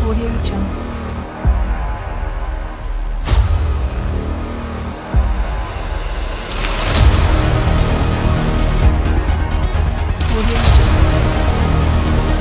Audio Jungle. Audio Jungle.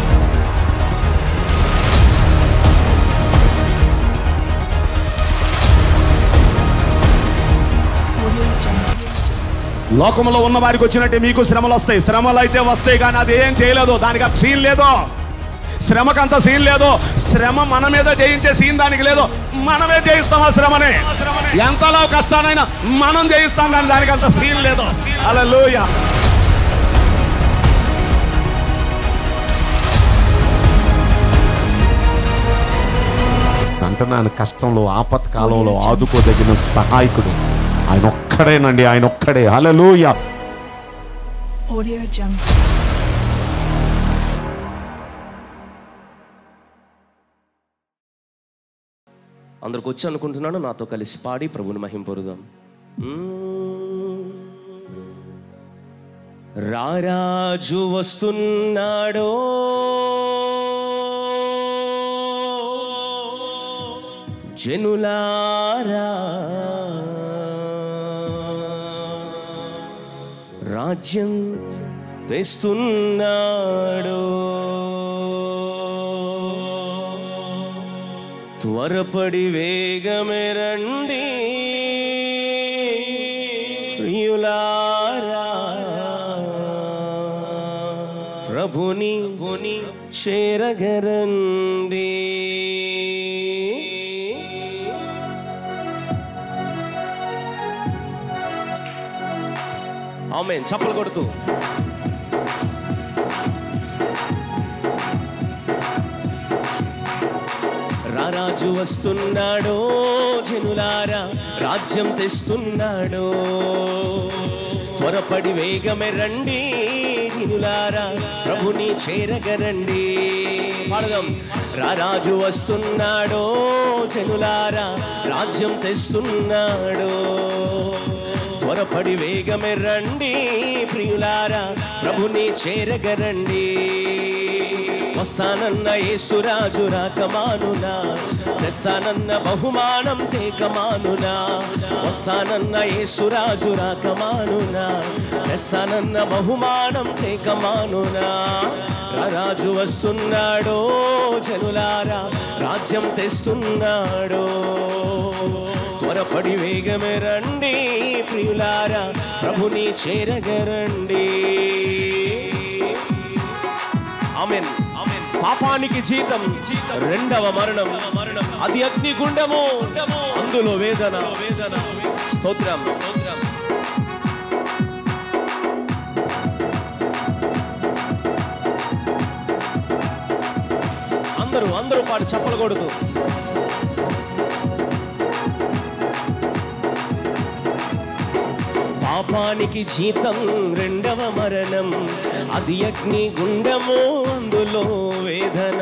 Audio Jungle. లోకంలో ఉన్న వారికి వచ్చినట్టే మీకు శ్రమలు వస్తాయి శ్రమలు అయితే వస్తాయి కానీ అది ఏం చేయలేదు దానికి అంత సీన్ లేదు శ్రమకంత సీన్ లేదు శ్రమ మన మీద జయించే సీన్ దానికి లేదు మనమే జయిస్తాం ఆ శ్రమని ఎంతలో కష్టానైనా మనం జయిస్తాం కానీ దానికి అంత సీన్ లేదు అలా అంటున్నాను కష్టంలో ఆపత్కాలంలో ఆదుకోదగిన సహాయకుడు ఆయన ఒక్కడేనండి ఆయన ఒక్కడే హల్లెలూయా Audio Jungle. అందరికి వచ్చి అనుకుంటున్నాను నాతో కలిసి పాడి ప్రభుని మహింపొరుదాం రారాజు వస్తున్నాడో జనులారా రాజ్యం తెస్తున్నాడు త్వరపడి వేగమే రండి ప్రియులారా ప్రభుని పుని చేరగరండి ఆమె చప్పలు కొడుతూ రారాజు వస్తున్నాడో జనులారా రాజ్యం తెస్తున్నాడో త్వరపడి వేగమే రండి జనులారా ప్రభుని చేరగరండి పాడదాం రారాజు వస్తున్నాడో జనులారా రాజ్యం తెస్తున్నాడో త్వరపడి వేగమే రండి ప్రియులారా ప్రభుని చేరగరండి వస్తానన్న యేసురాజు రాకమానునా తెస్తానన్న బహుమానం తేకమానునా వస్తానన్న యేసురాజు రాకమానునా తెస్తానన్న బహుమానం తేకమానునా రాజు వస్తున్నాడో జనులారా రాజ్యం తెస్తున్నాడో త్వరపడి వేగమే రండి ప్రియులారా ప్రభుని చేరగరండి ఆమెన్ పాపానికి జీతం రెండవ మరణం అది అగ్నిగుండము అందులో వేదన వేదన స్తోత్రం అందరూ అందరూ పాటు చెప్పకూడదు పాపానికి జీతం రెండవ మరణం అది అగ్ని గుండము అందులో వేదన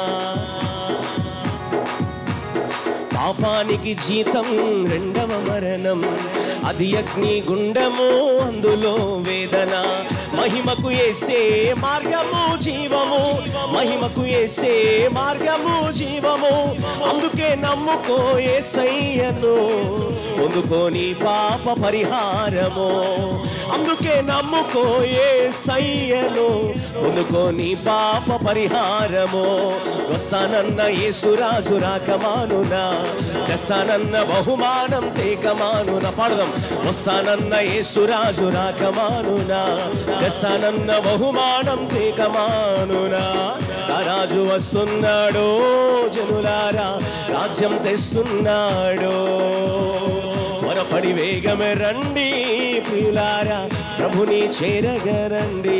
పాపానికి జీతం రెండవ మరణం అది అగ్ని గుండము అందులో వేదన మహిమకు ఏసే మార్గము జీవము మహిమకు ఏసే మార్గము జీవము అందుకే నమ్ముకో ఏసయ్యను పొందుకోని పాప పరిహారము అందుకే నమ్ముకో ఏసయ్యను పొందుకోని పాప పరిహారము వస్తానన్న యేసురాజు రాకమానునా తెస్తానన్న బహుమానం తేకమానున పాడదాం వస్తానన్న యేసురాజు రాకమానునా తెస్తానన్న బహుమానం తేకమానునా ఆ రాజు వస్తున్నాడో జనులారా రాజ్యం తెస్తున్నాడో త్వరపడి వేగమే రండి ప్రియులారా ప్రభుని చేరగరండి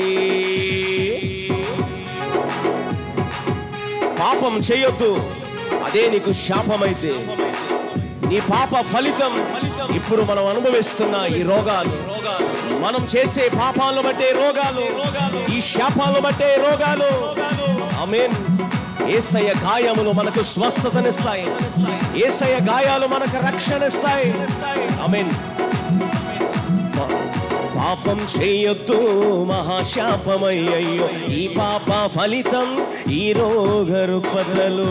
పాపం చేయొద్దు అదే నీకు శాపమైతే నీ పాప ఫలితం ఇప్పుడు మనం అనుభవిస్తున్న ఈ రోగాలు మనం చేసే పాపాలను బట్టే రోగాలు ఈ శాపాలను బట్టే రోగాలు ఆమేన్ ఏసయ్య గాయములు మనకు స్వస్థతనిస్తాయి ఏసయ్య గాయాలు మనకు రక్షణ ఇస్తాయి ఆమేన్ పాపం చేయొద్దు మహాశాపమయ్యయ్యో ఈ పాప ఫలితం ఈ రోగ రుగ్మతలు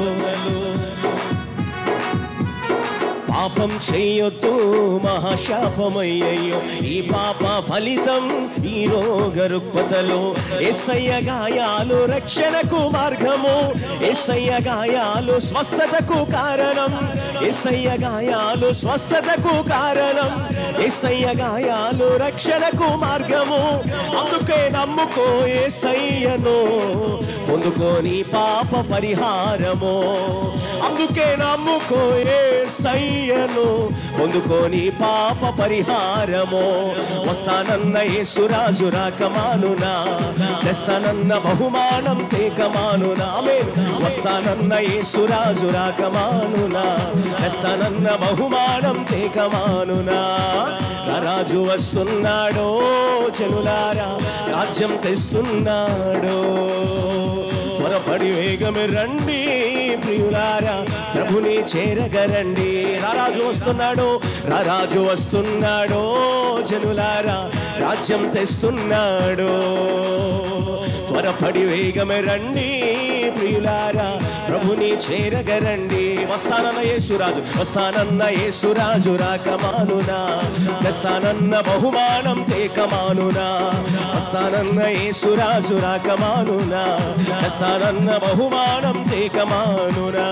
పాపం చెయ్యొద్దు మహాశాపమయ్యయ్యో ఈ పాప ఫలితం ఈ రోగ రుగ్మతలు ఎస్సయ్య గాయాలు రక్షణకు మార్గము ఎస్సయ్య గాయాలు స్వస్థతకు కారణం ఎస్సయ్య గాయాలు స్వస్థతకు కారణం ఎస్సయ్య గాయాలు రక్షణకు మార్గము అందుకే నమ్ముకో ఎస్సయ్యను పొందుకోని పాప పరిహారము అందుకే నమ్ముకో ఏసయ్యను పొందుకోని పాప పరిహారము వస్తానన్న యేసురాజు రాకమానునా తెస్తానన్న బహుమానం తేకమానునా ఆమేన్ వస్తానన్న యేసురాజు రాకమానునా తెస్తానన్న బహుమానం తేకమానునా నా రాజు వస్తున్నాడో చెలులారా రాజ్యం తెస్తున్నాడో త్వరపడి వేగమే రండి ప్రియులారా ప్రభుని చేరగరండి రారాజు వస్తున్నాడు రారాజు వస్తున్నాడు జనులారా రాజ్యం తెస్తున్నాడు త్వరపడి వేగమే రండి ప్రియులారా ప్రభుని చేరగరండి వస్తానన్న యేసురాజు వస్తానన్న యేసురాజు రాకమానునా తెస్తానన్న బహుమానం తేకమానునా వస్తానన్న యేసురాజు రాకమానునా తెస్తానన్న బహుమానం తేకమానునా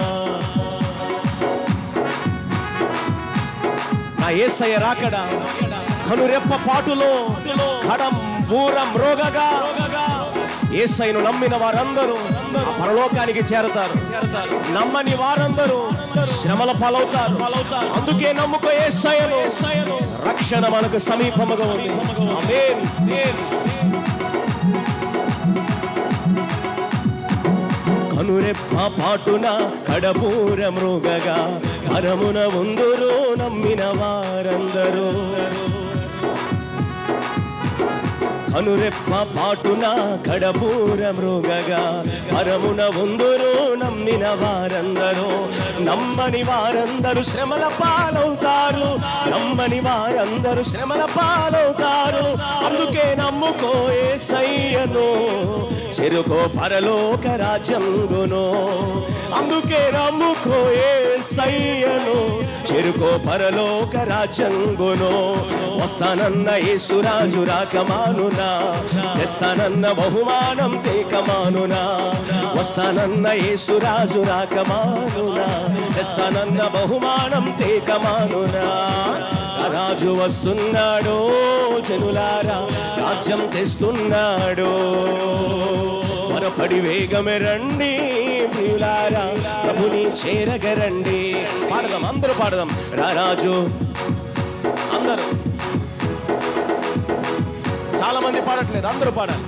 నా ఏసయ్య రాకడా కనురెప్ప పాటులో కడం బూరం రోగగా ఏసైను నమ్మిన వారందరూ ఆ పరలోకానికి చేరతారు నమ్మని వారందరూ శ్రమల పాలవుతారు అందుకే నమ్ముకో ఏసయ్యను రక్షణ మనకు సమీపముగా ఉంది ఆమేన్. కనురెప్ప పాటున కడపూర మృగగా పరమున ఉందురు నమ్మిన వారందరూ కనురెప్ప పాటున కడపూర మృగగా పరమున ఉందురు నమ్మిన వారందరూ నమ్మని వారందరూ శ్రమల పాలవుతారు నమ్మని వారందరూ శ్రమల పాలవుతారు అందుకే నమ్ముకో ఏసయ్యను చెరుకో పరలోక రాజ్యంగును అందుకే నమ్ముకో ఏసయ్యను చెరుకో పరలోక రాజ్యంగును వస్తానన్న యేసురాజు రాకమానునా తెస్తానన్న బహుమానం తేకమానునా వస్తానన్న యేసురాజు రాకమానునా తెస్తానన్న బహుమానం తేకమానునా రాజు వస్తున్నాడు జనులారా రాజ్యం తెస్తున్నాడు త్వరపడి వేగమే రండి ప్రియులారా ప్రభుని చేరగరండి పాడదాం అందరూ పాడదాం రారాజు అందరూ చాలా మంది పాడట్లేదు అందరూ పాడాలి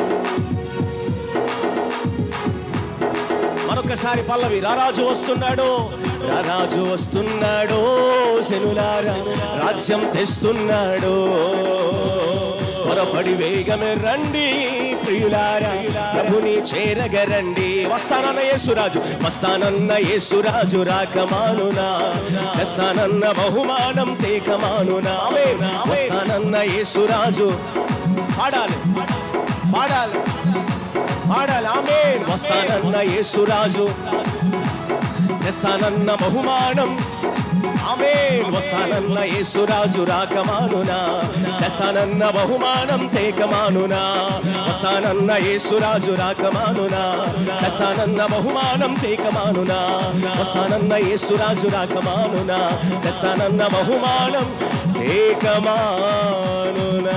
మరొకసారి పల్లవి రారాజు వస్తున్నాడు రారాజు వస్తున్నాడు జనులారా రాజ్యం తెస్తున్నాడు త్వరపడి వేగమే రండి ప్రియులారా ప్రభుని చేరగరండి వస్తానన్న యేసురాజు వస్తానన్న యేసురాజు రాకమానునా తెస్తానన్న బహుమానం తేకమానునా ఆమేన్. వస్తానన్న యేసురాజు పాడాలి పాడాలి పాడాలి ఆమేన్ వస్తానన్న యేసురాజు తెస్తానన్న బహుమానం ఆమేన్ వస్తానన్న యేసురాజు రాకమానునా తెస్తానన్న బహుమానం తేకమానునా వస్తానన్న యేసురాజు రాకమానునా తెస్తానన్న బహుమానం తేకమానునా వస్తానన్న యేసురాజు రాకమానునా తెస్తానన్న బహుమానం తేకమానునా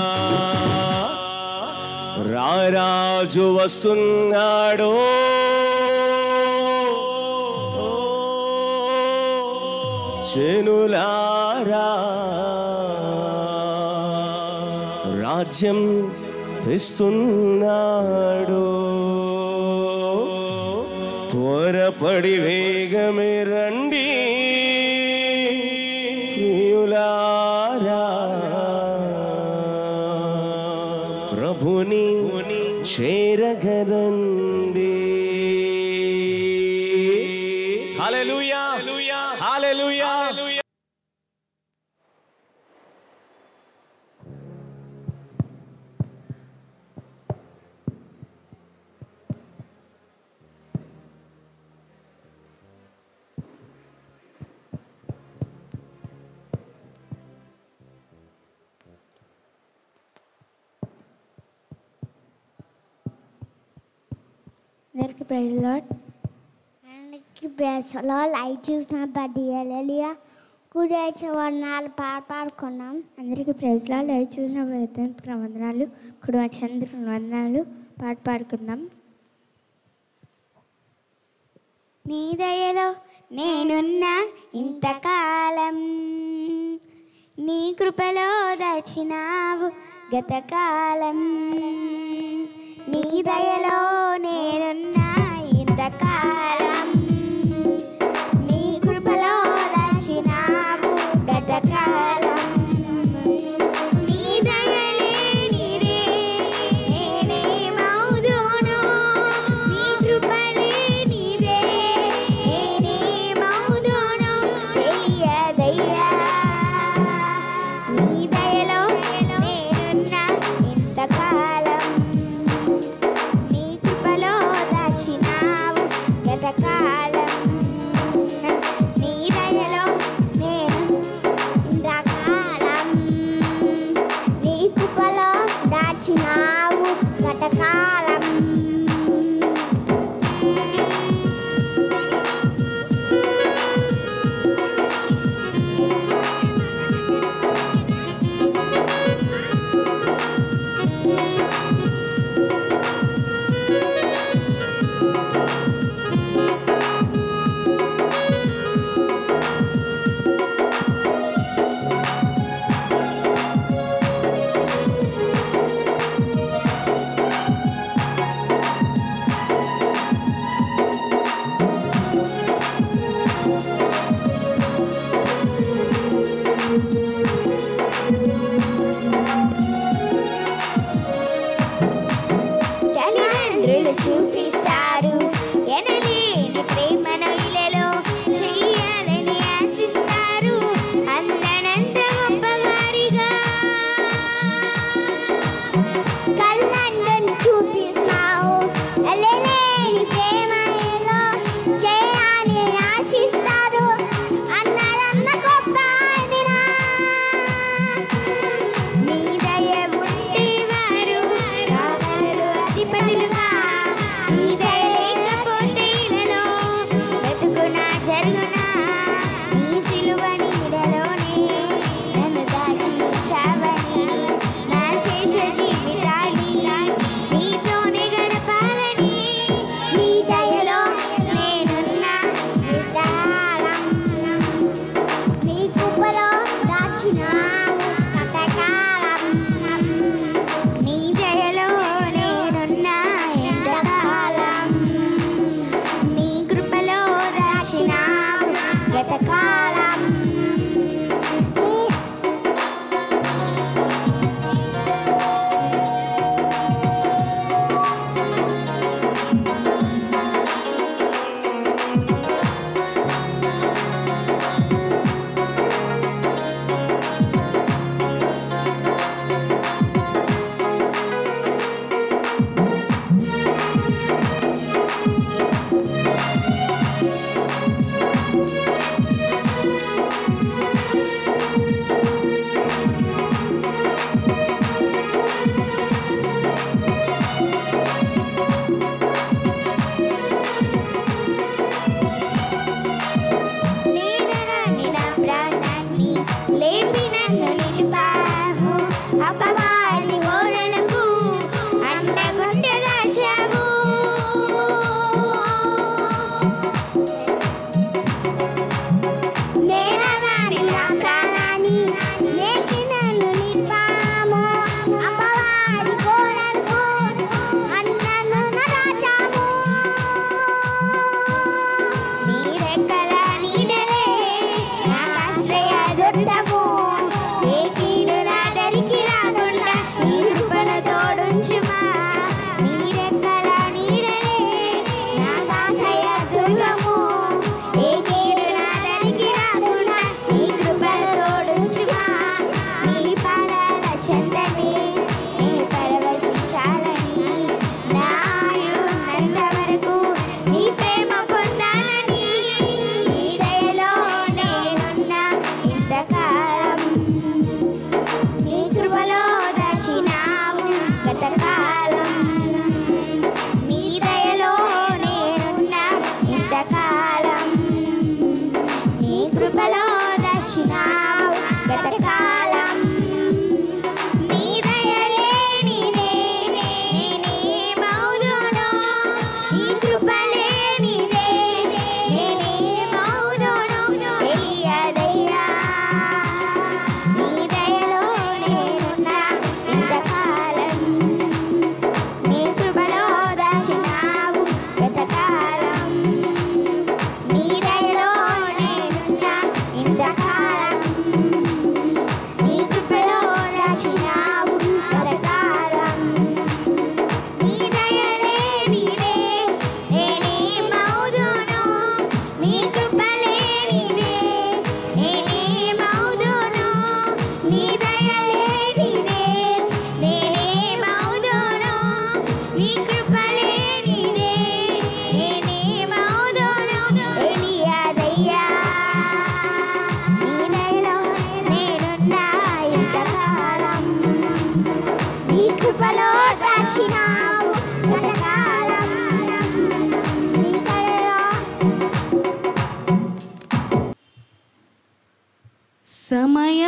రారాజు వస్తున్నాడో చెనులారా రాజ్యం తెస్తున్నాడు త్వరపడి వేగమే రండి ప్రియులారా ప్రభుని చేరగరండి హల్లెలూయా హల్లెలూయా ప్రైజ్ లాడ్ అందరికి బేసలో లైట్ చూసిన బడ్డీ ఎలియా కుడిచే వర్ణాలు పాట పాడుకున్నాం అందరికీ ప్రైజ్ లాడ్ లైవ్ చూసిన విధంగా వందనాలు కుటుంబ చంద్ర వందనాలు పాట పాడుకుందాం నీ దయలో నేనున్నా ఇంతకాలం నీ కృపలో దాచినావు గతకాలం నీ దయలో నేనున్నా ఇంతకాలం నీ కృపలో దాచినావు గతకాలం నీ దయలే నీరే నేనేమవుదును నీ కృపలే నీరే నేనేమవుదును తెలియదయ్యా నీ దయలో నేనున్నా ఇంతకాలం నీ కృపలో దాచినావు గతకాలం నీ దయలో నేను ఇంతకాలం నీ కుప్పలో దాచినావు గతకాలం తల్లిదండ్రులు చూపిస్తారు ఎనలేని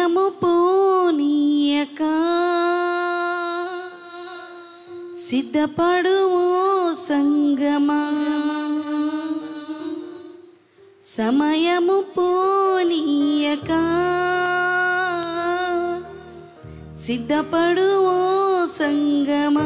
సమయము పోనీయక సిద్ధపడువు సంగమా సమయము పోనీయక సిద్ధపడువు సంగమా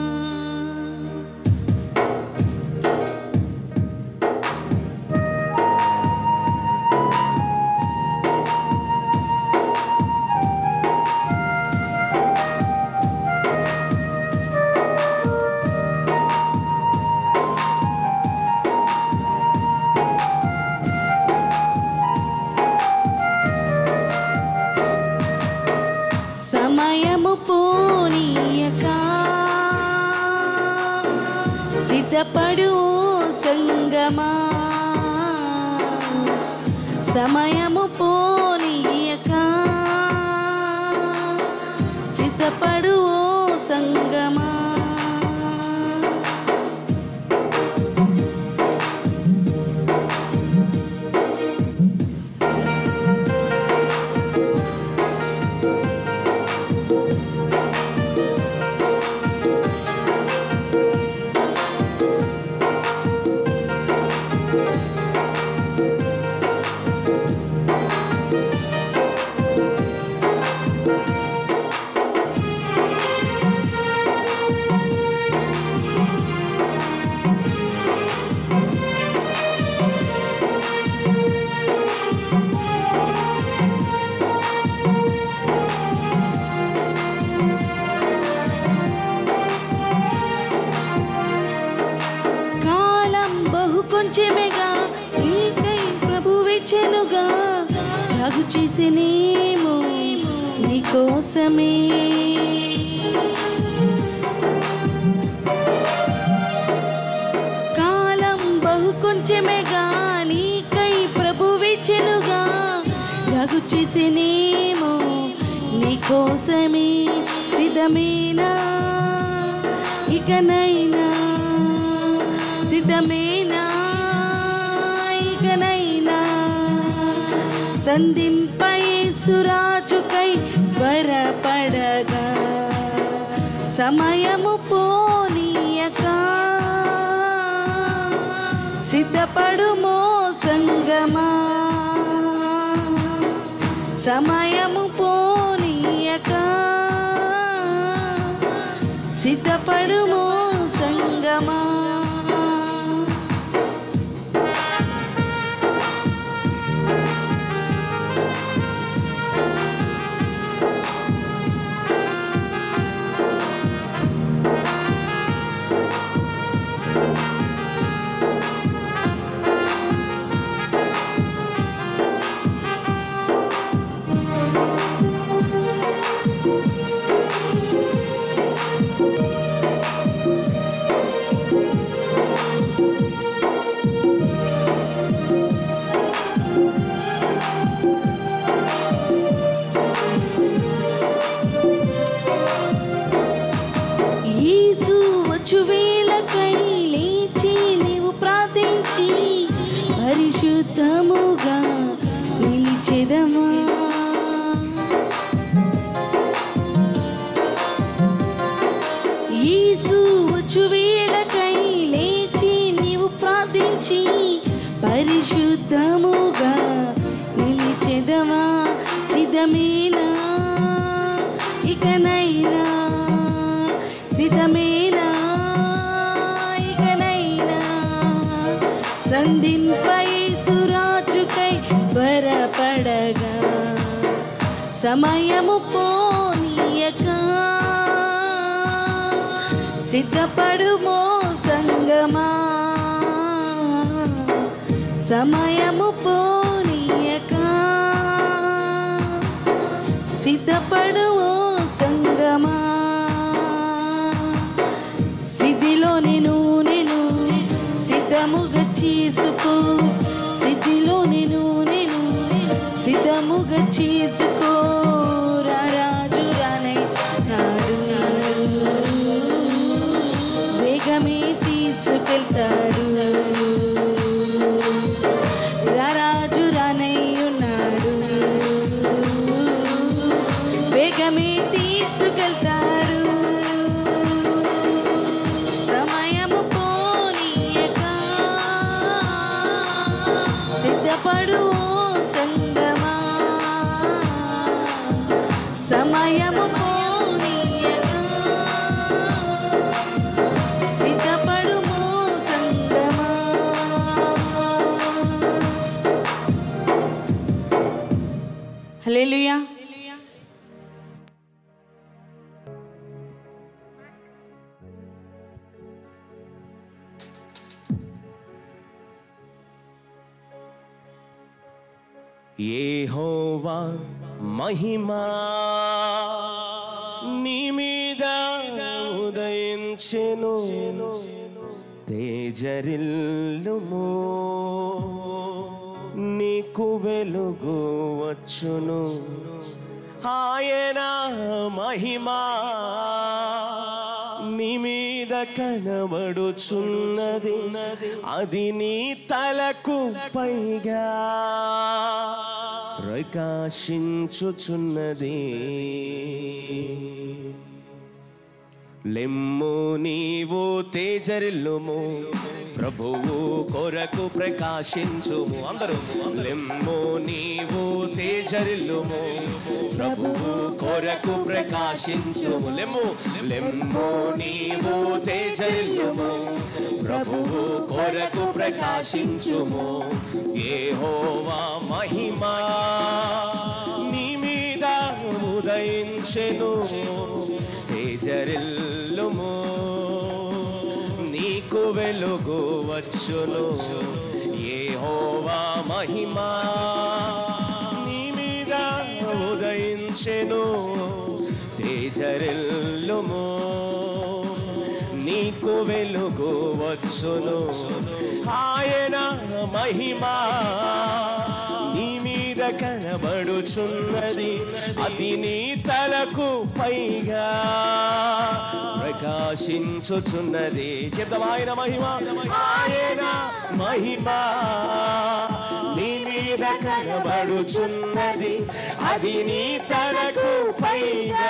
సమయము పోనీయక సిద్ధపడు సంగమా సమయము పోనీయక సిద్ధపడు సంగమా కాలం బహు కొంచెమేగా నీకై ప్రభు వెచెనుగా జాగు చేసినేమో నీకోసమే కాలం బహు కొంచెమేగా నీకై ప్రభు వెచెనుగా జాగు చేసినేమో నీకోసమే సిద్ధమేనా ఇకనైనా సిద్ధమేనా ఇకనైనా సంధింపై సురాజుకై త్వరపడగా సమయము పోనీయక సిద్ధపడుమో సంగమా సమయము పోనీయక సిద్ధపడుమో సంగమా యేసు వచ్చు వేళకై లేచి నీవు ప్రార్థించి పరిశుద్ధముగా నిలిచెదమా యేసు వచ్చు వేళకై లేచి నీవు ప్రార్థించి పరిశుద్ధముగా నిలిచెదవా సిద్ధమేనా ఇకనైనా సిద్ధమేనా ఇకనైనా సంధింపై సురాజుకై త్వరపడగా సమయము పోనీయక సిద్ధపడుమో సంగమా సమయము పోనీయక సిద్ధపడువో సంగమా సిద్ధిలో నేను నేను సిద్ధముగా చేసుకో సిద్ధిలో నేను నేను సిద్ధముగా చేసుకో రా రాజు రానై నాడు వేగమే తీసుకెళ్తాడు రారాజు రానై ఉన్నాడు సిద్ధపడు ఓ సంగమా సమయము పోనీయగా సిద్ధపడు ఓ సంగమా హల్లెలూయా యెహోవా మహిమా నీ మీద ఉదయించెను తేజరిల్లుము నీకు వెలుగు వచ్చును ఆయన మహిమా నీ మీద కనబడుచున్నది అది నీ తలకు పైగా ప్రకాశించుచున్నది లెమ్ము నీవు తేజరిల్లుము ప్రభువు కొరకు ప్రకాశించుము అందరూ లెమ్ము నీవు తేజరిల్లుము ప్రభువు కొరకు ప్రకాశించుము లెమ్ము లెమ్ము నీవు తేజరిల్లుము ప్రభువు కొరకు ప్రకాశించుము యెహోవా మహిమా నీ మీద ఉదయించెను తేజరిల్లుము నీకు వెలుగు వచ్చును యెహోవా మహిమా నీ మీద ఉదయించెను తేజరిల్లుము నీకు వెలుగు వచ్చును ఆయన మహిమా నీ మీద కనబడుచున్నది అది నీ తలకు పైగా ప్రకాశించుచున్నది చెప్తాం ఆయన మహిమ ఆయన మహిమ నీ మీద కనబడుచున్నది అది నీ తలకు పైగా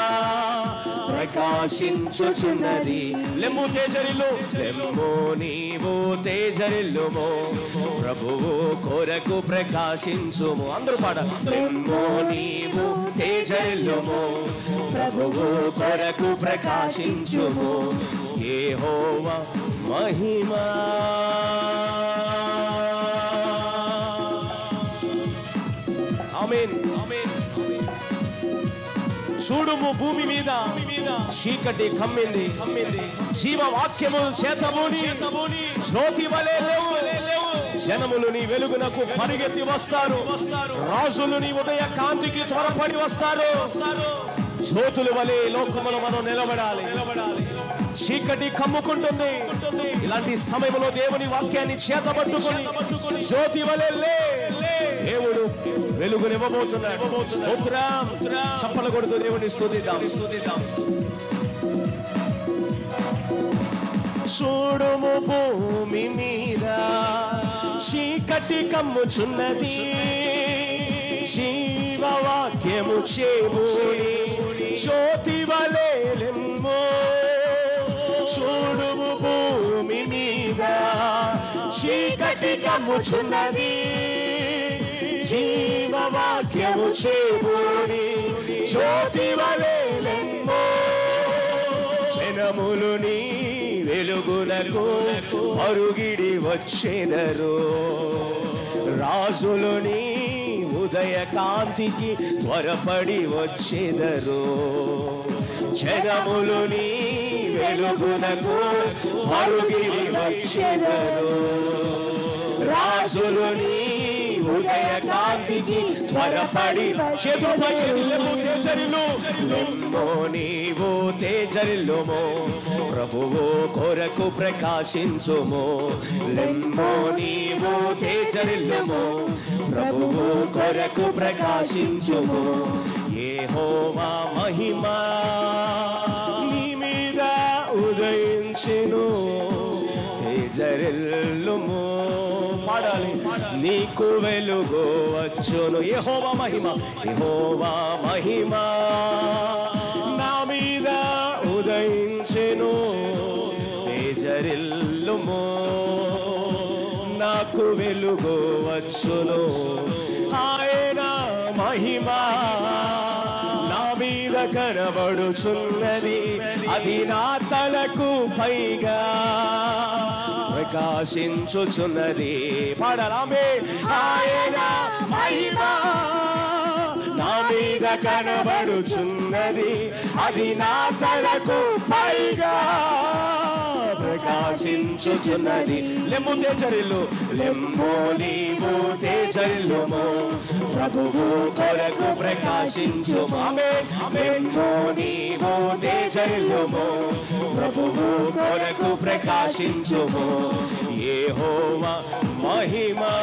ప్రకాశించుచున్నది లెమ్ము తేజరిల్లు లెమ్ము నీవు తేజరిల్లుము ప్రభువు కొరకు ప్రకాశించుము అందరూ పాడ లెమ్ము నీవు తేజరిల్లుము ప్రభువు కొరకు ప్రకాశించుము యెహోవా మహిమా ఆమేన్ ఆమేన్ చూడుము భూమి మీద చీకటి కమ్మింది కమ్మింది జీవవాక్యము చేతబూని జ్యోతి వలె లేవు జనములు నీ వెలుగునకు పరిగెత్తి వస్తారు రాజులు నీ ఉదయ కాంతికి త్వరపడి వస్తారు జ్యోతుల వలె లోకములు మనం నిలబడాలి నిలబడాలి చీకటి కమ్ముకుంటుంది ఇలాంటి సమయంలో దేవుని వాక్యాన్ని చేతబట్టుకొని జ్యోతి వలె లే దేవుడు వెలుగునివ్వబోతున్నాడు స్తోత్రం. చప్పలు కొడుతూ దేవుని స్తుతిద్దాం స్తుతిద్దాం చూడుము భూమి మీద చీకటి కమ్ముచున్నది జీవవాక్యము చేబూని జ్యోతి వలేలెమ్మో చూడుము భూమి మీద చీకటి కమ్ముచున్నది జీవవాక్యము చేబూని జ్యోతి వలేలెమ్మో జనములు నీ వెలుగునకు అరుగిడి వచ్చెదరు రాజులు నీ ఉదయ కాంతికి త్వరపడి వచ్చెదరు జనములు నీ వెలుగునకు అరుగిడి వచ్చెదరు రాజులు నీ ఉదయ కాంతికి త్వరపడి చేతులపై చేతులకు తేజరిల్లు లెమ్మో నీవు తేజరిల్లుమో ప్రభువు కొరకు ప్రకాశించుము లెమ్మో నీవు తేజరిల్లుమో ప్రభువు కొరకు ప్రకాశించుము యెహోవా మహిమా నీ మీద ఉదయించెను తేజరిల్లుము పాడాలి నీకు వెలుగు వచ్చును యెహోవా మహిమ యెహోవా మహిమ నా మీద ఉదయించెను తేజరిల్లుము నా నాకు వెలుగు వచ్చును ఆయన మహిమ నా మీద కనబడుచున్నది అది నా తలకు పైగా ప్రకాశించుచున్నది పాడరామే ఆయన మహిమ నా మీద కనబడుచున్నది అది నా తలకు పైగా ప్రకాశించుచున్నది లెమ్ము తేజరిల్లు లెమ్ము నీవు తేజరిల్లుము ప్రభువు కొరకు ప్రకాశించుము ఆమె లెమ్ము నీవు తేజరిల్లుము ప్రభువు కొరకు ప్రకాశించుము యెహోవా మహిమా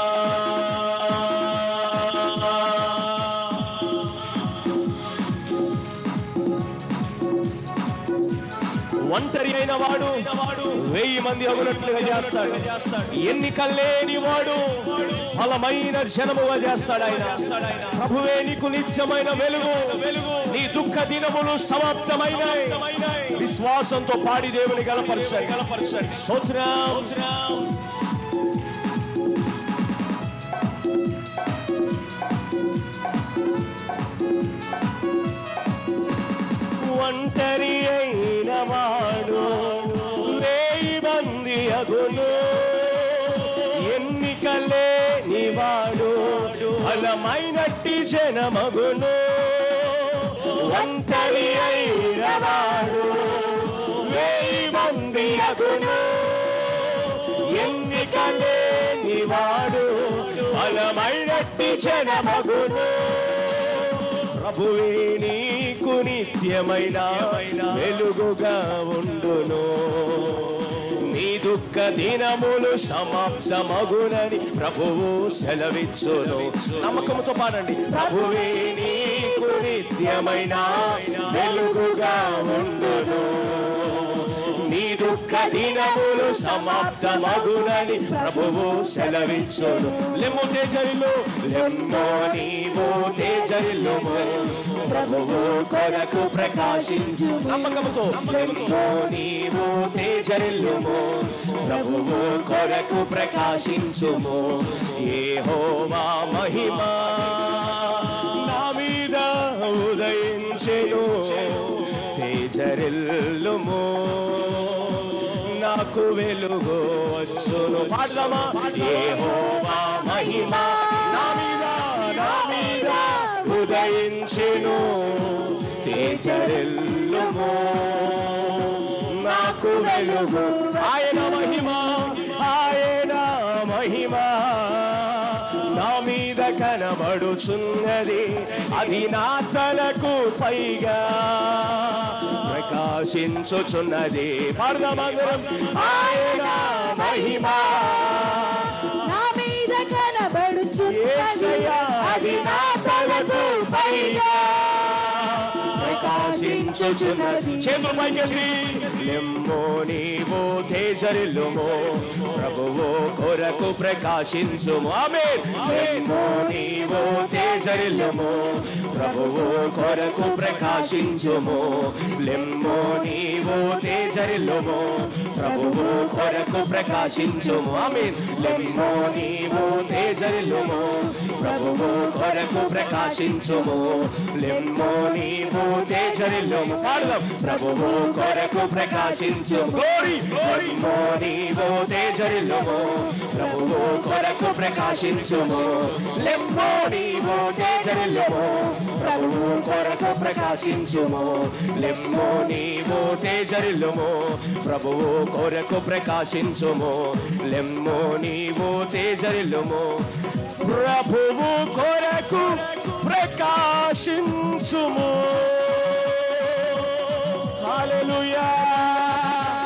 ఒంటరి అయిన వాడు వెయ్యి మంది అగునట్లుగా చేస్తాడు ఎన్నిక లేని వాడు ఫలమైన జనముగా చేస్తాడు ఆయన ప్రభువే నీకు నిత్యమైన వెలుగు వెలుగు నీ దుఃఖ దినములు సమాప్తమైన విశ్వాసంతో పాడి దేవుని గలపరచాలి గలపరచాలి స్తోత్రం ఒంటరి అయిన వాడు వేయి మంది అగును ఎన్నిక లేని వాడు ఫలమైనట్టి జనమగును ఒంటరి అయిన వాడు వేయి మంది అగును ఎన్నిక లేని వాడు ఫలమైనట్టి జనమగును ప్రభువే నీకు నిత్యమైన వెలుగుగా ఉండును నీ దుఃఖ దినములు సమాప్తమగునని ప్రభువు సెలవిచ్చును నమ్మకంతో పాడండి ప్రభువే నీకు నిత్యమైన వెలుగుగా ఉండును నీ దుఃఖ దినములు సమాప్తమగునని ప్రభువు సెలవిచ్చును లెమ్ము తేజరిల్లు లెమ్మో నీవు తేజరిల్లుము ప్రభువు కొరకు ప్రకాశించు నమ్మకముతో లెమ్మో నీవు తేజరిల్లుము ప్రభువు కొరకు ప్రకాశించుము ఏహోవా మహిమా నా మీద ఉదయించెను తేజరిల్లుము నాకు వెలుగు వచ్చును పాడదామా ఏహోవా మహిమ నా మీద నా మీద ఉదయించెను తేజరిల్లుము నాకు వెలుగు ఆయన మహిమ ఆయన మహిమ నా మీద కనబడుచున్నది అది నా తలకు పైగా ప్రకాశించుచున్నది పాడదామందరం ఆయన మహిమ నా మీద కనబడుచున్నది యేసయ్యా, అది నా తలకు పైగా ప్రకాశించుచున్నది చేతులు పైకెత్తి లెమ్మో నీవు తేజరిల్లుము ప్రభువు కొరకు ప్రకాశించుము ఆమె లెమ్మో నీవు తేజరిల్లుము ప్రభువు కొరకు ప్రకాశించుము లెమ్మో నీవు తేజరిల్లుము ప్రభువు కొరకు ప్రకాశించుము ఆమె లెమ్మో నీవు తేజరిల్లుము ప్రభువు కొరకు ప్రకాశించుము లెమ్మో నీవు తేజరిల్లుము పాడదాం ప్రభువు కొరకు ప్రకాశించు గ్లోరీ లెమ్మో నీవు తేజరిల్లుము ప్రభువు కొరకు ప్రకాశించుము లెమ్మో నీవు తేజరిల్లుము ప్రభువు కొరకు ప్రకాశించుము లెమ్మో నీవు తేజరిల్లుము ప్రభువు కొరకు ప్రకాశించుము లెమ్మో నీవు తేజరిల్లుము ప్రభువు కొరకు ప్రకాశించుము హల్లెలూయా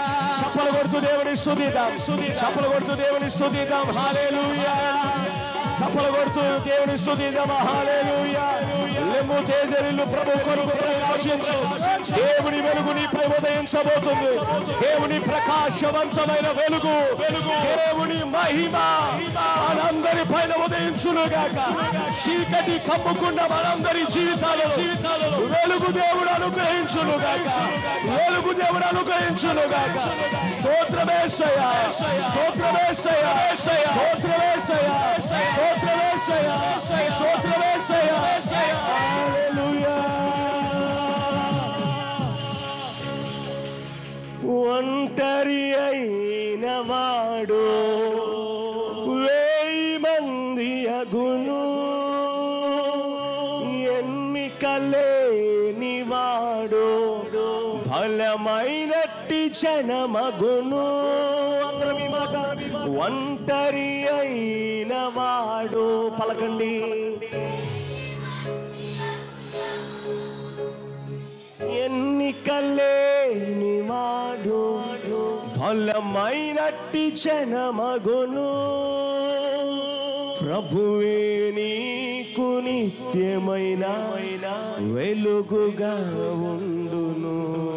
చప్పలు కొడుతూ దేవుని స్తుతిద్దాం చప్పలు కొడుతూ దేవుని స్తుతిద్దాం హల్లెలూయా చప్పలు కొడుతూ దేవుని స్తుతిద్దామా హల్లెలూయా లెమ్ము తేజరిల్లు ప్రభు కొరకు ప్రకాశించు దేవుని వెలుగు నీపై ఉదయించబోతుంది దేవుని ప్రకాశవంతమైన వెలుగు దేవుని మహిమ మనందరి పైన ఉదయించును గాక చీకటి కమ్ముకున్న మనందరి జీవితాలు జీవితాలు వెలుగు దేవుడు అనుగ్రహించును గాక వెలుగు దేవుడు అనుగ్రహించును గాక స్తోత్రమేశయ స్తోత్రమేశయ స్తోత్రమేశయ స్తోత్రమేశయ స్తోత్రమేశయ హల్లెలూయా ఒంటరి అయిన వాడు వేయి మంది అగును ఎన్నికలేని వాడు ఫలమైనట్టి జనమగును అందరం ఈ మాట ఒంటరి అయిన వాడు పలకండి ఎన్నికలేని వాడు ఫలమైనట్టి జనమగును ప్రభువే నీకు నిత్యమైన వెలుగుగా ఉండును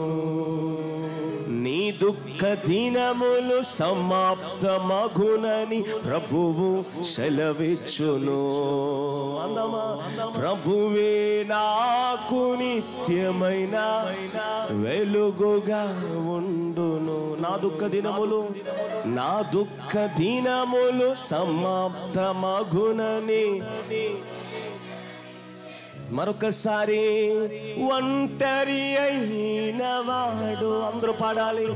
నీ దుఃఖ దినములు సమాప్తమగునని ప్రభువు సెలవిచ్చును అందమా ప్రభువే నాకు నిత్యమైన వెలుగుగా ఉండును నా దుఃఖ దినములు నా దుఃఖ దినములు సమాప్తమగునని మరొకసారి ఒంటరి అయిన వాడు అందరూ పాడాలి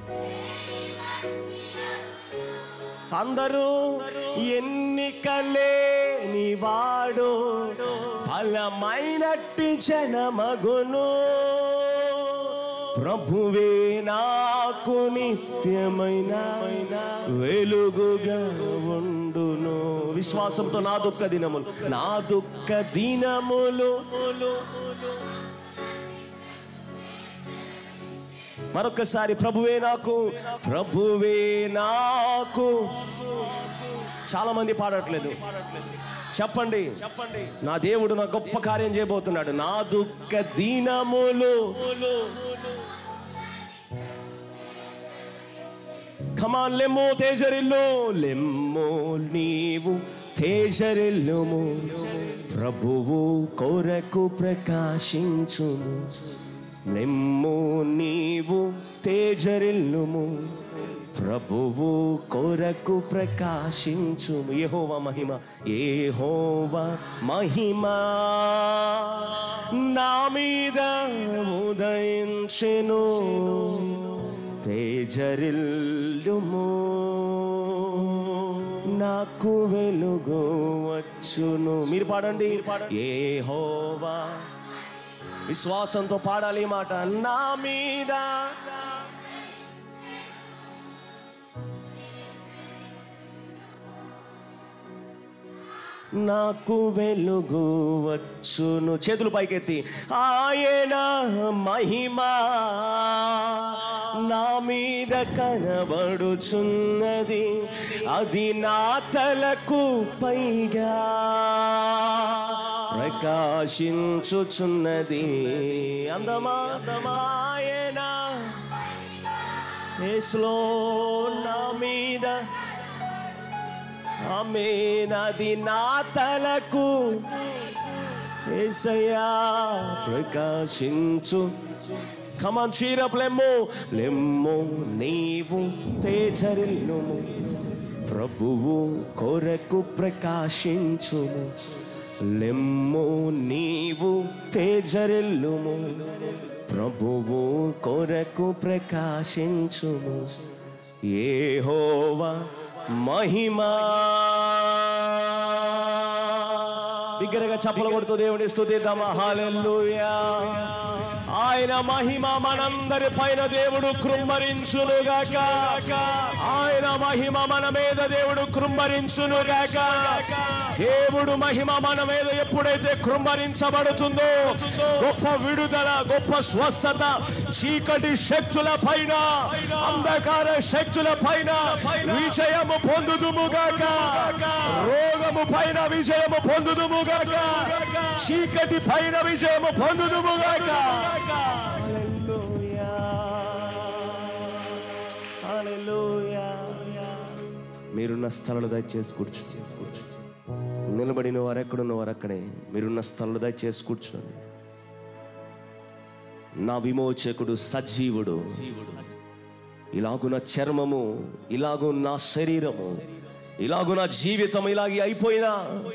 అందరూ ఎన్నికలేని వాడు ఫలమైనట్టి జనమగును ప్రభువే నాకు నిత్యమైన వెలుగుగా ఉండును విశ్వాసంతో నా దుఃఖ దినములు నా దుఃఖ దినములు మరొకసారి ప్రభువే నాకు ప్రభువే నాకు చాలా మంది పాడట్లేదు చెప్పండి చెప్పండి నా దేవుడు నా గొప్ప కార్యం చేయబోతున్నాడు నా దుఃఖ దీనములు కమాన్ లెమ్ము తేజరిల్లు లెమ్ము నీవు తేజరిల్లుము ప్రభువు కొరకు ప్రకాశించుము లెమ్ము నీవు తేజరిల్లుము ప్రభువు కొరకు ప్రకాశించుము యెహోవ మహిమ ఏహోవ మహిమ నా మీద ఉదయించెను తేజరిల్లుము నాకు వెలుగు వచ్చును మీరు పాడండి ఏ హోవా విశ్వాసంతో పాడాలి ఈ మాట నా మీద నాకు వెలుగు వచ్చును చేతులు పైకెత్తి ఆయన మహిమ నా మీద కనబడుచున్నది అది నా తలకు పైగా ప్రకాశించుచున్నది అందమా ఆయన యేసులో నా మీద ఆమె నది నా తలకు ఏసయ్యా ప్రకాశించు కమాన్ చీరప్ లెమ్ము లెమ్ము నీవు తేజరిల్లుము ప్రభువు కొరకు ప్రకాశించుము లెమ్ము నీవు తేజరిల్లుము ప్రభువు కొరకు ప్రకాశించుము ఏహోవా మహిమా బిగ్గరగా చప్పలు కొడుతూ దేవుని స్తుతిద్దామా హల్లెలూయా ఆయన మహిమ మనందరి పైన దేవుడు కృమ్మరించునుగాక ఆయన మహిమ మన మీద దేవుడు కృమ్మరించునుగాక దేవుడు మహిమ మన మీద ఎప్పుడైతే కృమ్మరించబడుతుందో గొప్ప విడుదల గొప్ప స్వస్థత చీకటి శక్తుల పైన అంధకార శక్తుల పైన విజయము పొందుదుముగాక రోగము పైన విజయము పొందుదుముగాక చీకటి పైన విజయము పొందుదుముగాక మీరున్న స్థలంలో దయచేసి కూర్చో కూర్చో నిలబడిన వారు ఎక్కడున్న వారు అక్కడే మీరున్న స్థలంలో దయచేసి కూర్చోండి నా విమోచకుడు సజీవుడు ఇలాగు నా చర్మము ఇలాగు నా శరీరము ఇలాగు నా జీవితం ఇలాగే అయిపోయినా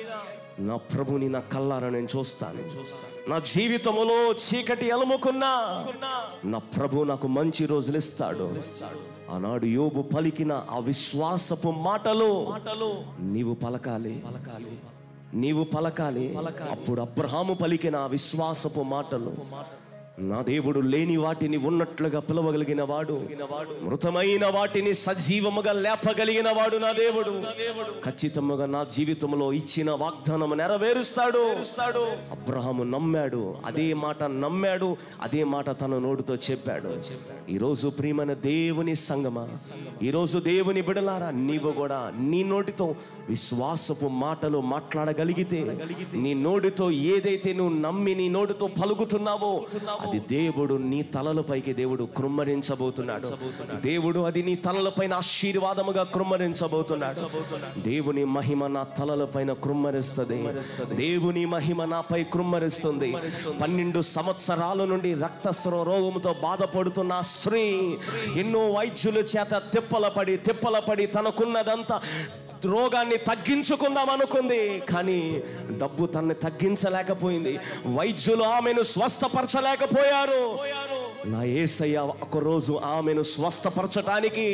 నా ప్రభుని నా కల్లారా నేను చూస్తాను నా జీవితములో చీకటి ఎలముకున్నా నా ప్రభు నాకు మంచి రోజులు ఇస్తాడు ఆనాడు యోబు పలికిన ఆ విశ్వాసపు మాటలు నీవు పలకాలి పలకాలి నీవు పలకాలి అప్పుడు అబ్రహాము పలికిన ఆ విశ్వాసపు మాటలు నా దేవుడు లేని వాటిని ఉన్నట్లుగా పిలవగలిగిన వాడు మృతమైన వాటిని సజీవముగా లేపగలిగిన వాడు నా దేవుడు ఖచ్చితముగా నా జీవితంలో ఇచ్చిన వాగ్దానము నెరవేరుస్తాడు అబ్రహాము నమ్మాడు అదే మాట నమ్మాడు అదే మాట తన నోటితో చెప్పాడు ఈరోజు ప్రియమైన దేవుని సంగమా ఈరోజు దేవుని బిడలారా నీవు కూడా నీ నోటితో విశ్వాసపు మాటలు మాట్లాడగలిగితే నీ నోటితో ఏదైతే నువ్వు నమ్మి నీ నోటితో పలుకుతున్నావో అది దేవుడు నీ తలలపైకి దేవుడు కృమ్మరించబోతున్నాడు దేవుడు అది నీ తలలపైన ఆశీర్వాదముగా కృమ్మరించబోతున్నాడు దేవుని మహిమ నా తలలపైన కృమ్మరిస్తుంది దేవుని మహిమ నాపై కృమ్మరిస్తుంది పన్నెండు సంవత్సరాల నుండి రక్తస్ర రోగముతో బాధపడుతున్న ఆ స్త్రీ ఎన్నో వైద్యుల చేత తిప్పల పడి తిప్పల పడి తనకున్నదంతా రోగాన్ని తగ్గించుకుందాం అనుకుంది కానీ డబ్బు తనని తగ్గించలేకపోయింది వైద్యులు ఆమెను స్వస్థపరచలేకపోయారు నా ఏసయ్య ఒకరోజు ఆమెను స్వస్థపరచటానికి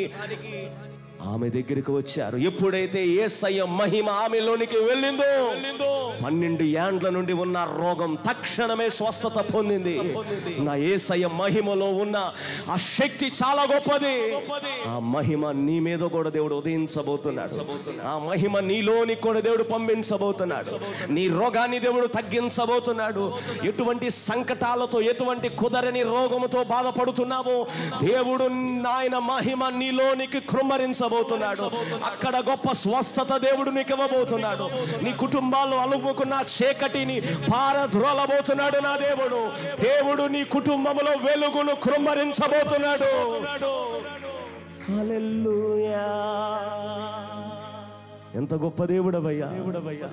ఆమె దగ్గరికి వచ్చారు ఎప్పుడైతే ఏసయ్య మహిమ ఆమెలోనికి వెళ్ళిందో పన్నెండు ఏండ్ల నుండి ఉన్న రోగం తక్షణమే స్వస్థత పొందింది నా ఏసయ్య మహిమలో ఉన్న ఆ శక్తి చాలా గొప్పది ఆ మహిమ నీ మీద కూడా దేవుడు ఉదయించబోతున్నాడు ఆ మహిమ నీలోని కూడా దేవుడు పంపించబోతున్నాడు నీ రోగాన్ని దేవుడు తగ్గించబోతున్నాడు ఎటువంటి సంకటాలతో ఎటువంటి కుదరని రోగముతో బాధపడుతున్నావో దేవుడు నాయన మహిమ నీలోనికి కృమ్మరించబోతున్నాడు అక్కడ గొప్ప స్వస్థత దేవుడు నీకు ఇవ్వబోతున్నాడు నీ కుటుంబాల్లో అలుముకున్న చీకటిని పారద్రోలబోతున్నాడు నా దేవుడు దేవుడు నీ కుటుంబంలో వెలుగును కృమ్మరించబోతున్నాడు హల్లెలూయా. ఎంత గొప్ప దేవుడవయ్యా దేవుడవయ్యా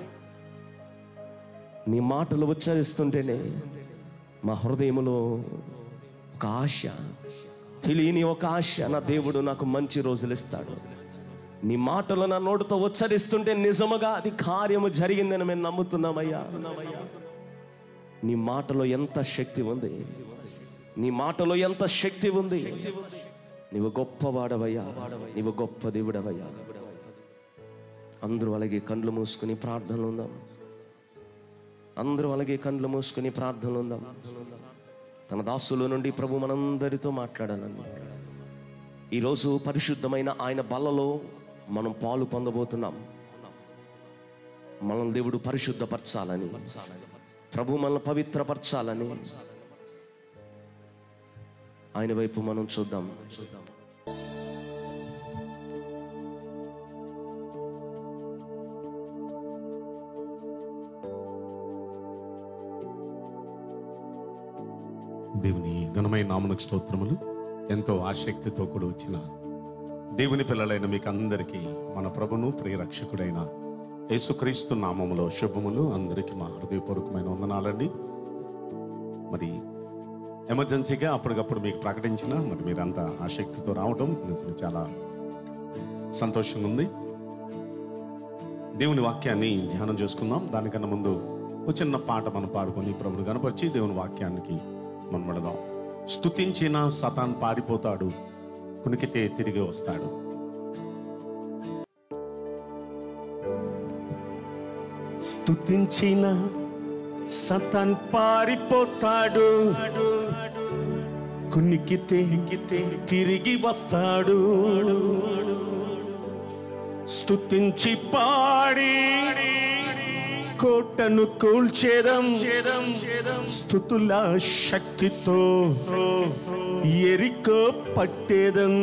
నీ మాటలు ఉచ్చరిస్తుంటేనే మా హృదయములో ఒక ఆశ తెలియని ఒక ఆశ నా దేవుడు నాకు మంచి రోజులు ఇస్తాడు నీ మాటలు నా నోటితో ఉచ్చరిస్తుంటే నిజముగా అది కార్యము జరిగిందని మేము నమ్ముతున్నామయ్యా నీ మాటలో ఎంత శక్తి ఉంది నీ మాటలో ఎంత శక్తి ఉంది నీవు గొప్పవాడవయ్యా నీవు గొప్ప దేవుడవయ్యా అందరూ అలాగే కండ్లు మూసుకుని ప్రార్థనలు ఉందాం అందరూ అలాగే కండ్లు మూసుకుని ప్రార్థనలు ఉందాం తన దాసుల నుండి ప్రభు మనందరితో మాట్లాడాలని ఈరోజు పరిశుద్ధమైన ఆయన బల్లలో మనం పాలు పొందబోతున్నాం మనం దేవుడు పరిశుద్ధపరచాలని ప్రభు మనల్ని పవిత్రపరచాలని ఆయన వైపు మనం చూద్దాం చూద్దాం దేవుని ఘనమైన నామనకు స్తోత్రములు ఎంతో ఆసక్తితో కూడా వచ్చిన దేవుని పిల్లలైన మీకు అందరికీ మన ప్రభును ప్రియరక్షకుడైన యేసుక్రీస్తు నామములో శుభములు అందరికీ మా హృదయపూర్వకమైన వందనాలండి మరి ఎమర్జెన్సీగా అప్పటికప్పుడు మీకు ప్రకటించిన మరి మీరంతా ఆసక్తితో రావడం నిజంగా చాలా సంతోషంగా ఉంది దేవుని వాక్యాన్ని ధ్యానం చేసుకుందాం దానికన్నా ముందు ఒక చిన్న పాట మనం పాడుకొని ప్రభుని కనపరిచి దేవుని వాక్యానికి మనం వెళదాం స్తుతించిన సతాన్ పారిపోతాడు కునికితే తిరిగి వస్తాడు స్తుతించిన సతన్ పారిపోతాడు కునికితే తిరిగి వస్తాడు స్తుతించి పాడి కోటను కూల్చేదం స్థుతుల శక్తితో ఎరికో పట్టేదం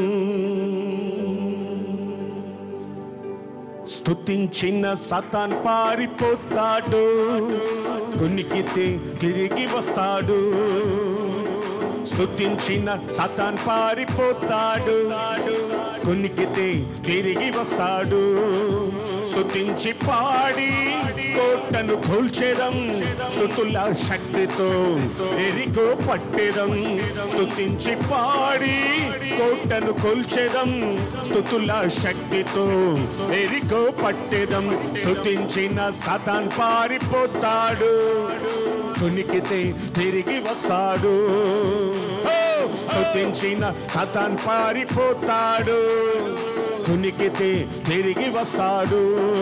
స్తుతించిన సతాన్ పారిపోతాడు కొనికితే తిరిగి వస్తాడు స్తుతించిన సతాన్ పారిపోతాడు కొనికితే తిరిగి వస్తాడు స్తుతించి పాడి కోటను కూల్చేదం స్తుతుల శక్తితో ఎరికో పట్టేదం స్తుతించి పాడి కోటను కూల్చేదం స్తుతుల శక్తితో ఎరికో పట్టేదం స్తుతించిన సతాన్ పారిపోతాడు కొనికితే తిరిగి వస్తాడు ఓ! స్తుతించిన సతాన్ పారిపోతాడు కొనికితే తిరిగి వస్తాడు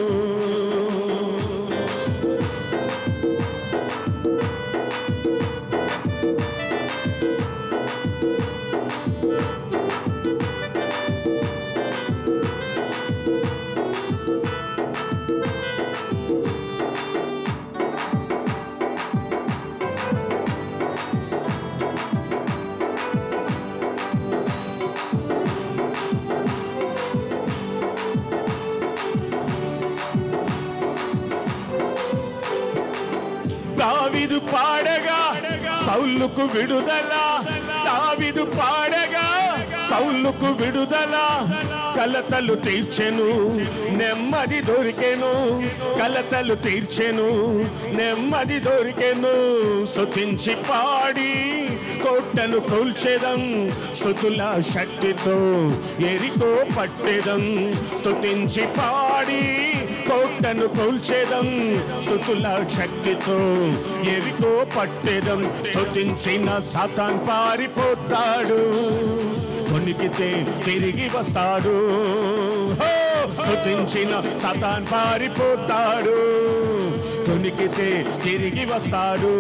దావిదు పాడగా సౌలుకు విడుదల దావిదు పాడగా సౌలుకు విడుదల కలతలు తీర్చెను నెమ్మది దొరికెను కలతలు తీర్చెను నెమ్మది దొరికెను స్తుతించి పాడి కోటను కూల్చెదం స్తుతుల శక్తితో ఎరికో పట్టెదం స్తుతించి పాడి కోటను కూల్చెదం స్తుతుల శక్తితో ఎరికో పట్టెదం స్తుతించిన సతాన్ పారిపోతాడు కొనికితే తిరిగి వస్తాడు హో! స్తుతించిన సతాన్ పారిపోతాడు కొనికితే తిరిగి వస్తాడు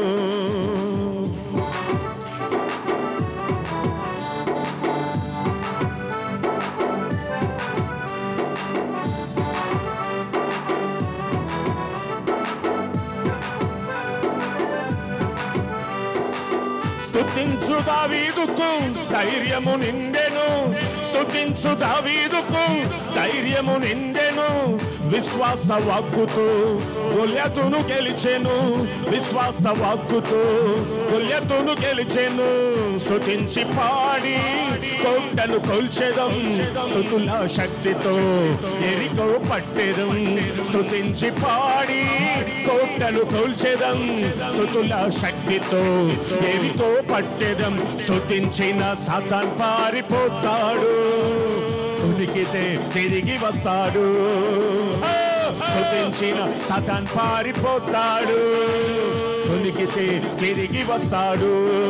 స్తుతించు దావీదుకు ధైర్యము నిండెను స్తుతించు దావీదుకు ధైర్యము నిండెను విశ్వాస వాక్కుతో గొల్యతును గెలిచెను విశ్వాస వాక్కుతో గొల్యతును గెలిచెను స్తుతించి పాడి కోటను కొల్చెదం స్తుతుల శక్తితో ఎరికో పట్టెదం స్తుతించి పాడి కోటను కొల్చెదం స్తుతుల శక్తితో ఎరికో పట్టెదం స్తుతించిన సతాన్ పారిపోతాడు ఉనికితే తిరిగి వస్తాడు ఓ! స్తుతించిన సతాన్ పారిపోతాడు ఉనికితే తిరిగి వస్తాడు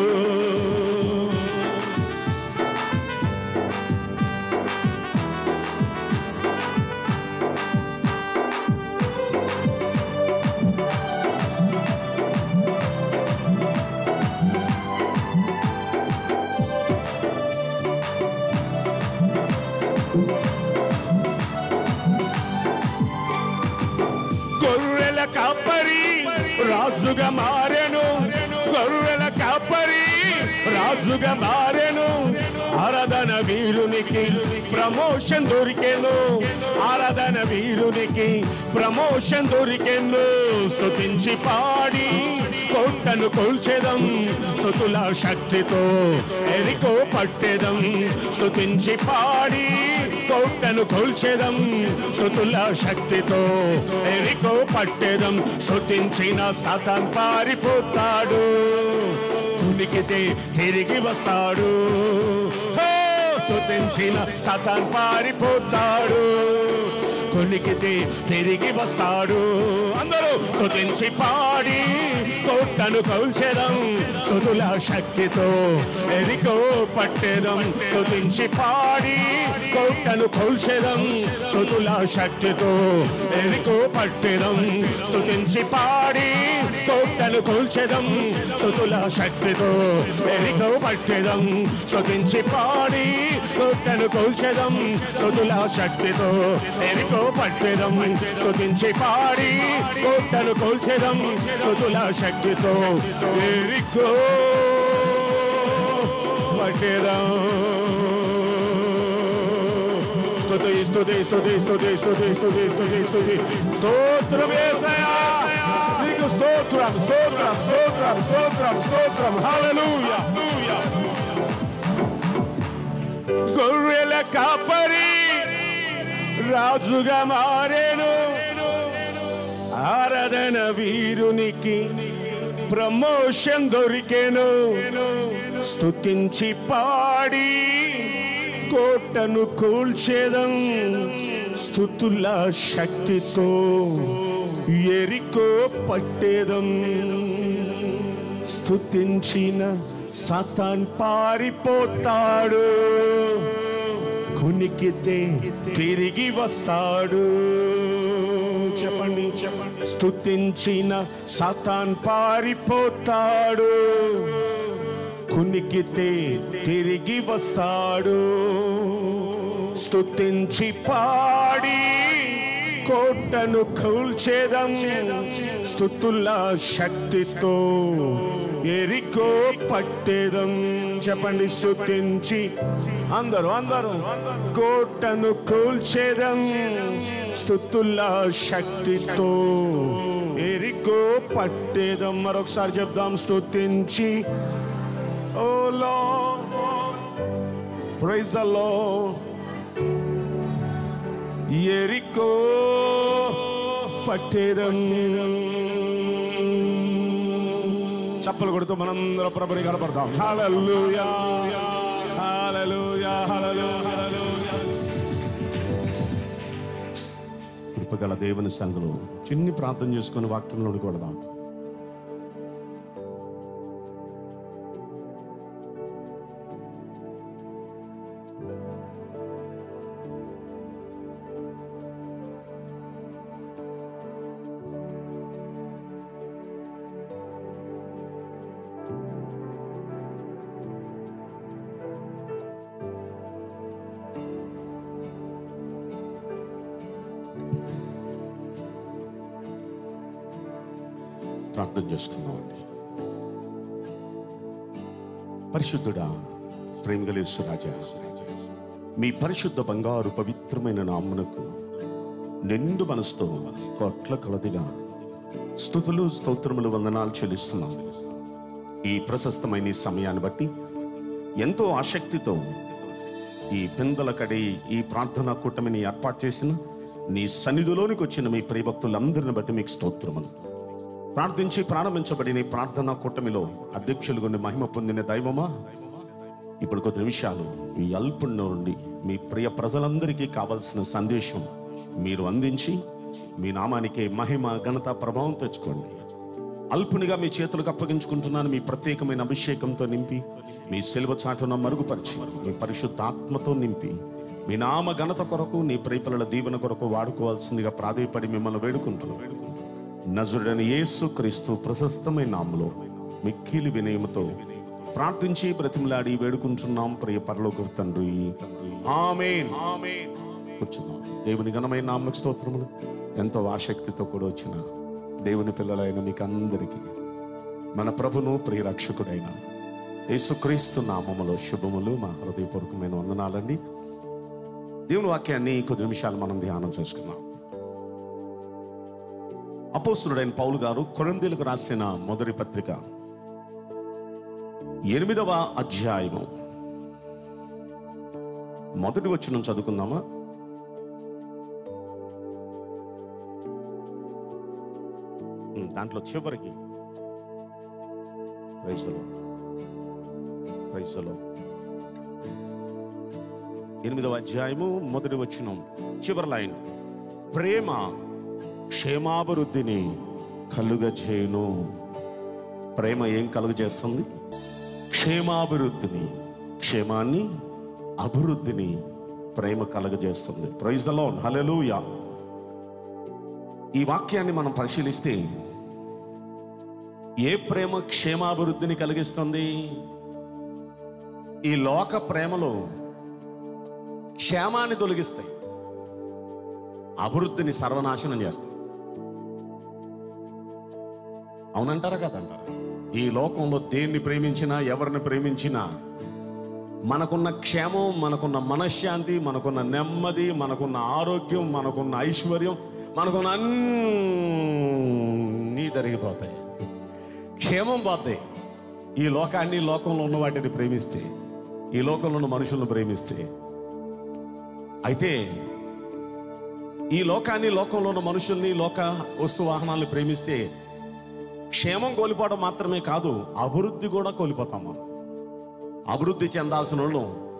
గొర్రెల కాపరి రాజుగా మారెను గొర్రెల కాపరి రాజుగా మారెను ఆరాధన వీరునికి ప్రమోషన్ దొరికెను ఆరాధన వీరునికి ప్రమోషన్ దొరికెను స్తుతించి పాడి కోటను కొల్చెదం స్తుతుల శక్తితో ఎరికో పట్టెదం స్తుతించి పాడి కోటను కొల్చెదం స్తుతుల శక్తితో ఎరికో పట్టెదం స్తుతించిన సతన్ పారిపోతాడు ఉనికితే తిరిగి వస్తాడు హో! స్తుతించిన సతన్ పారిపోతాడు కొనికితే తిరిగి వస్తాడు అందరూ స్తుతించి పాడి కోటను కౌల్చెదం స్తుతుల శక్తితో ఎరికో పట్టెదం స్తుతించి పాడి కోటను కూల్చెదం స్థుతుల శక్తితో ఎరికో పట్టెదం స్తుతించి పాడి కోటను కూల్చెదం స్థుతుల శక్తితో ఎరికో పట్టెదం స్తుతించి పాడి కోటను కూల్చెదం స్థుతుల శక్తితో ఎరికో పట్టెదం స్తుతించి పాడి కోటను కూల్చెదం స్థుతుల శక్తితో ఎరికో పట్టెదం స్తుతి స్తుతి స్తుతి స్తుతి స్తుతి స్తుతి స్తుతి స్తుతి స్తోత్రం యేసయ్యా నీకు స్తోత్రం స్తోత్రం స్తోత్రం స్తోత్రం స్తోత్రం హల్లెలూయా గొర్రెల కాపరి రాజుగా మారేను ఆరాధన వీరునికి ప్రమోషన్ దొరికెను స్తుతించి పాడి కోటను కూల్చేదం స్థుతుల శక్తితో ఎరికో పట్టేదం స్తుతించిన సతాన్ పారిపోతాడు కునికితే తిరిగి వస్తాడు చెప్పండి చెప్పండి స్తుతించిన సతాన్ పారిపోతాడు కునికితే తిరిగి వస్తాడు స్తుతించి పాడి కోటను కూల్చేదం స్థుతుల శక్తితో ఎరికో పట్టేదం చెప్పండి స్తుతించి అందరూ అందరూ కోటను కూల్చేదం స్థుతుల శక్తితో ఎరికో పట్టేదం మరొకసారి చెప్దాం స్తుతించి ఓ లో ప్రైజ్ ద లో ఎరికో పట్టేదం చప్పలు కొడుతూ మనందరం ప్రభుని కనపడతాం హల్లెలూయా హల్లెలూయా హల్లెలూయా హల్లెలూయా కృపగల దేవుని సంఘలో చిన్ని ప్రార్థన చేసుకుని వాక్యంలోకి కొడదాం ప్రార్థన చేసుకుందామండి పరిశుద్ధుడా ప్రేమగలేసు రాజా మీ పరిశుద్ధ బంగారు పవిత్రమైన నామునకు నిండు మనసుతో కోట్ల కొలదిగా స్థుతులు స్తోత్రములు వందనాలు చెల్లిస్తున్నాం ఈ ప్రశస్తమైన ఈ సమయాన్ని బట్టి ఎంతో ఆసక్తితో ఈ పిందల కడి ఈ ప్రార్థనా కూటమిని ఏర్పాటు చేసిన నీ సన్నిధిలోనికి వచ్చిన మీ ప్రియభక్తులందరిని బట్టి మీకు స్తోత్రములు ప్రార్థించి ప్రారంభించబడిన ఈ ప్రార్థనా కూటమిలో అధ్యక్షులు కొన్ని మహిమ పొందిన దైవమా ఇప్పుడు కొద్ది నిమిషాలు మీ అల్పుణ్ణి నుండి మీ ప్రియ ప్రజలందరికీ కావలసిన సందేశం మీరు అందించి మీ నామానికి మహిమ ఘనత ప్రభావం తెచ్చుకోండి అల్పునిగా మీ చేతులకు అప్పగించుకుంటున్నాను మీ ప్రత్యేకమైన అభిషేకంతో నింపి మీ సెలవు చాటున మరుగుపరిచి మీ పరిశుద్ధ ఆత్మతో నింపి మీ నామ ఘనత కొరకు నీ ప్రేపల దీవెన కొరకు వాడుకోవాల్సిందిగా ప్రాధేయపడి మిమ్మల్ని వేడుకుంటున్నాను నజరుడని యేసు క్రీస్తు ప్రశస్తమైన నామలో మిక్కిలి వినయముతో ప్రార్థించి బ్రతిమలాడి వేడుకుంటున్నాం ప్రియ పరలోక తండ్రి ఆమేన్ ఆమేన్ కూర్చున్నాం దేవుని ఘనమైన నామకు స్తోత్రములు ఎంతో ఆసక్తితో కూడా వచ్చిన దేవుని పిల్లలైన మీకు అందరికీ మన ప్రభును ప్రియ రక్షకుడైన యేసుక్రీస్తు నామములో శుభములు మా హృదయపూర్వకమైన వందనాలండి దేవుని వాక్యాన్ని కొద్ది నిమిషాలు మనం ధ్యానం చేసుకున్నాం అపోస్తుడైన పౌలు గారు కొరందీలకు రాసిన మొదటి పత్రిక ఎనిమిదవ అధ్యాయము మొదటి వచ్చిన చదువుకుందామా ఉమ్, దాంట్లో చివరికి ప్రైజ్లో ప్రైజ్లో ఎనిమిదవ అధ్యాయము మొదటి వచ్చిన చివరి లైన్ ప్రేమ క్షేమాభివృద్ధిని కలుగజేయును ప్రేమ ఏం కలుగజేస్తుంది క్షేమాభివృద్ధిని క్షేమాన్ని అభివృద్ధిని ప్రేమ కలగజేస్తుంది ప్రైజ్ ద లోన్ హల్లెలూయా ఈ వాక్యాన్ని మనం పరిశీలిస్తే ఏ ప్రేమ క్షేమాభివృద్ధిని కలిగిస్తుంది ఈ లోక ప్రేమలో క్షేమాన్ని తొలగిస్తాయి అభివృద్ధిని సర్వనాశనం చేస్తాయి అవునంటారా కదంటారా ఈ లోకంలో దేన్ని ప్రేమించినా ఎవరిని ప్రేమించినా మనకున్న క్షేమం మనకున్న మనశ్శాంతి మనకున్న నెమ్మది మనకున్న ఆరోగ్యం మనకున్న ఐశ్వర్యం మనకున్న అన్నీ జరిగిపోతాయి క్షేమం పోతాయి ఈ లోకాన్ని లోకంలో ఉన్న వాటిని ప్రేమిస్తే ఈ లోకంలో ఉన్న మనుషులను ప్రేమిస్తే అయితే ఈ లోకాన్ని లోకంలో ఉన్న మనుషుల్ని లోక వస్తు వాహనాలను ప్రేమిస్తే క్షేమం కోల్పోవడం మాత్రమే కాదు అభివృద్ధి కూడా కోల్పోతాం మనం అభివృద్ధి చెందాల్సిన వాళ్ళు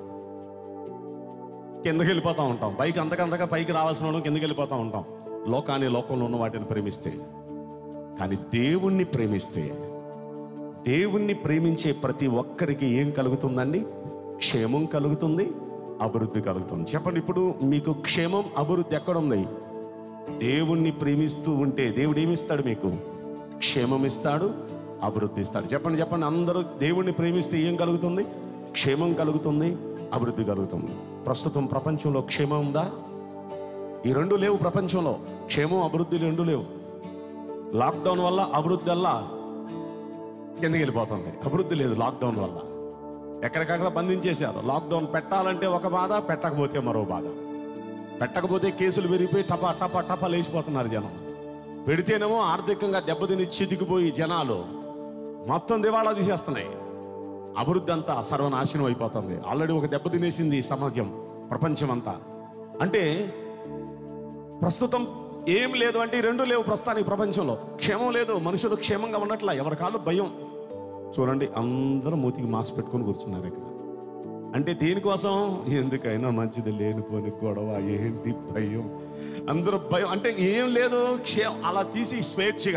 కిందకి వెళ్ళిపోతూ ఉంటాం పైకి అంతకంతగా పైకి రావాల్సిన వాళ్ళు కిందకి వెళ్ళిపోతూ ఉంటాం లోకాన్ని లోకంలో ఉన్న వాటిని ప్రేమిస్తే కానీ దేవుణ్ణి ప్రేమిస్తే దేవుణ్ణి ప్రేమించే ప్రతి ఒక్కరికి ఏం కలుగుతుందండి క్షేమం కలుగుతుంది అభివృద్ధి కలుగుతుంది చెప్పండి ఇప్పుడు మీకు క్షేమం అభివృద్ధి ఎక్కడుంది దేవుణ్ణి ప్రేమిస్తూ ఉంటే దేవుడు ఏమిస్తాడు మీకు క్షేమం ఇస్తాడు అభివృద్ధి ఇస్తాడు చెప్పండి చెప్పండి అందరూ దేవుణ్ణి ప్రేమిస్తే ఏం కలుగుతుంది క్షేమం కలుగుతుంది అభివృద్ధి కలుగుతుంది ప్రస్తుతం ప్రపంచంలో క్షేమం ఉందా ఈ రెండు లేవు ప్రపంచంలో క్షేమం అభివృద్ధి రెండు లేవు లాక్డౌన్ వల్ల అభివృద్ధి వల్ల కిందకి వెళ్ళిపోతుంది అభివృద్ధి లేదు లాక్డౌన్ వల్ల ఎక్కడికక్కడ బంధించేశారు లాక్డౌన్ పెట్టాలంటే ఒక బాధ పెట్టకపోతే మరో బాధ పెట్టకపోతే కేసులు పెరిగిపోయి టపా టపా టపా లేచిపోతున్నారు జనం పెడితేనేమో ఆర్థికంగా దెబ్బతిని చితికిపోయి జనాలు మొత్తం దివాళా తీసేస్తున్నాయి అభివృద్ధి అంతా సర్వనాశనం అయిపోతుంది ఆల్రెడీ ఒక దెబ్బ తినేసింది ఈ సమాజం ప్రపంచం అంతా అంటే ప్రస్తుతం ఏం లేదు అంటే ఈ రెండు లేవు ప్రస్తుతానికి ప్రపంచంలో క్షేమం లేదు మనుషులు క్షేమంగా ఉండట్లా ఎవరి కాళ్ళు భయం చూడండి అందరూ మూతికి మాస్క్ పెట్టుకొని కూర్చున్నారు ఇక్కడ అంటే దేనికోసం ఎందుకైనా మంచిది లేనిపోని గొడవ ఏంటి భయం అందరూ భయం అంటే ఏం లేదు క్షే అలా తీసి స్వేచ్ఛగా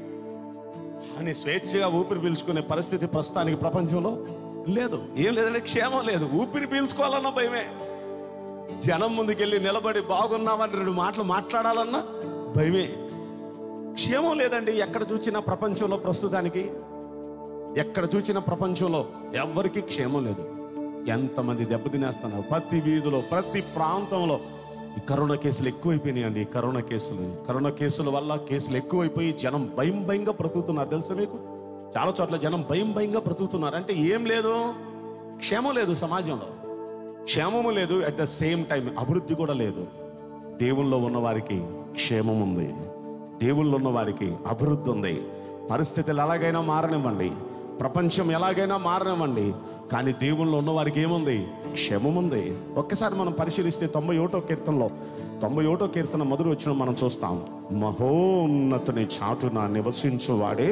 అని స్వేచ్ఛగా ఊపిరి పీల్చుకునే పరిస్థితి ప్రస్తుతానికి ప్రపంచంలో లేదు ఏం లేదంటే క్షేమం లేదు ఊపిరి పీల్చుకోవాలన్న భయమే జనం ముందుకెళ్ళి నిలబడి బాగున్నామని రెండు మాటలు మాట్లాడాలన్నా భయమే క్షేమం లేదండి ఎక్కడ చూసినా ప్రపంచంలో ప్రస్తుతానికి ఎక్కడ చూసిన ప్రపంచంలో ఎవ్వరికీ క్షేమం లేదు ఎంతమంది దెబ్బతినేస్తున్నారు ప్రతి వీధిలో ప్రతి ప్రాంతంలో ఈ కరోనా కేసులు ఎక్కువైపోయినాయండి ఈ కరోనా కేసులు కరోనా కేసుల వల్ల కేసులు ఎక్కువైపోయి జనం భయం భయంగా బ్రతుకుతున్నారు తెలుసా మీకు చాలా చోట్ల జనం భయం భయంగా బ్రతుకుతున్నారు అంటే ఏం లేదు క్షేమం లేదు సమాజంలో క్షేమము లేదు అట్ ద సేమ్ టైం అభివృద్ధి కూడా లేదు దేవుల్లో ఉన్న వారికి క్షేమం ఉంది దేవుల్లో ఉన్న వారికి అభివృద్ధి ఉంది పరిస్థితులు ఎలాగైనా మారనివ్వండి ప్రపంచం ఎలాగైనా మారనివ్వండి కానీ దేవుల్లో ఉన్న వారికి ఏముంది క్షేమం ఉంది ఒక్కసారి మనం పరిశీలిస్తే తొంభై ఒకటో కీర్తనలో తొంభై ఒకటో కీర్తన మొదలు వచ్చిన మనం చూస్తాం మహోన్నతుని చాటున నివసించువాడే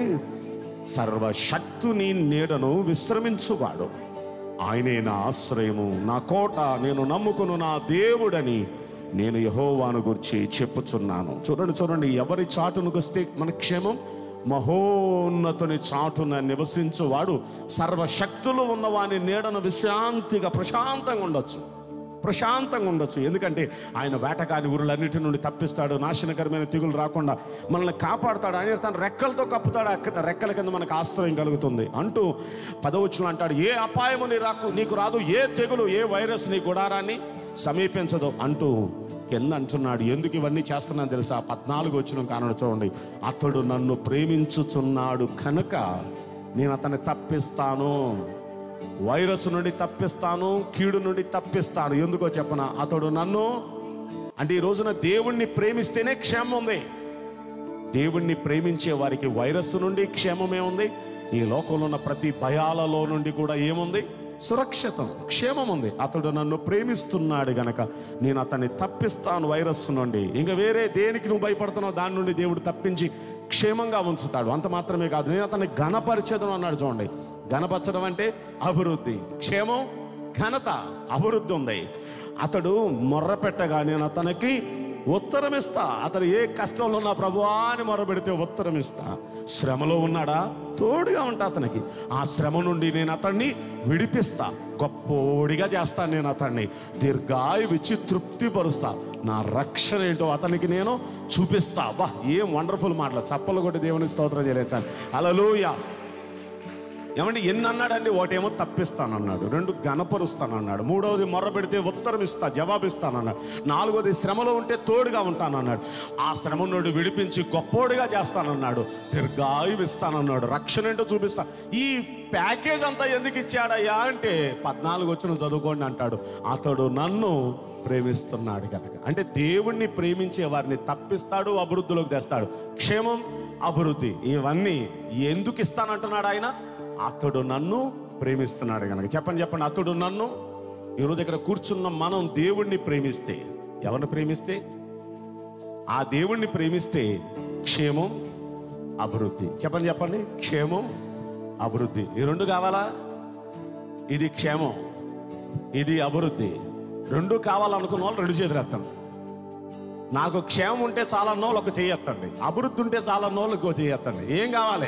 సర్వశక్తుని నీడను విశ్రమించువాడు ఆయనే నా ఆశ్రయము నా కోట నేను నమ్ముకును నా దేవుడని నేను యహోవాను గురించి చెప్పుచున్నాను చూడండి చూడండి ఎవరి చాటునకు వస్తే మన క్షేమం మహోన్నతుని చాటున నివసించువాడు సర్వశక్తులు ఉన్నవాని నీడను విశ్రాంతిగా ప్రశాంతంగా ఉండొచ్చు ప్రశాంతంగా ఉండొచ్చు ఎందుకంటే ఆయన వేటకాని ఊరులన్నిటి నుండి తప్పిస్తాడు నాశనకరమైన తెగులు రాకుండా మనల్ని కాపాడుతాడు ఆయన తన రెక్కలతో కప్పుతాడు అక్కడ రెక్కల కింద మనకు ఆశ్రయం కలుగుతుంది అంటూ పదవచ్చులు అంటాడు ఏ అపాయము నీ రాకు నీకు రాదు ఏ తెగులు ఏ వైరస్ నీ గుడారాన్ని సమీపించదు అంటూ కింద అంటున్నాడు ఎందుకు ఇవన్నీ చేస్తున్నాను తెలుసా పద్నాలుగు వచ్చిన కానడు చూడండి అతడు నన్ను ప్రేమించుచున్నాడు కనుక నేను అతన్ని తప్పిస్తాను వైరస్ నుండి తప్పిస్తాను కీడు నుండి తప్పిస్తాను ఎందుకో చెప్పన అతడు నన్ను అంటే ఈ రోజున దేవుణ్ణి ప్రేమిస్తేనే క్షేమం ఉంది దేవుణ్ణి ప్రేమించే వారికి వైరస్ నుండి క్షేమమే ఉంది ఈ లోకంలో ఉన్న ప్రతి భయాలలో నుండి కూడా ఏముంది సురక్షితం క్షేమం ఉంది అతడు నన్ను ప్రేమిస్తున్నాడు గనక నేను అతన్ని తప్పిస్తాను వైరస్ నుండి ఇంకా వేరే దేనికి నువ్వు భయపడుతున్నావు దాని నుండి దేవుడు తప్పించి క్షేమంగా ఉంచుతాడు అంత మాత్రమే కాదు నేను అతన్ని ఘనపరిచదను అన్నాడు చూడండి ఘనపరచడం అంటే అభివృద్ధి క్షేమం ఘనత అభివృద్ధి ఉంది అతడు మొర్ర పెట్టగా నేను అతనికి ఉత్తరం ఇస్తా అతను ఏ కష్టంలో ఉన్నా ప్రభువా అని మొరబెడితే ఉత్తరం ఇస్తా శ్రమలో ఉన్నాడా తోడుగా ఉంటా అతనికి ఆ శ్రమ నుండి నేను అతన్ని విడిపిస్తా గొప్పోడిగా చేస్తాను నేను అతన్ని దీర్ఘాయువిచ్చి తృప్తిపరుస్తా నా రక్షణ ఏంటో అతనికి నేను చూపిస్తా వా ఏం వండర్ఫుల్ మాటలు చప్పలు కొట్టి దేవుని స్తోత్రం చేయలేచాను అలలోయ ఏమండి ఎన్ని అన్నాడండి ఒకటేమో తప్పిస్తానన్నాడు రెండు గణపరుస్తానన్నాడు మూడవది మొర్ర పెడితే ఉత్తరం ఇస్తా జవాబు ఇస్తానన్నాడు నాలుగోది శ్రమలో ఉంటే తోడుగా ఉంటానన్నాడు ఆ శ్రమ నుండి విడిపించి గొప్పోడిగా చేస్తానన్నాడు దీర్ఘాయువు ఇస్తానన్నాడు రక్షణ ఏంటో చూపిస్తా ఈ ప్యాకేజ్ అంతా ఎందుకు ఇచ్చాడయ్యా అంటే పద్నాలుగు వచ్చిన చదువుకోండి అంటాడు అతడు నన్ను ప్రేమిస్తున్నాడు కనుక అంటే దేవుణ్ణి ప్రేమించే వారిని తప్పిస్తాడు అభివృద్ధిలోకి తెస్తాడు క్షేమం అభివృద్ధి ఇవన్నీ ఎందుకు ఇస్తానంటున్నాడు ఆయన అతడు నన్ను ప్రేమిస్తున్నాడు కనుక చెప్పండి చెప్పండి అతడు నన్ను ఈరోజు ఇక్కడ కూర్చున్న మనం దేవుణ్ణి ప్రేమిస్తే ఎవరిని ప్రేమిస్తే ఆ దేవుణ్ణి ప్రేమిస్తే క్షేమం అభివృద్ధి చెప్పండి చెప్పండి క్షేమం అభివృద్ధి ఈ రెండు కావాలా ఇది క్షేమం ఇది అభివృద్ధి రెండు కావాలనుకున్న వాళ్ళు రెండు చేతులు ఎత్తండి నాకు క్షేమం ఉంటే చాలా నోళ్ళు ఒక చేయొత్తండి అభివృద్ధి ఉంటే చాలా నోళ్ళు ఇంకో చేయొత్తండి ఏం కావాలి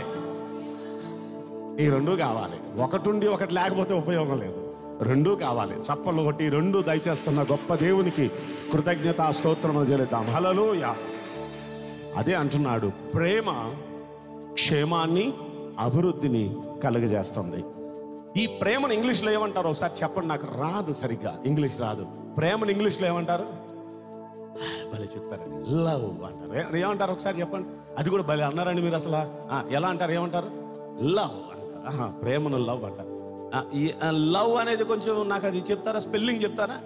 ఈ రెండు కావాలి ఒకటి ఉండి ఒకటి లేకపోతే ఉపయోగం లేదు రెండు కావాలి చప్పలు ఒకటి రెండు దయచేస్తున్న గొప్ప దేవునికి కృతజ్ఞత స్తోత్రం చెల్లిద్దాం హలలోయ అదే అంటున్నాడు ప్రేమ క్షేమాన్ని అభివృద్ధిని కలుగజేస్తుంది ఈ ప్రేమను ఇంగ్లీష్లో ఏమంటారు ఒకసారి చెప్పండి నాకు రాదు సరిగ్గా ఇంగ్లీష్ రాదు ప్రేమను ఇంగ్లీష్లో ఏమంటారు భలే చెప్పారండి లవ్ అంటారు ఏ- ఏమంటారు ఒకసారి చెప్పండి అది కూడా భలే అన్నారండి మీరు అసలు ఆ, ఎలా అంటారు ఏమంటారు లవ్ అంటారు ఆహా, ప్రేమను లవ్ అంటారు ఆ, ఈ లవ్ అనేది కొంచెం నాకు అది చెప్తారా స్పెల్లింగ్ చెప్తారా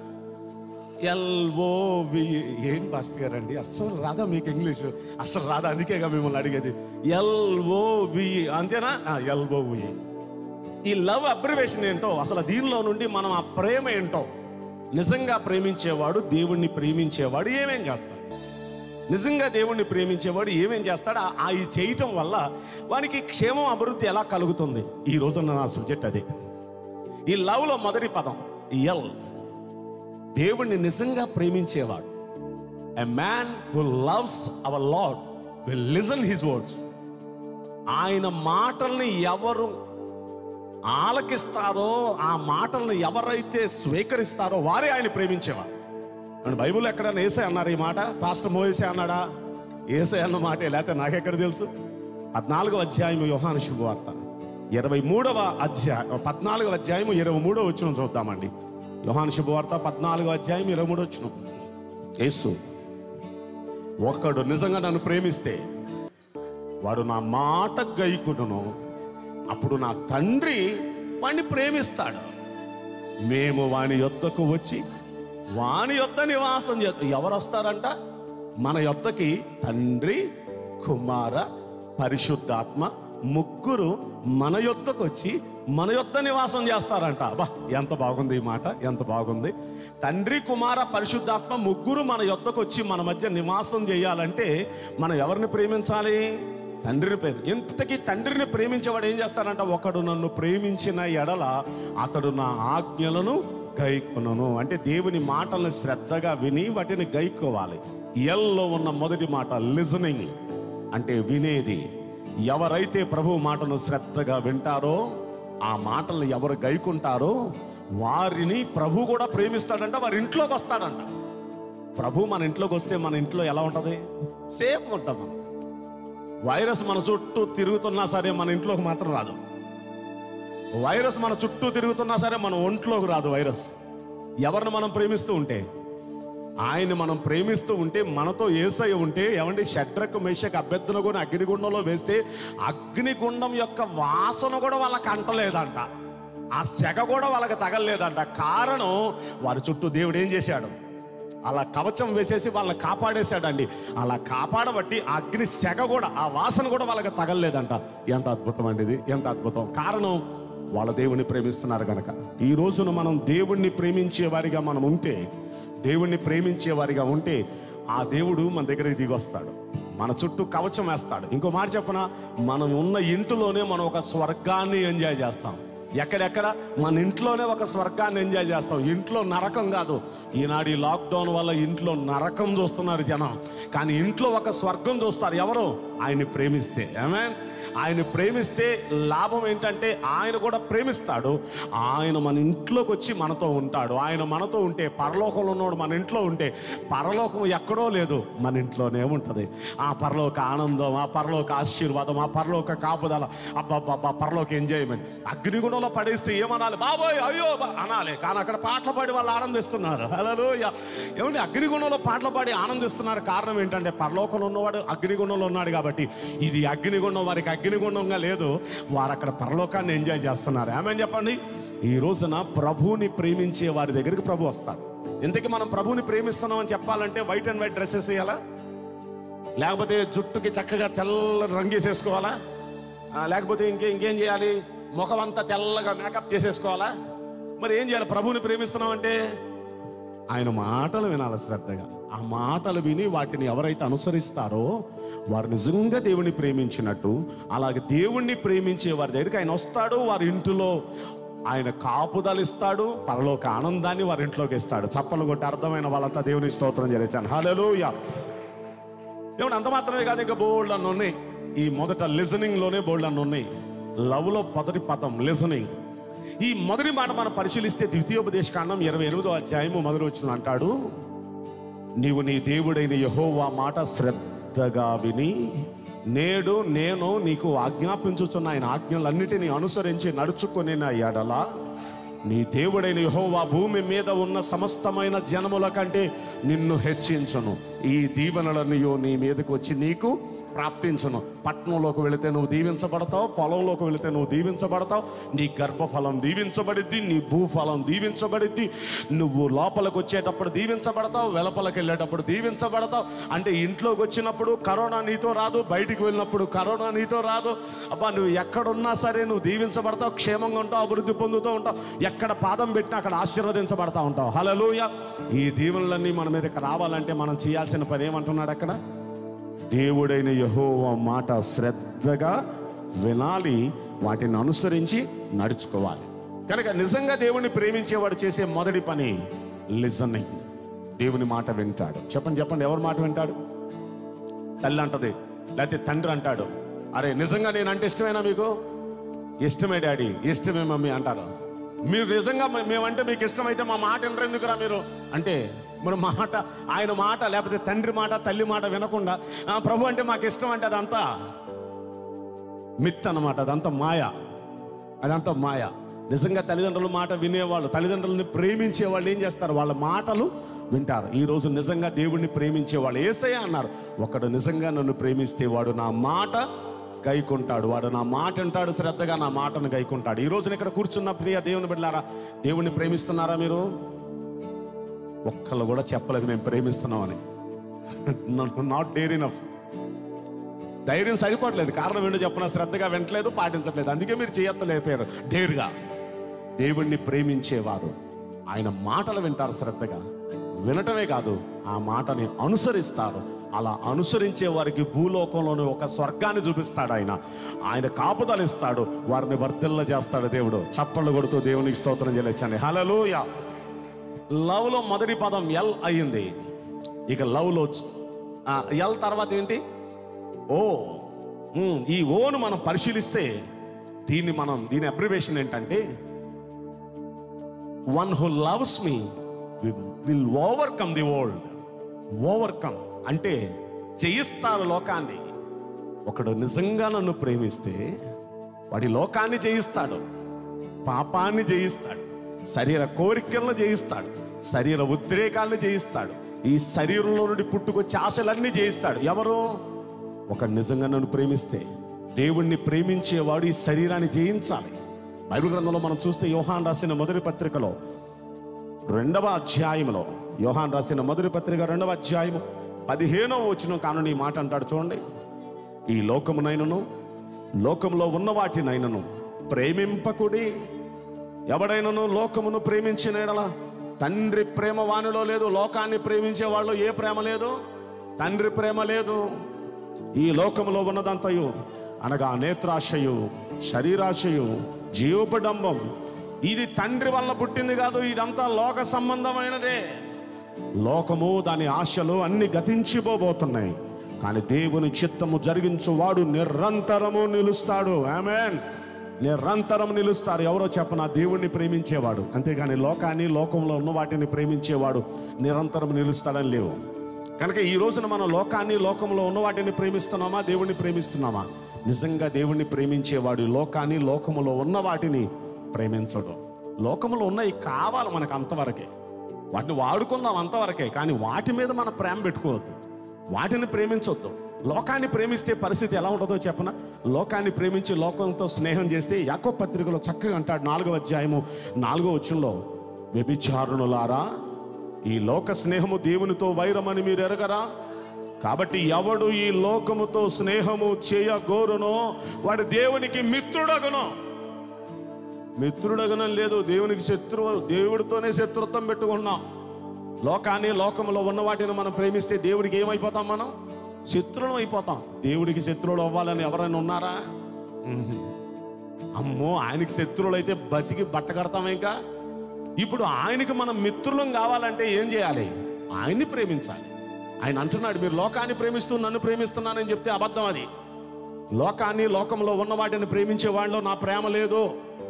ఎల్ఓవి ఏం పాస్టర్ గారు అండి అస్సలు రాదా మీకు ఇంగ్లీష్ అస్సలు రాదా అందుకేగా మిమ్మల్ని అడిగేది ఎల్ఓవి అంతేనా ఎల్ఓవి ఈ లవ్ అబ్రివేషన్ ఏంటో అసలు దీనిలో నుండి మనం ఆ ప్రేమ ఏంటో నిజంగా ప్రేమించేవాడు దేవుణ్ణి ప్రేమించేవాడు ఏమేం చేస్తాడు నిజంగా దేవుణ్ణి ప్రేమించేవాడు ఏమేం చేస్తాడు ఆ- ఆ ఈ చేయటం వల్ల వానికి క్షేమం అభివృద్ధి ఎలా కలుగుతుంది ఈ రోజున నా సబ్జెక్ట్ అదే ఈ లవ్లో మొదటి పదం ఎల్ దేవుణ్ణి నిజంగా ప్రేమించేవాడు a man who loves our lord will listen his words ఆయన మాటల్ని ఎవరు ఆలకిస్తారో ఆ మాటలను ఎవరైతే స్వీకరిస్తారో వారే ఆయన ప్రేమించేవారు అండ్ బైబుల్ ఎక్కడైనా ఏసే అన్నారు ఈ మాట పాస్టర్ మోయేసే అన్నాడా ఏసే అన్న మాటే లేకపోతే నాకెక్కడ తెలుసు పద్నాలుగవ అధ్యాయం యోహాను శుభవార్త ఇరవై మూడవ అధ్యాయం పద్నాలుగవ అధ్యాయం ఇరవై మూడవ వచ్చిన చూద్దామండి యోహాను శుభవార్త పద్నాలుగవ అధ్యాయం ఇరవై మూడో వచ్చిన యేసు ఒక్కడు నిజంగా నన్ను ప్రేమిస్తే వాడు నా మాట గైకుడును అప్పుడు నా తండ్రి వాణ్ణి ప్రేమిస్తాడు మేము వాని యొద్దకు వచ్చి వాని యొద్ద నివాసం చేద్దాం ఎవరు వస్తారంట మన యొద్దకి తండ్రి కుమార పరిశుద్ధాత్మ ముగ్గురు మన యొద్దకు వచ్చి మన యొద్ద నివాసం చేస్తారంట బా ఎంత బాగుంది ఈ మాట ఎంత బాగుంది తండ్రి కుమార పరిశుద్ధాత్మ ముగ్గురు మన యొద్దకు వచ్చి మన మధ్య నివాసం చేయాలంటే మనం ఎవరిని ప్రేమించాలి తండ్రిని ప్రేమ ఇంతకీ తండ్రిని ప్రేమించేవాడు ఏం చేస్తాడంట ఒకడు నన్ను ప్రేమించిన ఎడల అతడు నా ఆజ్ఞలను గైకొనను అంటే దేవుని మాటలను శ్రద్ధగా విని వాటిని గైకోవాలి ఎల్లో ఉన్న మొదటి మాట లిజనింగ్ అంటే వినేది ఎవరైతే ప్రభు మాటను శ్రద్ధగా వింటారో ఆ మాటలను ఎవరు గైకుంటారో వారిని ప్రభు కూడా ప్రేమిస్తాడంట వారి ఇంట్లోకి వస్తాడంట ప్రభు మన ఇంట్లోకి వస్తే మన ఇంట్లో ఎలా ఉంటుంది సేఫ్ ఉంటాం మనం వైరస్ మన చుట్టూ తిరుగుతున్నా సరే మన ఇంట్లోకి మాత్రం రాదు వైరస్ మన చుట్టూ తిరుగుతున్నా సరే మన ఒంట్లోకి రాదు వైరస్ ఎవరిని మనం ప్రేమిస్తూ ఉంటే ఆయన్ని మనం ప్రేమిస్తూ ఉంటే మనతో ఏసై ఉంటే ఏమండి షడ్రకు మేషకు అభ్యర్థన కూడా అగ్నిగుండంలో వేస్తే అగ్నిగుండం యొక్క వాసన కూడా వాళ్ళకి అంటలేదంట ఆ సెగ కూడా వాళ్ళకి తగలలేదంట కారణం వారి చుట్టూ దేవుడు ఏం చేశాడు అలా కవచం వేసేసి వాళ్ళని కాపాడేశాడండి అలా కాపాడబట్టి ఆ అగ్ని సెగ కూడా ఆ వాసన కూడా వాళ్ళకి తగలలేదంట ఎంత అద్భుతం అండి ఇది ఎంత అద్భుతం కారణం వాళ్ళ దేవుణ్ణి ప్రేమిస్తున్నారు కనుక ఈ రోజున మనం దేవుణ్ణి ప్రేమించే వారిగా మనం ఉంటే దేవుణ్ణి ప్రేమించే వారిగా ఉంటే ఆ దేవుడు మన దగ్గరికి దిగి వస్తాడు మన చుట్టూ కవచం వేస్తాడు ఇంకో మాట చెప్పన మనం ఉన్న ఇంటిలోనే మనం ఒక స్వర్గాన్ని ఎంజాయ్ చేస్తాం ఎక్కడెక్కడ మన ఇంట్లోనే ఒక స్వర్గాన్ని ఎంజాయ్ చేస్తాం ఇంట్లో నరకం కాదు ఈనాడు ఈ లాక్డౌన్ వల్ల ఇంట్లో నరకం చూస్తున్నారు జనం కానీ ఇంట్లో ఒక స్వర్గం చూస్తారు ఎవరు ఆయన్ని ప్రేమిస్తే ఏమే ఆయన ప్రేమిస్తే లాభం ఏంటంటే ఆయన కూడా ప్రేమిస్తాడు ఆయన మన ఇంట్లోకి వచ్చి మనతో ఉంటాడు ఆయన మనతో ఉంటే పరలోకంలో ఉన్నవాడు మన ఇంట్లో ఉంటే పరలోకం ఎక్కడో లేదు మన ఇంట్లోనే ఉంటుంది ఆ పరలోక ఆనందం ఆ పరలోక ఆశీర్వాదం ఆ పరలోక కాపుదల అబ్బాబ్బా పరలోక ఎంజాయ్మెంట్ అగ్నిగుణంలో పడేస్తే ఏమనాలి బాబోయ్ అయ్యో బా- అనాలి కానీ అక్కడ పాటలు పాడి వాళ్ళు ఆనందిస్తున్నారు హలో ఏమండి అగ్నిగుణంలో పాటలు పాడి ఆనందిస్తున్నారు కారణం ఏంటంటే పరలోకంలో ఉన్నవాడు అగ్నిగుణంలో ఉన్నాడు కాబట్టి ఇది అగ్నిగుండం వారికి అగ్నిగుండంగా లేదు వారు అక్కడ పరలోకాన్ని ఎంజాయ్ చేస్తున్నారు ఏమని చెప్పండి ఈ రోజున ప్రభువుని ప్రేమించే వారి దగ్గరికి ప్రభు వస్తాడు ఇంతకీ మనం ప్రభువుని ప్రేమిస్తున్నామని చెప్పాలంటే వైట్ అండ్ వైట్ డ్రెస్సెస్ వేయాలా లేకపోతే జుట్టుకి చక్కగా తెల్ల రంగేసేసుకోవాలా ఆ, లేకపోతే ఇంకే ఇంకేం చేయాలి ముఖం అంతా తెల్లగా మేకప్ చేసేసుకోవాలా మరి ఏం చేయాలి ప్రభువుని ప్రేమిస్తున్నామంటే ఆయన మాటలు వినాలి శ్రద్ధగా ఆ మాటలు విని వాటిని ఎవరైతే అనుసరిస్తారో వారు నిజంగా దేవుణ్ణి ప్రేమించినట్టు అలాగే దేవుణ్ణి ప్రేమించే వారి దగ్గరికి ఆయన వస్తాడు వారి ఇంటిలో ఆయన కాపుదలు ఇస్తాడు పరలోక ఆనందాన్ని వారి ఇంట్లోకి ఇస్తాడు చప్పలు కొట్టి అర్థమైన వాళ్ళంతా దేవుని స్తోత్రం జరిచాను హల్లెలూయా ఏమంటే అంత మాత్రమే కాదు ఇంకా బోల్డ్ అన్న ఉన్నాయి ఈ మొదట లిజనింగ్ లోనే బోల్డ్ అన్న ఉన్నాయి లవ్ లో మొదటి పదం లిజనింగ్ ఈ మొదటి మాట మనం పరిశీలిస్తే ద్వితీయోపదేశ కాండం ఇరవై ఎనిమిదో అధ్యాయము మొదటి వచ్చిన అంటాడు నీవు నీ దేవుడైన యహోవా మాట శ్రద్ధగా విని నేడు నేను నీకు ఆజ్ఞాపించుచున్న ఆయన ఆజ్ఞలన్నిటినీ అనుసరించి నడుచుకొని నా ఎడల నీ దేవుడైన యహోవా భూమి మీద ఉన్న సమస్తమైన జనముల కంటే నిన్ను హెచ్చించును ఈ దీవెనలన్నయో నీ మీదకి వచ్చి నీకు ప్రాప్తించును పట్టణంలోకి వెళితే నువ్వు దీవించబడతావు పొలంలోకి వెళితే నువ్వు దీవించబడతావు నీ గర్భఫలం దీవించబడిద్ది నీ భూఫలం దీవించబడిద్ది నువ్వు లోపలికి వచ్చేటప్పుడు దీవించబడతావు వెలపలకి వెళ్ళేటప్పుడు దీవించబడతావు అంటే ఇంట్లోకి వచ్చినప్పుడు కరోనా నీతో రాదు బయటికి వెళ్ళినప్పుడు కరోనా నీతో రాదు అబ్బా నువ్వు ఎక్కడున్నా సరే నువ్వు దీవించబడతావు క్షేమంగా ఉంటావు అభివృద్ధి పొందుతూ ఉంటావు ఎక్కడ పాదం పెట్టినా అక్కడ ఆశీర్వదించబడతా ఉంటావు హలలుయ ఈ దీవెనలన్నీ మన మీదకి రావాలంటే మనం చేయాల్సిన పని ఏమంటున్నాడు అక్కడ దేవుడైన యహోవా మాట శ్రద్ధగా వినాలి వాటిని అనుసరించి నడుచుకోవాలి కనుక నిజంగా దేవుణ్ణి ప్రేమించేవాడు చేసే మొదటి పని లిజనింగ్ దేవుని మాట వింటాడు చెప్పండి చెప్పండి ఎవరి మాట వింటాడు తల్లి అంటది లేకపోతే తండ్రి అంటాడు అరే నిజంగా నేనంటే ఇష్టమేనా మీకు ఇష్టమే డాడీ ఇష్టమే మమ్మీ అంటారు మీరు నిజంగా మే- మేమంటే మీకు ఇష్టమైతే మా మాట వినరు ఎందుకురా మీరు అంటే మన మాట ఆయన మాట లేకపోతే తండ్రి మాట తల్లి మాట వినకుండా "ఆ, ప్రభు అంటే మాకు ఇష్టం అంటే అదంతా మిత్ అన్నమాట అదంతా మాయ అదంతా మాయ నిజంగా తల్లిదండ్రుల మాట వినేవాళ్ళు తల్లిదండ్రులని ప్రేమించే వాళ్ళు ఏం చేస్తారు వాళ్ళ మాటలు వింటారు ఈ రోజు నిజంగా దేవుణ్ణి ప్రేమించే వాళ్ళు ఏసయ్య అన్నారు ఒకడు నిజంగా నన్ను ప్రేమిస్తే వాడు నా మాట గైకుంటాడు వాడు నా మాట అంటాడు శ్రద్ధగా నా మాటను గైకుంటాడు ఈ రోజున ఇక్కడ కూర్చున్న ప్రియ దేవుని బిడ్డారా దేవుణ్ణి ప్రేమిస్తున్నారా మీరు ఒక్కళ్ళు కూడా చెప్పలేదు మేము ప్రేమిస్తున్నామని నాట్ డేర్ ఇనఫ్ ధైర్యం సరిపోవట్లేదు కారణం ఏంటో చెప్పిన శ్రద్ధగా వింటలేదు పాటించట్లేదు అందుకే మీరు చేయత్తలేపారు డేరుగా దేవుణ్ణి ప్రేమించేవారు ఆయన మాటలు వింటారు శ్రద్ధగా వినటమే కాదు ఆ మాటని అనుసరిస్తారు అలా అనుసరించే వారికి భూలోకంలోని ఒక స్వర్గాన్ని చూపిస్తాడు ఆయన ఆయన కాపుదలు ఇస్తాడు వారిని వర్ధిల్ల చేస్తాడు దేవుడు చప్పళ్ళు కొడుతూ దేవునికి స్తోత్రం చేయలేచండి హలలోయ లవ్లో మొదటి పదం ఎల్ అయ్యింది ఇక లవ్లో ఆ, ఎల్ తర్వాత ఏంటి ఓ ఉమ్, ఈ ఓను మనం పరిశీలిస్తే దీన్ని మనం దీని అబ్రివేషన్ ఏంటంటే one who loves me will overcome the world overcome అంటే జయిస్తారు లోకాన్ని ఒకడు నిజంగా నన్ను ప్రేమిస్తే వాడి లోకాన్ని జయిస్తాడు పాపాన్ని జయిస్తాడు శరీర కోరికలను జయిస్తాడు శరీర ఉద్రేకాలను జయిస్తాడు ఈ శరీరంలో నుండి పుట్టుకొచ్చే ఆశలన్నీ జయిస్తాడు ఎవరు ఒక నిజంగా నన్ను ప్రేమిస్తే దేవుణ్ణి ప్రేమించేవాడు ఈ శరీరాన్ని జయించాలి బైబిల్ గ్రంథంలో మనం చూస్తే యోహాన్ రాసిన మొదటి పత్రికలో రెండవ అధ్యాయంలో యోహాన్ రాసిన మొదటి పత్రిక రెండవ అధ్యాయము పదిహేనవ వచ్చిన కానుని ఈ మాట అంటాడు చూడండి ఈ లోకమునైనను లోకంలో ఉన్న వాటినైనను ప్రేమింపకుడి ఎవడైనను లోకమును ప్రేమించిన యెడల తండ్రి ప్రేమ వానిలో లేదు లోకాన్ని ప్రేమించే వాళ్ళు ఏ ప్రేమ లేదు తండ్రి ప్రేమ లేదు ఈ లోకములో ఉన్నదంతయు అనగా నేత్రాశయు శరీరాశయు జీవపడంబం ఇది తండ్రి వల్ల పుట్టింది కాదు ఇదంతా లోక సంబంధమైనదే లోకము దాని ఆశలు అన్ని గతించిపోబోతున్నాయి కానీ దేవుని చిత్తము జరిగించువాడు నిరంతరము నిలుస్తాడు ఆమెన్ నిరంతరం నిలుస్తారు ఎవరో చెప్పన దేవుణ్ణి ప్రేమించేవాడు అంతేగాని లోకాన్ని లోకంలో ఉన్న వాటిని ప్రేమించేవాడు నిరంతరం నిలుస్తాడని లేవు కనుక ఈ రోజున మనం లోకాన్ని లోకంలో ఉన్న వాటిని ప్రేమిస్తున్నామా దేవుణ్ణి ప్రేమిస్తున్నామా నిజంగా దేవుణ్ణి ప్రేమించేవాడు లోకాన్ని లోకములో ఉన్న వాటిని ప్రేమించడు లోకములో ఉన్నవి కావాలి మనకు అంతవరకే వాటిని వాడుకుందాం అంతవరకే కానీ వాటి మీద మన ప్రేమ పెట్టుకోవద్దు వాటిని ప్రేమించొద్దు లోకాన్ని ప్రేమిస్తే పరిస్థితి ఎలా ఉంటుందో చెప్పన లోకాన్ని ప్రేమించి లోకంతో స్నేహం చేస్తే యాకో పత్రికలో చక్కగా అంటాడు నాలుగవ అధ్యాయము నాలుగో వచ్చంలో వ్యభిచారుణులారా ఈ లోక స్నేహము దేవునితో వైరమని మీరు ఎరగరా కాబట్టి ఎవడు ఈ లోకముతో స్నేహము చేయగోరునో వాడు దేవునికి మిత్రుడగును మిత్రుడగనం లేదు దేవునికి శత్రువు దేవుడితోనే శత్రుత్వం పెట్టుకున్నాం లోకాన్ని లోకంలో ఉన్న వాటిని మనం ప్రేమిస్తే దేవుడికి ఏమైపోతాం మనం శత్రువులం అయిపోతాం దేవుడికి శత్రువులు అవ్వాలని ఎవరైనా ఉన్నారా ఉహు. అమ్మో ఆయనకి శత్రువులు అయితే బతికి బట్ట కడతాం ఇంకా ఇప్పుడు ఆయనకి మనం మిత్రులం కావాలంటే ఏం చేయాలి ఆయన్ని ప్రేమించాలి ఆయన అంటున్నాడు మీరు లోకాన్ని ప్రేమిస్తూ నన్ను ప్రేమిస్తున్నానని చెప్తే అబద్ధం అది లోకాన్ని లోకంలో ఉన్న వాటిని ప్రేమించే వాళ్ళలో నా ప్రేమ లేదు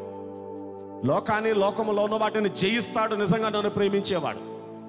లోకాన్ని లోకములో ఉన్న వాటిని జయిస్తాడు నిజంగా నన్ను ప్రేమించేవాడు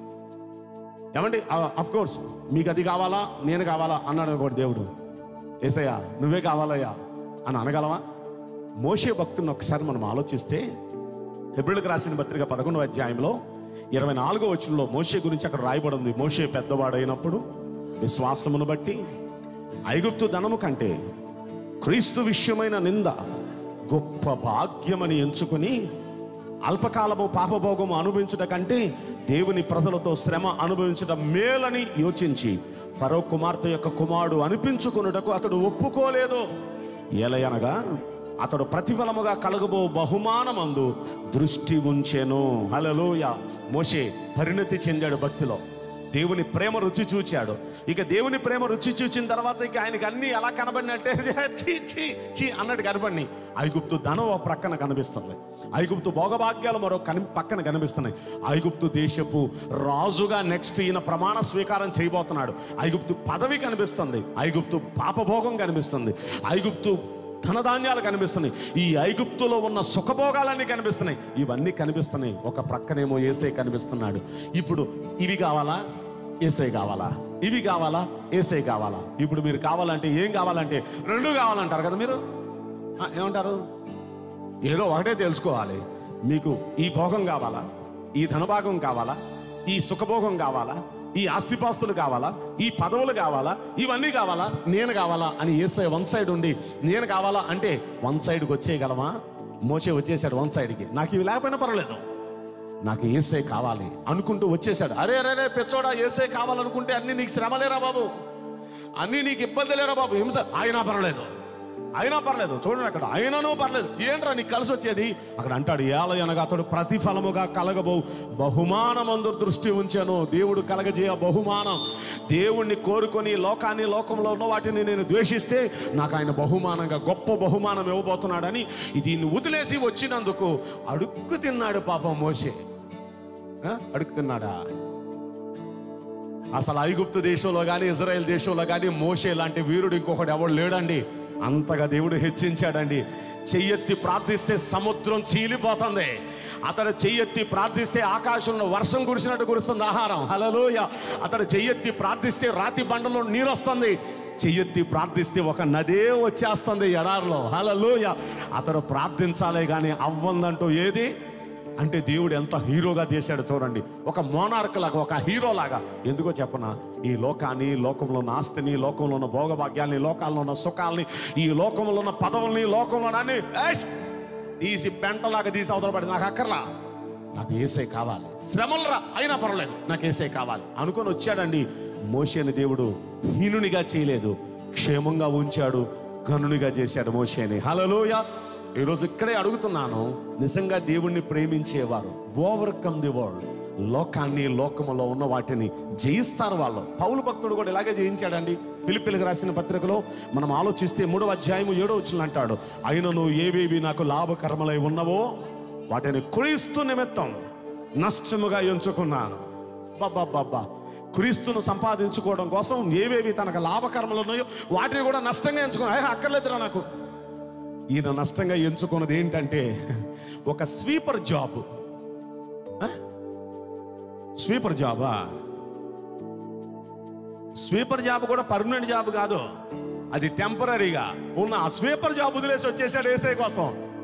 ఏమండి అఫ్ కోర్స్ మీకు అది కావాలా నేను కావాలా అన్నాడు అనుకోండి దేవుడు ఏసయ్యా నువ్వే కావాలయ్యా అని అనగలవా మోషే భక్తుని ఒకసారి మనం ఆలోచిస్తే హెబ్రిల్కి రాసిన పత్రిక పదకొండవ అధ్యాయంలో ఇరవై నాలుగో వచనంలో మోషే గురించి అక్కడ రాయబడి ఉంది మోషే పెద్దవాడైనప్పుడు విశ్వాసమును బట్టి ఐగుప్తు ధనము కంటే క్రీస్తు విషయమైన నింద గొప్ప భాగ్యమని ఎంచుకుని అల్పకాలము పాపభోగము అనుభవించుట కంటే దేవుని ప్రజలతో శ్రమ అనుభవించడం మేలని యోచించి ఫరో కుమార్తె యొక్క కుమారుడు అనిపించుకున్నటకు అతడు ఒప్పుకోలేదు ఎలయనగా అతడు ప్రతిఫలముగా కలగబో బహుమానమందు దృష్టి ఉంచెను హలలోయ మోషే పరిణతి చెందాడు భక్తిలో దేవుని ప్రేమ రుచి చూచాడు ఇక దేవుని ప్రేమ రుచి చూచిన తర్వాత ఇక ఆయనకి అన్ని ఎలా కనబడినట్టే చీ చీ చీ అన్నట్టు కనబడి ఐగుప్తు ధనం ఒక ప్రక్కన కనిపిస్తుంది ఐగుప్తు భోగభాగ్యాలు మరో కని పక్కన కనిపిస్తున్నాయి ఐగుప్తు దేశపు రాజుగా నెక్స్ట్ ఈయన ప్రమాణ స్వీకారం చేయబోతున్నాడు ఐగుప్తు పదవి కనిపిస్తుంది ఐగుప్తు పాపభోగం కనిపిస్తుంది ఐగుప్తు ధనధాన్యాలు కనిపిస్తున్నాయి ఈ ఐగుప్తులో ఉన్న సుఖభోగాలన్నీ కనిపిస్తున్నాయి ఇవన్నీ కనిపిస్తున్నాయి ఒక ప్రక్కనేమో ఏసై కనిపిస్తున్నాడు ఇప్పుడు ఇవి కావాలా ఏసై కావాలా ఇవి కావాలా ఏసై కావాలా ఇప్పుడు మీరు కావాలంటే ఏం కావాలంటే రెండు కావాలంటారు కదా మీరు ఆ, ఏమంటారు ఏదో ఒకటే తెలుసుకోవాలి మీకు ఈ భోగం కావాలా ఈ ధనభాగం కావాలా ఈ సుఖభోగం కావాలా ఈ ఆస్తిపాస్తులు కావాలా ఈ పదవులు కావాలా ఇవన్నీ కావాలా నేను కావాలా అని ఏసై వన్ సైడ్ ఉండి నేను కావాలా అంటే వన్ సైడ్కి వచ్చేయగలమా మోసే వచ్చేసాడు వన్ సైడ్కి నాకు ఇవి లేకపోయినా పర్వాలేదు నాకు ఏసే కావాలి అనుకుంటూ వచ్చేసాడు అరే అరే అరే పెచ్చోడా ఏసే కావాలనుకుంటే అన్ని నీకు శ్రమలేరా బాబు అన్ని నీకు ఇబ్బంది లేరా బాబు హింస అయినా పర్లేదు అయినా పర్లేదు చూడండి అక్కడ అయినను పర్లేదు ఏంట్రా నీకు కలిసి వచ్చేది అక్కడ అంటాడు ఏల అనగా అతడు ప్రతిఫలముగా కలగబో బహుమానమందు దృష్టి ఉంచాను దేవుడు కలగజేయ బహుమానం దేవుణ్ణి కోరుకొని లోకాన్ని లోకంలో ఉన్న వాటిని నేను ద్వేషిస్తే నాకు ఆయన బహుమానంగా గొప్ప బహుమానం ఇవ్వబోతున్నాడని దీన్ని వదిలేసి వచ్చినందుకు అడుక్కు తిన్నాడు పాపం మోసే ఆ? అడుక్కు తిన్నాడా అసలు ఐగుప్తు దేశంలో కానీ ఇజ్రాయెల్ దేశంలో కానీ మోషే లాంటి వీరుడు ఇంకొకటి ఎవడు లేడండి అంతగా దేవుడు హెచ్చించాడండి చెయ్యెత్తి ప్రార్థిస్తే సముద్రం చీలిపోతుంది అతడు చెయ్యెత్తి ప్రార్థిస్తే ఆకాశంలో వర్షం కురిసినట్టు కురుస్తుంది ఆహారం హలలోయ అతడు చెయ్యెత్తి ప్రార్థిస్తే రాతి బండలో నీరు వస్తుంది చెయ్యెత్తి ప్రార్థిస్తే ఒక నదే వచ్చేస్తుంది ఎడారిలో హలలోయ అతడు ప్రార్థించాలే కానీ అవ్వందంటూ ఏది అంటే దేవుడు ఎంత హీరోగా చేశాడు చూడండి ఒక మోనార్క్ లాగా ఒక హీరో లాగా ఎందుకో చెప్పనా ఈ లోకాన్ని లోకంలో ఉన్న ఆస్తిని లోకంలో ఉన్న భోగభాగ్యాల్ని లోకాల్లో ఉన్న సుఖాల్ని ఈ లోకంలో ఉన్న పదవుల్ని లోకంలో అన్ని ఏయ్! తీసి పెంటలాగా తీసి అవతల పడి నాకు అక్కర్లా నాకు ఏసై కావాలి శ్రమలు రా అయినా పర్వాలేదు నాకు ఏసై కావాలి అనుకొని వచ్చాడండి మోషేని దేవుడు హీనునిగా చేయలేదు క్షేమంగా ఉంచాడు గనునిగా చేశాడు మోషేని హలలోయ ఈరోజు ఇక్కడే అడుగుతున్నాను నిజంగా దేవుణ్ణి ప్రేమించేవారు ఓవర్కమ్ ది వరల్డ్ లోకాన్ని లోకములో ఉన్న వాటిని జయిస్తారు వాళ్ళు పౌలు భక్తుడు కూడా ఇలాగే జయించాడండి ఫిలిపిలకు రాసిన పత్రికలో మనం ఆలోచిస్తే మూడవ అధ్యాయము ఏడో వచ్చిన అంటాడు అయినను ఏవేవి నాకు లాభకరములై ఉన్నవో వాటిని క్రీస్తు నిమిత్తం నష్టముగా ఎంచుకున్నాను బాబా క్రీస్తును సంపాదించుకోవడం కోసం ఏవేవి తనకు లాభకరములు ఉన్నాయో వాటిని కూడా నష్టంగా ఎంచుకున్నా అక్కర్లేదురా నాకు ఈయన నష్టంగా ఎంచుకున్నది ఏంటంటే ఒక స్వీపర్ జాబ్ ఆ? స్వీపర్ జాబా స్వీపర్ జాబ్ కూడా పర్మనెంట్ జాబ్ కాదు అది టెంపరీగా ఉన్న ఆ స్వీపర్ జాబ్ వదిలేసి వచ్చేసాడు ఏసై కోసం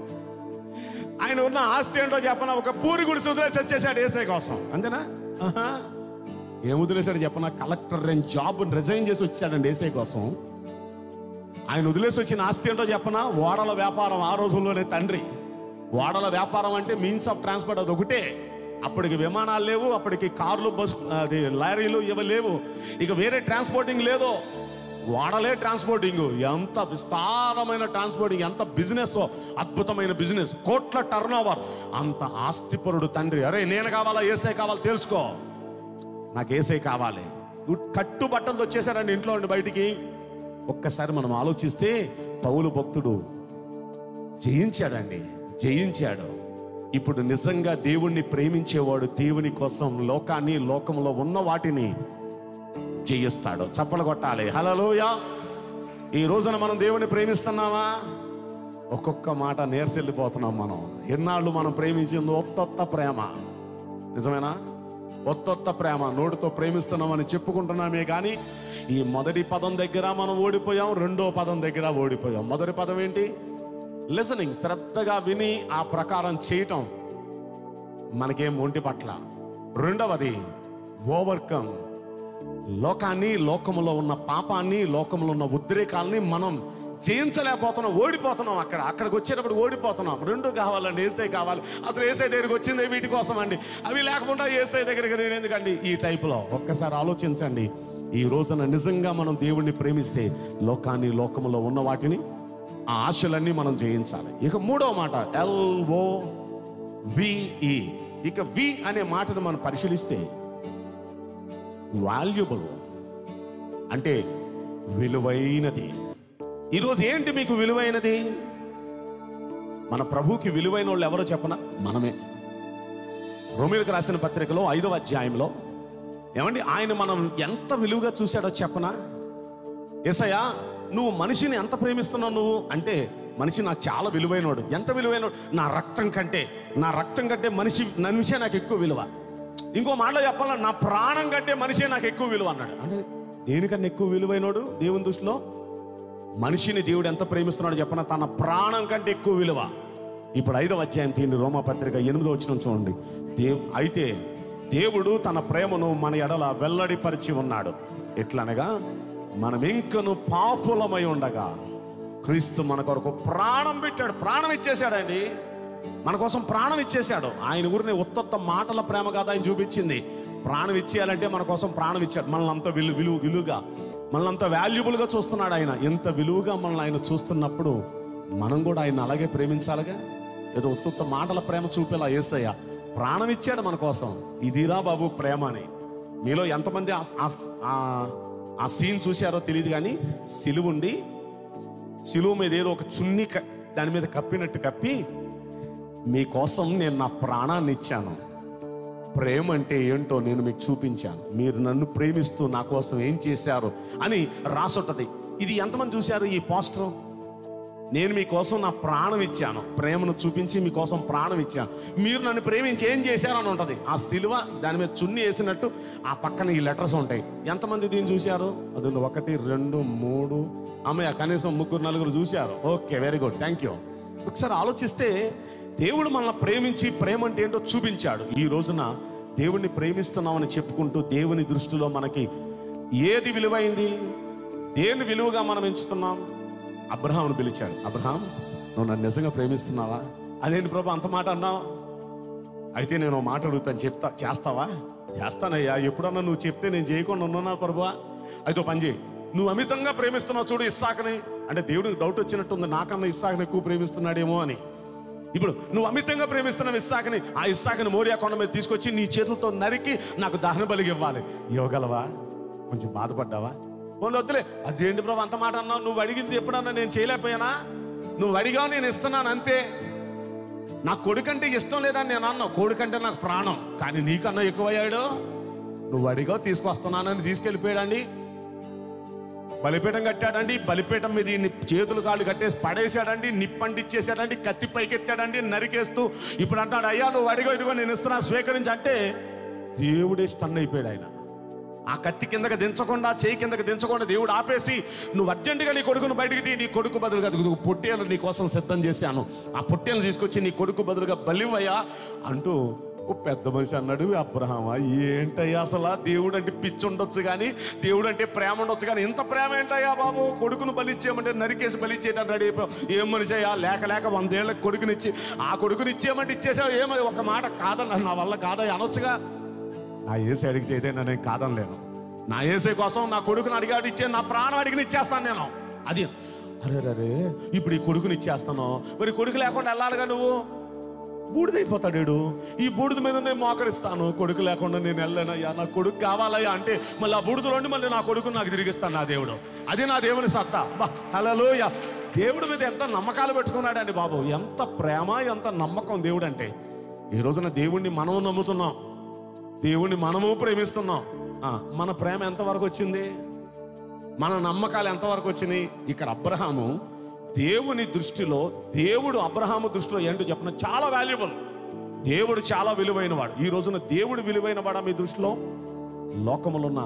ఆయన ఉన్న ఆస్తి ఏంటో చెప్పన ఒక పూరి గుడిసి వదిలేసి వచ్చేసాడు ఏసై కోసం అంతేనా ఆహా. ఏం వదిలేసాడు చెప్పన కలెక్టర్ రేంజ్ జాబ్ రిజైన్ చేసి వచ్చాడండి ఏసై కోసం ఆయన వదిలేసి వచ్చిన ఆస్తి ఏంటో చెప్పనా ఓడల వ్యాపారం ఆ రోజుల్లోనే తండ్రి ఓడల వ్యాపారం అంటే మీన్స్ ఆఫ్ ట్రాన్స్పోర్ట్ అది ఒకటే అప్పటికి విమానాలు లేవు అప్పటికి కార్లు బస్ అది లారీలు ఇవి లేవు ఇక వేరే ట్రాన్స్పోర్టింగ్ లేదు ఓడలే ట్రాన్స్పోర్టింగ్ ఎంత విస్తారమైన ట్రాన్స్పోర్టింగ్ ఎంత బిజినెస్ అద్భుతమైన బిజినెస్ కోట్ల టర్న్ ఓవర్ అంత ఆస్తిపరుడు తండ్రి అరే నేను కావాలా ఏసై కావాలా తెలుసుకో నాకు ఏసై కావాలి ఉట్- కట్టు బట్టలతో వచ్చేసారండి ఇంట్లో ఉండి బయటికి ఒక్కసారి మనం ఆలోచిస్తే పౌలు భక్తుడు జయించాడండి జయించాడు ఇప్పుడు నిజంగా దేవుణ్ణి ప్రేమించేవాడు దేవుని కోసం లోకాన్ని లోకంలో ఉన్న వాటిని జయిస్తాడు చప్పలు కొట్టాలి హలోయ ఈ రోజున మనం దేవుని ప్రేమిస్తున్నామా ఒక్కొక్క మాట నేర్చెల్లిపోతున్నాం మనం ఎన్నాళ్ళు మనం ప్రేమించింది ఒత్తొత్త ప్రేమ నిజమేనా ఒత్తొత్త ప్రేమ నోటితో ప్రేమిస్తున్నామని చెప్పుకుంటున్నామే కానీ ఈ మొదటి పదం దగ్గర మనం ఓడిపోయాం రెండో పదం దగ్గర ఓడిపోయాం మొదటి పదం ఏంటి లిసనింగ్ శ్రద్ధగా విని ఆ ప్రకారం చేయటం మనకేం ఒంటి పట్ల రెండవది ఓవర్కమ్ లోకాన్ని లోకములో ఉన్న పాపాన్ని లోకములో ఉన్న ఉద్రేకాల్ని మనం జయించలేకపోతున్నాం ఓడిపోతున్నాం అక్కడ అక్కడికి వచ్చేటప్పుడు ఓడిపోతున్నాం రెండు కావాలండి ఏసై కావాలి అసలు ఏసై దగ్గరికి వచ్చింది వీటి కోసం అండి అవి లేకుండా ఏసై దగ్గరికి నేను ఎందుకండి ఈ టైపులో ఒక్కసారి ఆలోచించండి ఈ రోజున నిజంగా మనం దేవుణ్ణి ప్రేమిస్తే లోకాన్ని లోకములో ఉన్న వాటిని ఆ ఆశలన్నీ మనం జయించాలి ఇక మూడవ మాట ఎల్ఓ విఈ ఇక వి అనే మాటను మనం పరిశీలిస్తే వాల్యుబుల్ అంటే విలువైనది ఈరోజు ఏంటి మీకు విలువైనది మన ప్రభుకి విలువైన వాళ్ళు ఎవరో చెప్పనా మనమే రోమిలకు రాసిన పత్రికలో ఐదవ అధ్యాయంలో ఏమండి ఆయన మనం ఎంత విలువగా చూశాడో చెప్పనా ఏసయ్యా నువ్వు మనిషిని ఎంత ప్రేమిస్తున్నావు నువ్వు అంటే మనిషి నాకు చాలా విలువైనవాడు ఎంత విలువైనవాడు నా రక్తం కంటే నా రక్తం కంటే మనిషి మనిషే నాకు ఎక్కువ విలువ ఇంకో మాటలో చెప్పాలంటే నా ప్రాణం కంటే మనిషే నాకు ఎక్కువ విలువ అన్నాడు అంటే దేనికన్నా ఎక్కువ విలువైనోడు దేవుని దృష్టిలో మనిషిని దేవుడు ఎంత ప్రేమిస్తున్నాడో చెప్పన తన ప్రాణం కంటే ఎక్కువ విలువ ఇప్పుడు ఐదవ అధ్యాయం తీయండి రోమా పత్రిక ఎనిమిదో వచ్చిన చూడండి దేవ్ అయితే దేవుడు తన ప్రేమను మన ఎడల వెల్లడిపరిచి ఉన్నాడు ఎట్లనగా మనం ఇంకను పాపులమై ఉండగా క్రీస్తు మన కొరకు ప్రాణం పెట్టాడు ప్రాణం ఇచ్చేశాడండి మన కోసం ప్రాణం ఇచ్చేశాడు ఆయన ఊరిని ఉత్తొత్త మాటల ప్రేమ కాదు ఆయన చూపించింది ప్రాణం ఇచ్చేయాలంటే మన కోసం ప్రాణం ఇచ్చాడు మనల్ని అంత విలు విలువ విలువగా మనల్ని అంత వాల్యుబుల్గా చూస్తున్నాడు ఆయన ఎంత విలువగా మనల్ని ఆయన చూస్తున్నప్పుడు మనం కూడా ఆయన అలాగే ప్రేమించాలిగా ఏదో ఉత్తుత్త మాటల ప్రేమ చూపేలా ఏసయ్య ప్రాణం ఇచ్చాడు మన కోసం ఇదిరా బాబు ప్రేమ అని మీలో ఎంతమంది ఆ- ఆ- ఆ- ఆ సీన్ చూశారో తెలియదు కానీ సిలువుండి సిలువ మీద ఏదో ఒక చున్ని క- దాని మీద కప్పినట్టు కప్పి మీకోసం నేను నా ప్రాణాన్ని ఇచ్చాను ప్రేమ అంటే ఏంటో నేను మీకు చూపించాను మీరు నన్ను ప్రేమిస్తూ నా కోసం ఏం చేశారు అని రాసుంటది ఇది ఎంతమంది చూశారు ఈ పోస్టర్ నేను మీకోసం నా ప్రాణం ఇచ్చాను ప్రేమను చూపించి మీకోసం ప్రాణం ఇచ్చాను మీరు నన్ను ప్రేమించి ఏం చేశారని ఉంటుంది ఆ సిలువ దాని మీద చున్ని వేసినట్టు ఆ పక్కన ఈ లెటర్స్ ఉంటాయి ఎంతమంది దీన్ని చూశారు అది ఒకటి రెండు మూడు అమ్మయ్య కనీసం ముగ్గురు నలుగురు చూశారు okay very good thank you ఒకసారి ఆలోచిస్తే దేవుడు మనల్ని ప్రేమించి ప్రేమ అంటే ఏంటో చూపించాడు ఈ రోజున దేవుణ్ణి ప్రేమిస్తున్నామని చెప్పుకుంటూ దేవుని దృష్టిలో మనకి ఏది విలువైంది దేని విలువగా మనం ఎంచుతున్నాం అబ్రహాంను పిలిచాడు అబ్రహాం నువ్వు నన్ను నిజంగా ప్రేమిస్తున్నావా అదేంటి ప్రభు అంత మాట అన్నావు అయితే నేను ఓ మాట అడుగుతాను చెప్తా చేస్తావా చేస్తానయ్యా ఎప్పుడన్నా నువ్వు చెప్తే నేను చేయకుండా ఉన్నానా ప్రభువా అయితే ఓ పని చేయి నువ్వు అమితంగా ప్రేమిస్తున్నావు చూడు ఇస్సాకని అంటే దేవుడికి డౌట్ వచ్చినట్టుంది నాకన్నా ఇస్సాకని ఎక్కువ ప్రేమిస్తున్నాడేమో అని ఇప్పుడు నువ్వు అమితంగా ప్రేమిస్తున్న ఇస్సాకని ఆ ఇస్సాకని మోరియా కొండ మీద తీసుకొచ్చి నీ చేతులతో నరికి నాకు దహన బలిగి ఇవ్వాలి ఇవ్వగలవా కొంచెం బాధపడ్డావా వాళ్ళు వద్దులే అదేంటి ప్రభు అంత మాట అన్నావు నువ్వు అడిగింది ఎప్పుడన్నా నేను చేయలేకపోయానా నువ్వు అడిగావు నేను ఇస్తున్నాను అంతే నా కొడుకంటే ఇష్టం లేదని నేను అన్నావు కొడుకంటే నాకు ప్రాణం కానీ నీకన్నా ఎక్కువయ్యాడు నువ్వు అడిగావు తీసుకొస్తున్నానని తీసుకెళ్ళిపోయాడండి బలిపీఠం కట్టాడండి బలిపీఠం మీద ఈయన్ని చేతులు కాళ్ళు కట్టేసి పడేశాడండి నిప్పంటిచ్చేసాడండి కత్తి పైకెత్తాడండి నరికేస్తూ ఇప్పుడు అంటాడు అయ్యా నువ్వు అడిగో ఇదిగో నేను ఇస్తున్నా స్వీకరించి అంటే దేవుడే స్టన్ అయిపోయాడు ఆయన ఆ కత్తి కిందకి దించకుండా చేయి కిందకి దించకుండా దేవుడు ఆపేసి నువ్వు అర్జెంటుగా నీ కొడుకును బయటికి తీ నీ కొడుకు బదులుగా ఇదిగో పొట్టేలు నీ కోసం సిద్ధం చేశాను ఆ పొట్టేలు తీసుకొచ్చి నీ కొడుకు బదులుగా బలివయ్యా అంటూ ఓ పెద్ద మనిషి అన్నాడు అబ్రహమా ఏంటయ్యా అసలు దేవుడు అంటే పిచ్చి ఉండొచ్చు కానీ దేవుడు అంటే ప్రేమ ఉండొచ్చు కానీ ఇంత ప్రేమ ఏంటయ్యా బాబు కొడుకును బలిచ్చేయమంటే నరికేసి బలిచ్చేయటం రెడీ అయిపోయావు ఏం మనిషి అయ్యా లేక లేక వందేళ్ళకి కొడుకునిచ్చి ఆ కొడుకుని ఇచ్చేయమంటే ఇచ్చేసావు ఏమని ఒక మాట కాదన్న నా వల్ల కాదయ్యా అనొచ్చుగా నా ఏసే అడిగితే ఏదైనా నేను కాదనలేను నా ఏసే కోసం నా కొడుకుని అడిగాడు ఇచ్చే నా ప్రాణం అడిగిన ఇచ్చేస్తాను నేను అది అరే అరే ఇప్పుడు ఈ కొడుకుని ఇచ్చేస్తాను మరి కొడుకు లేకుండా వెళ్ళాలిగా నువ్వు బూడిదైపోతాడు వీడు. ఈ బూడిద మీద నేను మోకరిస్తాను కొడుకు లేకుండా నేను వెళ్ళానయ్యా నా కొడుకు కావాలయ్యా అంటే మళ్ళీ ఆ బూడిదలోండి మళ్ళీ నా కొడుకు నాకు తిరిగిస్తాను నా దేవుడు అది నా దేవుని సత్తా బా హలోయ దేవుడి మీద ఎంత నమ్మకాలు పెట్టుకున్నాడండి బాబు ఎంత ప్రేమ ఎంత నమ్మకం దేవుడు అంటే ఈ రోజున దేవుణ్ణి మనం నమ్ముతున్నాం దేవుణ్ణి మనము ప్రేమిస్తున్నాం ఆ, మన ప్రేమ ఎంతవరకు వచ్చింది మన నమ్మకాలు ఎంతవరకు వచ్చినాయి ఇక్కడ అబ్రహాము దేవుని దృష్టిలో దేవుడు అబ్రహాము దృష్టిలో ఏంటో చెప్పిన చాలా వాల్యుబుల్ దేవుడు చాలా విలువైన వాడు ఈ రోజున దేవుడు విలువైన వాడా మీ దృష్టిలో లోకములున్న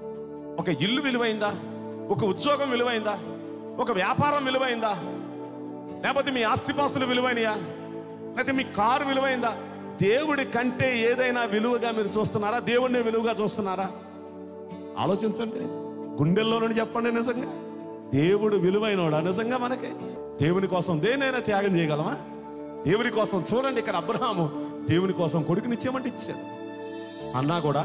ఒక ఇల్లు విలువైందా ఒక ఉద్యోగం విలువైందా ఒక వ్యాపారం విలువైందా లేకపోతే మీ ఆస్తిపాస్తులు విలువైనయా లేకపోతే మీ కారు విలువైందా దేవుడి కంటే ఏదైనా విలువగా మీరు చూస్తున్నారా దేవుడిని విలువగా చూస్తున్నారా ఆలోచించండి గుండెల్లో నుండి చెప్పండి నిజంగా దేవుడు విలువైనవాడా నిజంగా మనకి దేవుని కోసం దేనైనా త్యాగం చేయగలమా దేవుని కోసం చూడండి ఇక్కడ అబ్రహాము దేవుని కోసం కొడుకునిచ్చేయమంటే ఇచ్చాడు అన్నా కూడా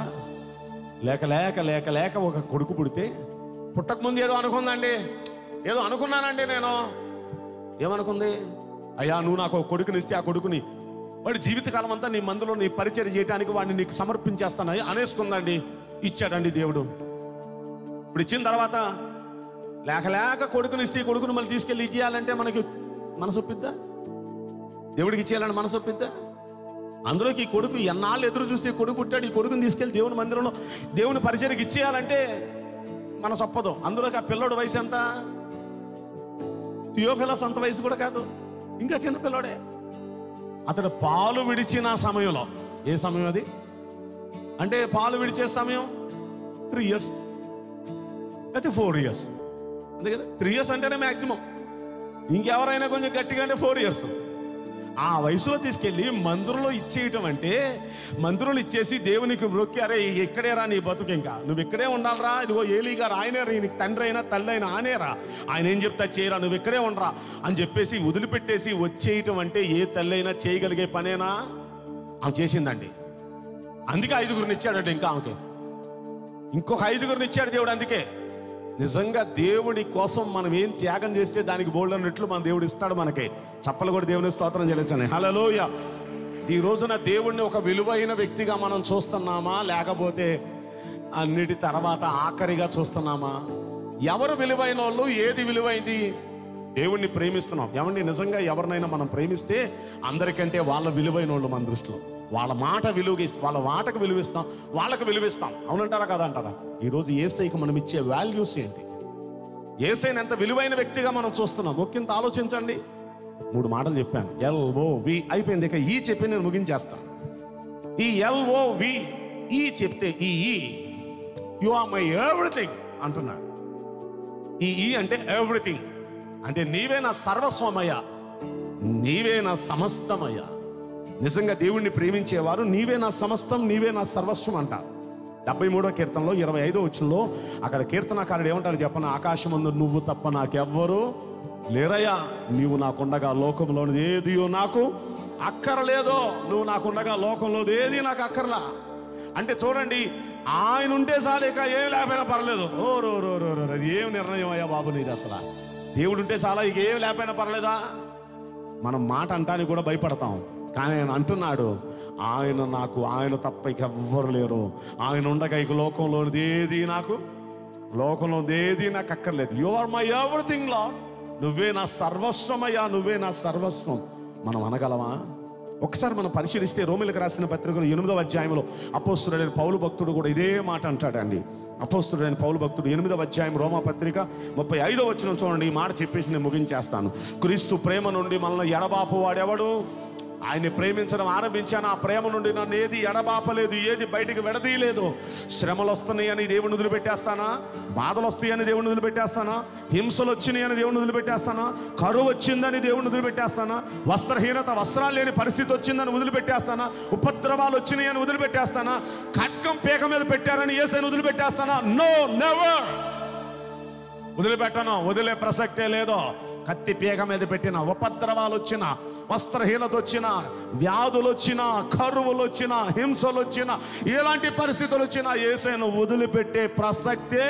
లేక లేక లేక లేక ఒక కొడుకు పుడితే పుట్టక ముందు ఏదో అనుకుందండి ఏదో అనుకున్నానండి నేను ఏమనుకుంది అయ్యా నువ్వు నాకు ఒక కొడుకునిస్తే ఆ కొడుకుని వాడి జీవితకాలం అంతా నీ మందులో నీ పరిచయం చేయడానికి వాడిని నీకు సమర్పించేస్తాను అనేసుకుందండి ఇచ్చాడండి దేవుడు ఇప్పుడు ఇచ్చిన తర్వాత లేక లేక కొడుకుని ఇస్తే ఈ కొడుకుని మళ్ళీ తీసుకెళ్ళి ఇచ్చేయాలంటే మనకి మనసు ఒప్పిద్దా దేవుడికి ఇచ్చేయాలని మనసు ఒప్పిద్దా అందులోకి ఈ కొడుకు ఎన్నాళ్ళు ఎదురు చూస్తే ఈ కొడుకు పుట్టాడు ఈ కొడుకుని తీసుకెళ్లి దేవుని మందిరంలో దేవుని పరిచయకి ఇచ్చేయాలంటే మన సొప్పదు అందులోకి ఆ పిల్లోడు వయసు ఎంత థియోఫిలస్ అంత వయసు కూడా కాదు ఇంకా చిన్న పిల్లోడే అతడు పాలు విడిచిన సమయంలో ఏ సమయం అది అంటే పాలు విడిచే సమయం త్రీ ఇయర్స్ అయితే ఫోర్ ఇయర్స్ అంతే కదా త్రీ ఇయర్స్ అంటేనే మ్యాక్సిమం ఇంకెవరైనా కొంచెం గట్టిగా అంటే ఫోర్ ఇయర్స్ ఆ వయసులో తీసుకెళ్ళి మందిరంలో ఇచ్చేయటం అంటే మందిరంలో ఇచ్చేసి దేవునికి మొక్కి అరే ఇక్కడే రా నీ బతుకు ఇంకా నువ్వు ఇక్కడే ఉండాలిరా ఇదిగో ఏలీ గారు ఆయనే రా నీకు తండ్రి అయినా తల్లి అయినా ఆనేరా ఆయన ఏం చెప్తా చేయరా నువ్వు ఇక్కడే ఉండరా అని చెప్పేసి వదిలిపెట్టేసి వచ్చేయటం అంటే ఏ తల్లి అయినా చేయగలిగే పనేనా ఆమె చేసిందండి అందుకే ఐదుగురిని ఇచ్చాడంటే ఇంకా ఆమెకి ఇంకొక ఐదుగురిని ఇచ్చాడు దేవుడు అందుకే నిజంగా దేవుడి కోసం మనం ఏం త్యాగం చేస్తే దానికి బోల్డ్ అన్నట్లు మన దేవుడు ఇస్తాడు మనకి చప్పలు కూడా దేవుని స్తోత్రం చెల్లించండి హలోయ ఈ రోజున దేవుణ్ణి ఒక విలువైన వ్యక్తిగా మనం చూస్తున్నామా లేకపోతే అన్నిటి తర్వాత ఆఖరిగా చూస్తున్నామా ఎవరు విలువైన వాళ్ళు ఏది విలువైంది దేవుణ్ణి ప్రేమిస్తున్నాం ఏమండి నిజంగా ఎవరినైనా మనం ప్రేమిస్తే అందరికంటే వాళ్ళ విలువైన వాళ్ళు మన దృష్టిలో వాళ్ళ మాట విలువ వాళ్ళ మాటకు విలువిస్తాం వాళ్ళకు విలువిస్తాం అవునంటారా కాదంటారా ఈరోజు ఏసైకి మనం ఇచ్చే వాల్యూస్ ఏంటి ఏసైని ఎంత విలువైన వ్యక్తిగా మనం చూస్తున్నాం ఒక్కింత ఆలోచించండి మూడు మాటలు చెప్పాను ఎల్ ఓ వి అయిపోయింది ఇక ఈ చెప్పి నేను ముగించేస్తాను ఈ ఎల్ ఓ వి ఈ చెప్తే ఈ ఈ యు ఆర్ మై ఎవ్రీథింగ్ అంటున్నాడు ఈ ఈ అంటే ఎవ్రీథింగ్ అంటే నీవే నా సర్వస్వమయ్యా నీవే నా సమస్తమయ్యా నిజంగా దేవుణ్ణి ప్రేమించేవారు నీవే నా సమస్తం నీవే నా సర్వస్వం అంటారు డెబ్బై మూడో కీర్తనలో ఇరవై ఐదో వచ్చంలో అక్కడ కీర్తనకారుడు ఏమంటాడు చెప్పన ఆకాశమందు నువ్వు తప్ప నాకెవ్వరు లేరయ్యా నీవు నాకుండగా లోకంలోనిది ఏదియో నాకు అక్కరలేదో నువ్వు నాకుండగా లోకంలోది ఏది నాకు అక్కర్లా అంటే చూడండి ఆయన ఉంటే చాలు ఇక ఏం లేకపోయినా పర్లేదు ఓ రో రో రో రో అది ఏం నిర్ణయం అయ్యా బాబు నీది అసలు దేవుడు ఉంటే చాలా ఇక ఏం లేకపోయినా పర్లేదా మనం మాట అంటానికి కూడా భయపడతాం కానీ ఆయన అంటున్నాడు ఆయన నాకు ఆయన తప్ప ఇక ఎవ్వరు లేరు ఆయన ఉండగా ఇక లోకంలోనిది ఏది నాకు లోకంలో ఏది నాకు అక్కర్లేదు యు ఆర్ మై ఎవ్రీథింగ్ లా నువ్వే నా సర్వస్వమయ్యా నువ్వే నా సర్వస్వం మనం అనగలమా ఒకసారి మనం పరిశీలిస్తే రోమిలకు రాసిన పత్రికలు ఎనిమిదవ అధ్యాయంలో అపోస్తుడైన పౌలు భక్తుడు కూడా ఇదే మాట అంటాడండి అపోస్తుడైన పౌలు భక్తుడు ఎనిమిదవ అధ్యాయం రోమా పత్రిక ముప్పై ఐదవ వచ్చిన చూడండి ఈ మాట చెప్పేసి నేను ముగించేస్తాను క్రీస్తు ప్రేమ నుండి మనల్ని ఎడబాపు వాడెవడు ఆయన్ని ప్రేమించడం ఆరంభించాను ఆ ప్రేమ నుండి నన్ను ఏది ఎడబాపలేదు ఏది బయటికి విడదీయలేదు శ్రమలు వస్తున్నాయని దేవుని వదిలిపెట్టేస్తానా బాధలు వస్తాయని దేవుని వదిలిపెట్టేస్తానా హింసలు వచ్చినాయని దేవుని వదిలిపెట్టేస్తానా కరువు వచ్చిందని దేవుని వదిలిపెట్టేస్తానా వస్త్రహీనత వస్త్రాలు లేని పరిస్థితి వచ్చిందని వదిలిపెట్టేస్తానా ఉపద్రవాలు వచ్చినాయని వదిలిపెట్టేస్తానా ఖడ్గం పీక మీద పెట్టారని ఏసైని వదిలిపెట్టేస్తానా నో నెవర్ వదిలిపెట్టను వదిలే ప్రసక్తే లేదో కత్తి పీక మీద పెట్టిన ఉపద్రవాలు వచ్చిన వస్త్రహీనత వచ్చిన వ్యాధులు వచ్చిన కరువులు వచ్చిన హింసలు వచ్చిన ఎలాంటి పరిస్థితులు వచ్చినా ఏసైను వదిలిపెట్టే ప్రసక్తే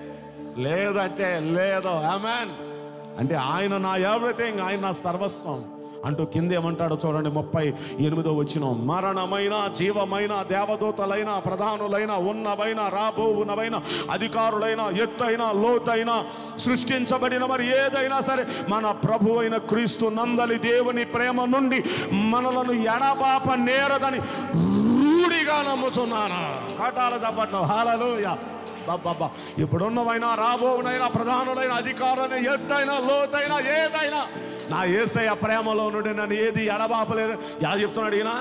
లేదంటే లేదు ఆమెన్ అంటే ఆయన నా ఎవ్రీథింగ్ ఆయన నా సర్వస్వం అంటూ కింద ఏమంటాడో చూడండి ముప్పై ఎనిమిదో వచ్చిన మరణమైన జీవమైన దేవదూతలైన ప్రధానులైన ఉన్నవైన రాబోవునవైన అధికారులైన ఎత్తైన లోతైన సృష్టించబడిన మరి ఏదైనా సరే మన ప్రభు అయిన క్రీస్తు నందలి దేవుని ప్రేమ నుండి మనలను ఎడబాప నేరదని రూఢిగా నమ్ముతున్నాను కాటాల చెప్పట్ల హాలలోయ బాబా ఇప్పుడున్నవైనా రాబోనైనా ప్రధానులైన అధికారులైన ఎత్తైనా లోతైనా ఏదైనా నా ఏసయ్య ప్రేమలో నుండి నన్ను ఏది ఎడబాపలేదు ఎలా చెప్తున్నాడు ఈయన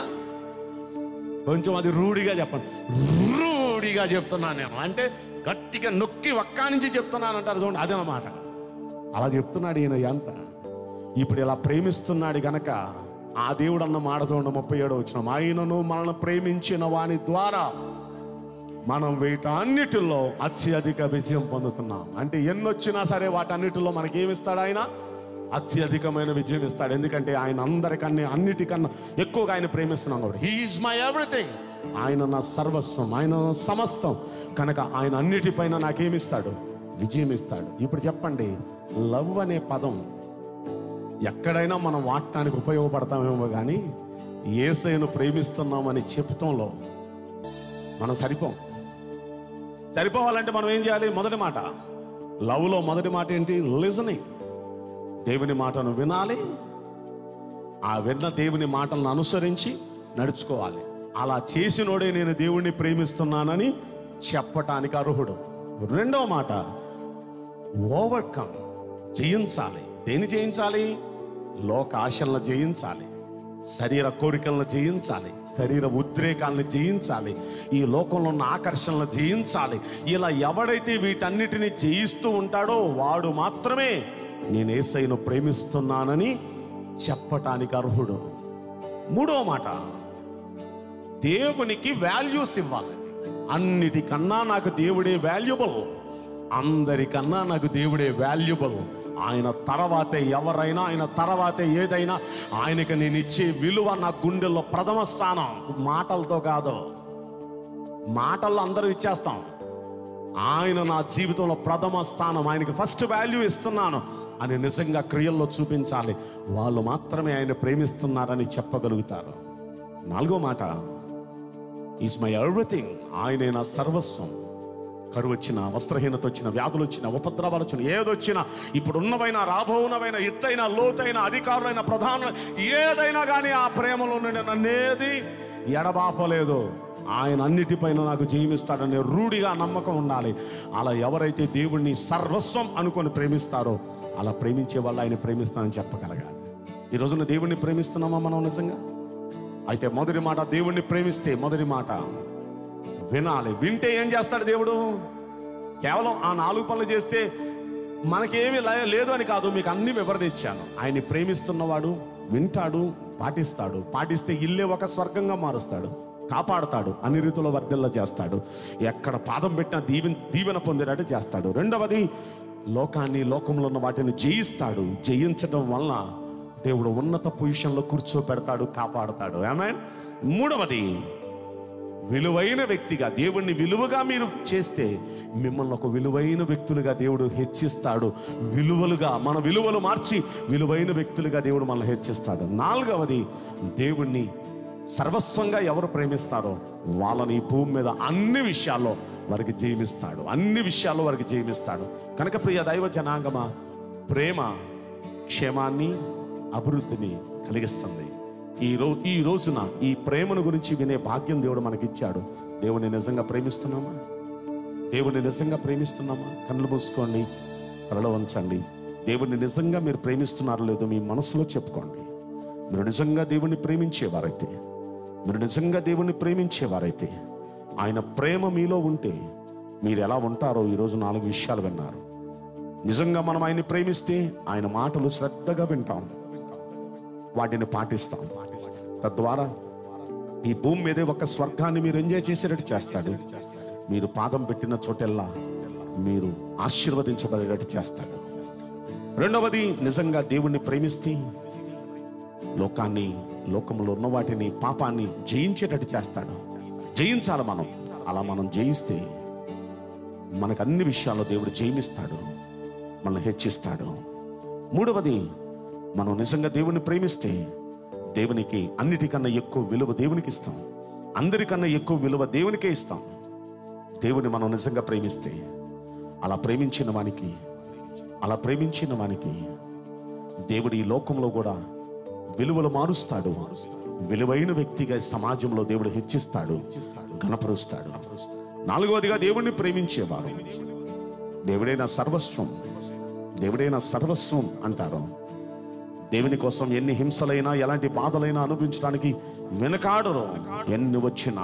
కొంచెం అది రూఢిగా చెప్పండి రూఢిగా చెప్తున్నాను నేను అంటే గట్టిగా నొక్కి ఒక్క నుంచి చెప్తున్నాను అంటారు చూడండి అదనమాట అలా చెప్తున్నాడు ఈయన ఎంత ఇప్పుడు ఇలా ప్రేమిస్తున్నాడు గనక ఆ దేవుడు అన్న మాట చూడండి ముప్పై ఏడు వచ్చిన ఆయనను మనల్ని ప్రేమించిన వాని ద్వారా మనం వీటన్నిటిలో అత్యధిక విజయం పొందుతున్నాం అంటే ఎన్నొచ్చినా సరే వాటన్నిటిలో మనకి ఏమిస్తాడు ఆయన అత్యధికమైన విజయం ఇస్తాడు ఎందుకంటే ఆయన అందరికన్నా అన్నిటికన్నా ఎక్కువగా ఆయన ప్రేమిస్తున్నాం కాబట్టి హీఈస్ మై ఎవ్రీథింగ్ ఆయన నా సర్వస్వం ఆయన నా సమస్తం కనుక ఆయన అన్నిటిపైన నాకేమిస్తాడు విజయం ఇస్తాడు ఇప్పుడు చెప్పండి లవ్ అనే పదం ఎక్కడైనా మనం వాడటానికి ఉపయోగపడతామేమో కానీ ఏసైను ప్రేమిస్తున్నామని చెప్తంలో మనం సరిపోం సరిపోవాలంటే మనం ఏం చేయాలి మొదటి మాట లవ్లో మొదటి మాట ఏంటి లిజనింగ్ దేవుని మాటను వినాలి ఆ విన్న దేవుని మాటలను అనుసరించి నడుచుకోవాలి అలా చేసినోడే నేను దేవుణ్ణి ప్రేమిస్తున్నానని చెప్పటానికి అర్హుడు రెండవ మాట ఓవర్కమ్ జయించాలి దేని జయించాలి లోక ఆశలను జయించాలి శరీర కోరికలను జయించాలి శరీర ఉద్రేకాలను జయించాలి ఈ లోకంలో ఉన్న ఆకర్షణలను జయించాలి ఇలా ఎవడైతే వీటన్నిటిని జయిస్తూ ఉంటాడో వాడు మాత్రమే నేను ఏసైను ప్రేమిస్తున్నానని చెప్పటానికి అర్హుడు మూడో మాట దేవునికి వాల్యూస్ ఇవ్వాలండి అన్నిటికన్నా నాకు దేవుడే వాల్యుబుల్ అందరికన్నా నాకు దేవుడే వాల్యుబుల్ ఆయన తర్వాతే ఎవరైనా ఆయన తర్వాతే ఏదైనా ఆయనకి నేను ఇచ్చే విలువ నా గుండెల్లో ప్రథమ స్థానం మాటలతో కాదు మాటల్లో అందరూ ఇచ్చేస్తాం ఆయన నా జీవితంలో ప్రథమ స్థానం ఆయనకి ఫస్ట్ వాల్యూ ఇస్తున్నాను అని నిజంగా క్రియల్లో చూపించాలి వాళ్ళు మాత్రమే ఆయన ప్రేమిస్తున్నారని చెప్పగలుగుతారు నాలుగో మాట ఈజ్ మై ఎవ్రీథింగ్ ఆయనే నా సర్వస్వం కరువు వచ్చిన వస్త్రహీనత వచ్చిన వ్యాధులు వచ్చిన ఉపద్రవాలు వచ్చిన ఏదొచ్చినా ఇప్పుడు ఉన్నవైనా రాబోనవైన ఎత్తైన లోతైన అధికారులైన ప్రధాన ఏదైనా కానీ ఆ ప్రేమలో నుండి నన్నేది ఎడబాపలేదు ఆయన అన్నిటిపైన నాకు జీవిస్తాడనే రూఢిగా నమ్మకం ఉండాలి అలా ఎవరైతే దేవుణ్ణి సర్వస్వం అనుకొని ప్రేమిస్తారో అలా ప్రేమించే వాళ్ళు ఆయన ప్రేమిస్తానని చెప్పగలగాలి ఈ రోజున దేవుణ్ణి ప్రేమిస్తున్నామా మనం నిజంగా అయితే మొదటి మాట దేవుణ్ణి ప్రేమిస్తే మొదటి మాట వినాలి వింటే ఏం చేస్తాడు దేవుడు కేవలం ఆ నాలుగు పనులు చేస్తే మనకేమీ లే- లేదు అని కాదు మీకు అన్ని వివరణ ఇచ్చాను ఆయన్ని ప్రేమిస్తున్నవాడు వింటాడు పాటిస్తాడు పాటిస్తే ఇల్లే ఒక స్వర్గంగా మారుస్తాడు కాపాడతాడు అన్ని రీతిలో వర్ధిల్ల చేస్తాడు ఎక్కడ పాదం పెట్టినా దీవెన దీవెన పొందేటట్టు చేస్తాడు రెండవది లోకాన్ని లోకంలో ఉన్న వాటిని జయిస్తాడు జయించడం వలన దేవుడు ఉన్నత పొజిషన్లో కూర్చోపెడతాడు కాపాడతాడు ఆమె మూడవది విలువైన వ్యక్తిగా దేవుణ్ణి విలువగా మీరు చేస్తే మిమ్మల్ని ఒక విలువైన వ్యక్తులుగా దేవుడు హెచ్చిస్తాడు విలువలుగా మన విలువలు మార్చి విలువైన వ్యక్తులుగా దేవుడు మనల్ని హెచ్చిస్తాడు నాలుగవది దేవుణ్ణి సర్వస్వంగా ఎవరు ప్రేమిస్తారో వాళ్ళని ఈ భూమి మీద అన్ని విషయాల్లో వారికి జయమిస్తాడు అన్ని విషయాల్లో వారికి జయమిస్తాడు కనుక ప్రియ దైవ జనాంగమా ప్రేమ క్షేమాన్ని అభివృద్ధిని కలిగిస్తుంది ఈ రో ఈ రోజున ఈ ప్రేమను గురించి వినే భాగ్యం దేవుడు మనకిచ్చాడు దేవుని నిజంగా ప్రేమిస్తున్నామా దేవుని నిజంగా ప్రేమిస్తున్నామా కళ్ళు మూసుకోండి తలలో ఉంచండి దేవుని నిజంగా మీరు ప్రేమిస్తున్నారో లేదో మీ మనసులో చెప్పుకోండి మీరు నిజంగా దేవుణ్ణి ప్రేమించేవారైతే మీరు నిజంగా దేవుణ్ణి ప్రేమించేవారైతే ఆయన ప్రేమ మీలో ఉంటే మీరు ఎలా ఉంటారో ఈరోజు నాలుగు విషయాలు విన్నారు నిజంగా మనం ఆయన్ని ప్రేమిస్తే ఆయన మాటలు శ్రద్ధగా వింటాం వాటిని పాటిస్తాం తద్వారా ఈ భూమి మీదే ఒక స్వర్గాన్ని మీరు ఎంజాయ్ చేసేటట్టు చేస్తాడు మీరు పాదం పెట్టిన చోటెల్లా మీరు ఆశీర్వదించబడేటట్టు చేస్తాడు రెండవది నిజంగా దేవుణ్ణి ప్రేమిస్తే లోకాన్ని లోకంలో ఉన్న వాటిని పాపాన్ని జయించేటట్టు చేస్తాడు జయించాలి మనం అలా మనం జయిస్తే మనకు అన్ని విషయాల్లో దేవుడు జయమిస్తాడు మనల్ని హెచ్చిస్తాడు మూడవది మనం నిజంగా దేవుని ప్రేమిస్తే దేవునికి అన్నిటికన్నా ఎక్కువ విలువ దేవునికి ఇస్తాం అందరికన్నా ఎక్కువ విలువ దేవునికే ఇస్తాం దేవుని మనం నిజంగా ప్రేమిస్తే అలా ప్రేమించిన వానికి అలా ప్రేమించిన వానికి దేవుడు ఈ లోకంలో కూడా విలువలు మారుస్తాడు విలువైన వ్యక్తిగా ఈ సమాజంలో దేవుడు హెచ్చిస్తాడు కనపరుస్తాడు నాలుగవదిగా దేవుణ్ణి ప్రేమించేవారు దేవుడే నా సర్వస్వం దేవుడే నా సర్వస్వం అంటారు దేవుని కోసం ఎన్ని హింసలైనా ఎలాంటి బాధలైనా అనుభవించడానికి వెనకాడరు ఎన్ని వచ్చినా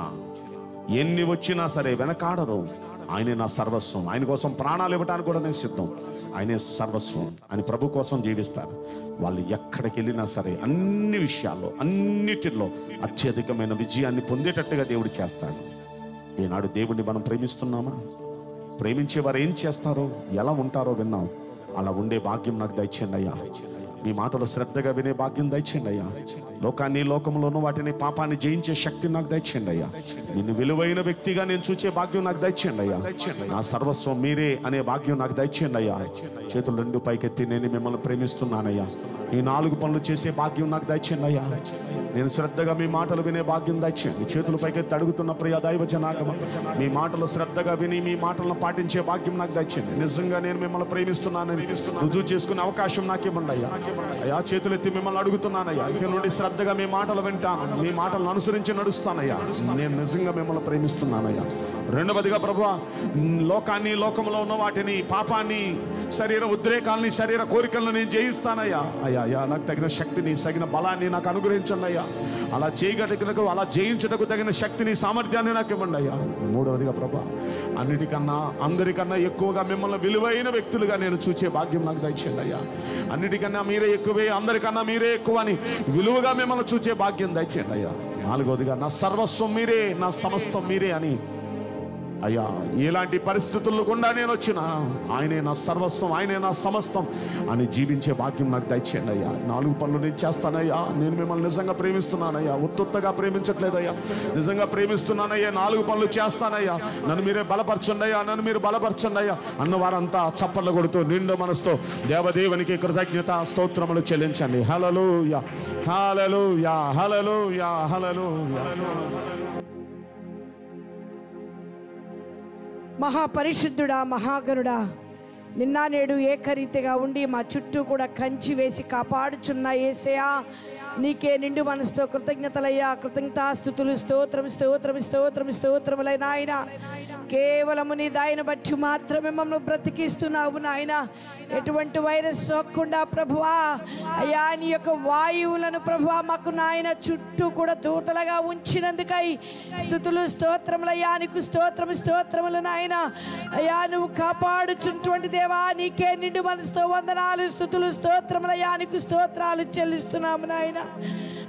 ఎన్ని వచ్చినా సరే వెనకాడరు ఆయనే నా సర్వస్వం ఆయన కోసం ప్రాణాలు ఇవ్వడానికి కూడా నేను సిద్ధం ఆయనే సర్వస్వం ఆయన ప్రభు కోసం జీవిస్తారు వాళ్ళు ఎక్కడికి వెళ్ళినా సరే అన్ని విషయాల్లో అన్నిటిలో అత్యధికమైన విజయాన్ని పొందేటట్టుగా దేవుడు చేస్తాడు ఈనాడు దేవుడిని మనం ప్రేమిస్తున్నామా ప్రేమించే వారు ఏం చేస్తారో ఎలా ఉంటారో విన్నాం అలా ఉండే భాగ్యం నాకు దయచేయండి అయ్యా మీ మాటలు శ్రద్ధగా వినే భాగ్యం దయచేయండి అయ్యా లోకాన్ని లోకంలో ఉన్న వాటిని పాపాన్ని జయించే శక్తి నాకు దయచేయండి అయ్యా నిన్ను విలువైన వ్యక్తిగా నేను చూచే భాగ్యం నాకు దయచేయండి అయ్యా నా సర్వస్వం మీరే అనే భాగ్యం నాకు దయచేయండి అయ్యా చేతులు రెండు పైకెత్తి నేను మిమ్మల్ని ప్రేమిస్తున్నానయ్యా ఈ నాలుగు పనులు చేసే భాగ్యం నాకు దయచేయండి అయ్యా నేను శ్రద్ధగా మీ మాటలు వినే భాగ్యం దయచేయండి చేతులు పైకెత్తి అడుగుతున్న ప్రియ దైవ జనాగమ మీ మాటలు శ్రద్ధగా విని మీ మాటలను పాటించే భాగ్యం నాకు దయచేయండి నిజంగా నేను మిమ్మల్ని ప్రేమిస్తున్నానని రుజువు చేసుకునే అవకాశం నాకు ఇవ్వండి అయ్యా అయ్యా చేతులెత్తి మిమ్మల్ని అడుగుతున్నానయ్యా ఇక నుండి శ్రద్ధగా మీ మాటలు వింటాను మీ మాటలను అనుసరించి నడుస్తానయ్యా నేను నిజంగా మిమ్మల్ని ప్రేమిస్తున్నానయ్యా రెండవదిగా ప్రభు లోకాన్ని లోకంలో ఉన్న వాటిని పాపాన్ని శరీర ఉద్రేకాలని శరీర కోరికలను నేను జయిస్తానయ్యా అయ్యా అయ్యా నాకు తగిన శక్తిని తగిన బలాన్ని నాకు అనుగ్రహించండి అయ్యా అలా చేయగలిగినకు అలా జయించటకు తగిన శక్తిని సామర్థ్యాన్ని నాకు ఇవ్వండి అయ్యా మూడవదిగా ప్రభా అన్నిటికన్నా అందరికన్నా ఎక్కువగా మిమ్మల్ని విలువైన వ్యక్తులుగా నేను చూచే భాగ్యం నాకు దయచేయండి అయ్యా అన్నిటికన్నా మీరే ఎక్కువే అందరికన్నా మీరే ఎక్కువ అని విలువగా మిమ్మల్ని చూచే భాగ్యం దయచేయండి అయ్యా నాలుగవదిగా నా సర్వస్వం మీరే నా సమస్తం మీరే అని అయ్యా ఎలాంటి పరిస్థితుల్లో గుండా నేను వచ్చిన ఆయనే నా సర్వస్వం ఆయనే నా సమస్తం అని జీవించే భాగ్యం నాకు దయచేయండి అయ్యా నాలుగు పనులు నేను చేస్తానయ్యా నేను మిమ్మల్ని నిజంగా ప్రేమిస్తున్నానయ్యా ఉత్తుత్తగా ప్రేమించట్లేదయ్యా నిజంగా ప్రేమిస్తున్నానయ్యా నాలుగు పనులు చేస్తానయ్యా నన్ను మీరే బలపరచండి అయ్యా నన్ను మీరు బలపరచండి అయ్యా అన్న వారంతా చప్పట్లు కొడుతూ నిండు మనసుతో దేవదేవునికి కృతజ్ఞత స్తోత్రములు చెల్లించండి హలలు యా హలలు యా హలలు యా హలలు మహాపరిశుద్ధుడా మహాగరుడా నిన్న నేడు ఏకరీతిగా ఉండి మా చుట్టూ కూడా కంచి వేసి కాపాడుచున్న ఏసయా నీకే నిండు మనసుతో కృతజ్ఞతలయ్యా కృతజ్ఞతాస్థుతులు స్తోత్రం స్తోత్రం స్తోత్రం స్తోత్రములైన ఆయన కేవలము నీ దాయన బట్టి మాత్రమే మమ్మల్ని బ్రతికిస్తున్నావు నాయన ఎటువంటి వైరస్ సోకకుండా ప్రభువా అయ్యా నీ యొక్క వాయువులను ప్రభువా మాకు నాయన చుట్టూ కూడా దూతలుగా ఉంచినందుకై స్థుతులు స్తోత్రములయ్యా నీకు స్తోత్రం స్తోత్రములు నాయన అయ్యా నువ్వు కాపాడుచున్నటువంటి దేవా నీకే నిండు మనసుతో వందనాలు స్థుతులు స్తోత్రములయ్యా నీకు స్తోత్రాలు చెల్లిస్తున్నాము నాయన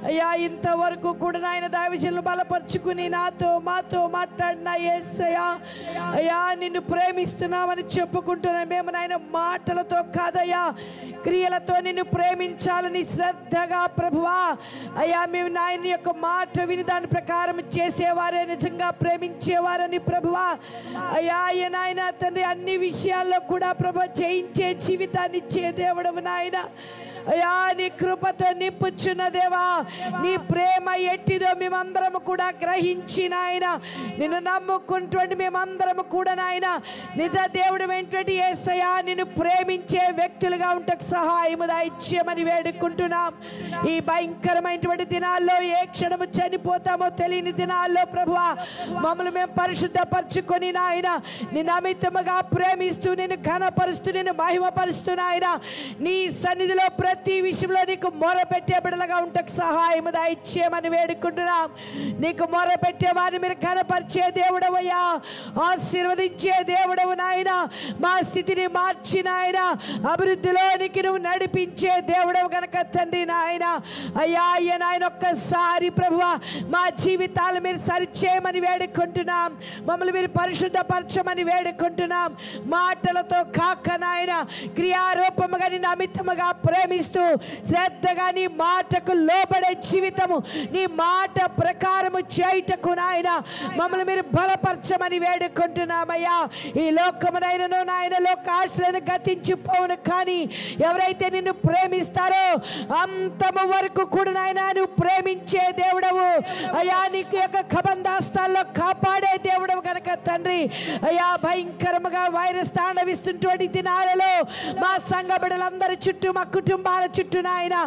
అయ్యా ఇంతవరకు కూడా నాయన దైవజనులు బలపరుచుకుని నాతో మాతో మాట్లాడిన ఏసయ్యా అయ్యా నిన్ను ప్రేమిస్తున్నామని చెప్పుకుంటున్నా మేము నాయన మాటలతో కాదయ్యా క్రియలతో నిన్ను ప్రేమించాలని శ్రద్ధగా ప్రభువా అయ్యా మేము నాయన యొక్క మాట విని దాని ప్రకారం చేసేవారే నిజంగా ప్రేమించేవారని ప్రభువా అయ్యా అయ్యా నాయన తండ్రి అన్ని విషయాల్లో కూడా ప్రభు జయించే జీవితాన్ని ఇచ్చే దేవుడవు నాయన అయ్యా నీ కృపతో నింపుచున్న దేవా నీ ప్రేమ ఎట్టిదో మేమందరం కూడా గ్రహించి నాయన నిన్ను నమ్ముకుంటువంటి మేమందరం కూడా నాయన నిజ దేవుడు ఏంటంటే ఏసయ్యా నిన్ను ప్రేమించే వ్యక్తులుగా ఉంటకు సహాయము దాయిచ్యమని వేడుకుంటున్నాం ఈ భయంకరమైనటువంటి దినాల్లో ఏ క్షణము చనిపోతామో తెలియని దినాల్లో ప్రభువా మమ్మల్ని మేము పరిశుద్ధపరచుకొని నాయన నిన్ను అమితముగా ప్రేమిస్తూ నేను ఘనపరుస్తూ నేను మహిమపరుస్తూ నాయన నీ సన్నిధిలో ప్రతి విషయంలో నీకు మొర పెట్టే బిడలుగా ఉంటకు సహాయము దాయిచ్చేయమని వేడుకుంటున్నాం నీకు మొర పెట్టే వారిని మీరు కనపరిచే దేవుడవయ్యా ఆశీర్వదించే దేవుడవు నాయన మా స్థితిని మార్చి నాయన అభివృద్ధిలోనికి నువ్వు నడిపించే దేవుడవు కనుక తండ్రి నాయన అయ్యా అయ్యా నాయన ఒక్కసారి ప్రభు మా జీవితాలు మీరు సరిచేయమని వేడుకుంటున్నాం మమ్మల్ని మీరు పరిశుద్ధపరచమని వేడుకుంటున్నాం మాటలతో కాక నాయన క్రియారూపముగా నిన్ను అమితముగా ప్రేమిస్తూ శ్రద్ధగా నీ మాటకు లోబడే జీవితము నీ మాట ప్రకారము చేయుటకు నాయన మమ్మల్ని మీరు బలపరచమని వేడుకుంటున్నామయ్యా ఈ లోకమునైనను నాయన లోక ఆశ్రయను గతించిపోవును కానీ ఎవరైతే నిన్ను ప్రేమిస్తారో అంతము వరకు కూడా నాయన నువ్వు ప్రేమించే దేవుడవు అయ్యా నీకు యొక్క కబందాస్తాల్లో కాపాడే దేవుడవు కనుక తండ్రి అయ్యా భయంకరముగా వైరస్ తాండవిస్తుంటువంటి దినాలలో మా సంఘ బిడ్డలందరి చుట్టూ మా కుటుంబాల చుట్టూ నాయన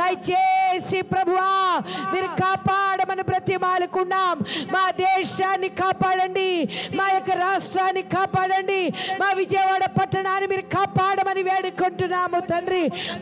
దయచేసి ప్రభువా మీరు కాపాడమని బ్రతిమాలుకున్నాం మా దేశాన్ని కాపాడండి మా యొక్క రాష్ట్రాన్ని కాపాడండి మా విజయవాడ పట్టణాన్ని మీరు కాపాడమని వేడుకుంటున్నాము తండ్రి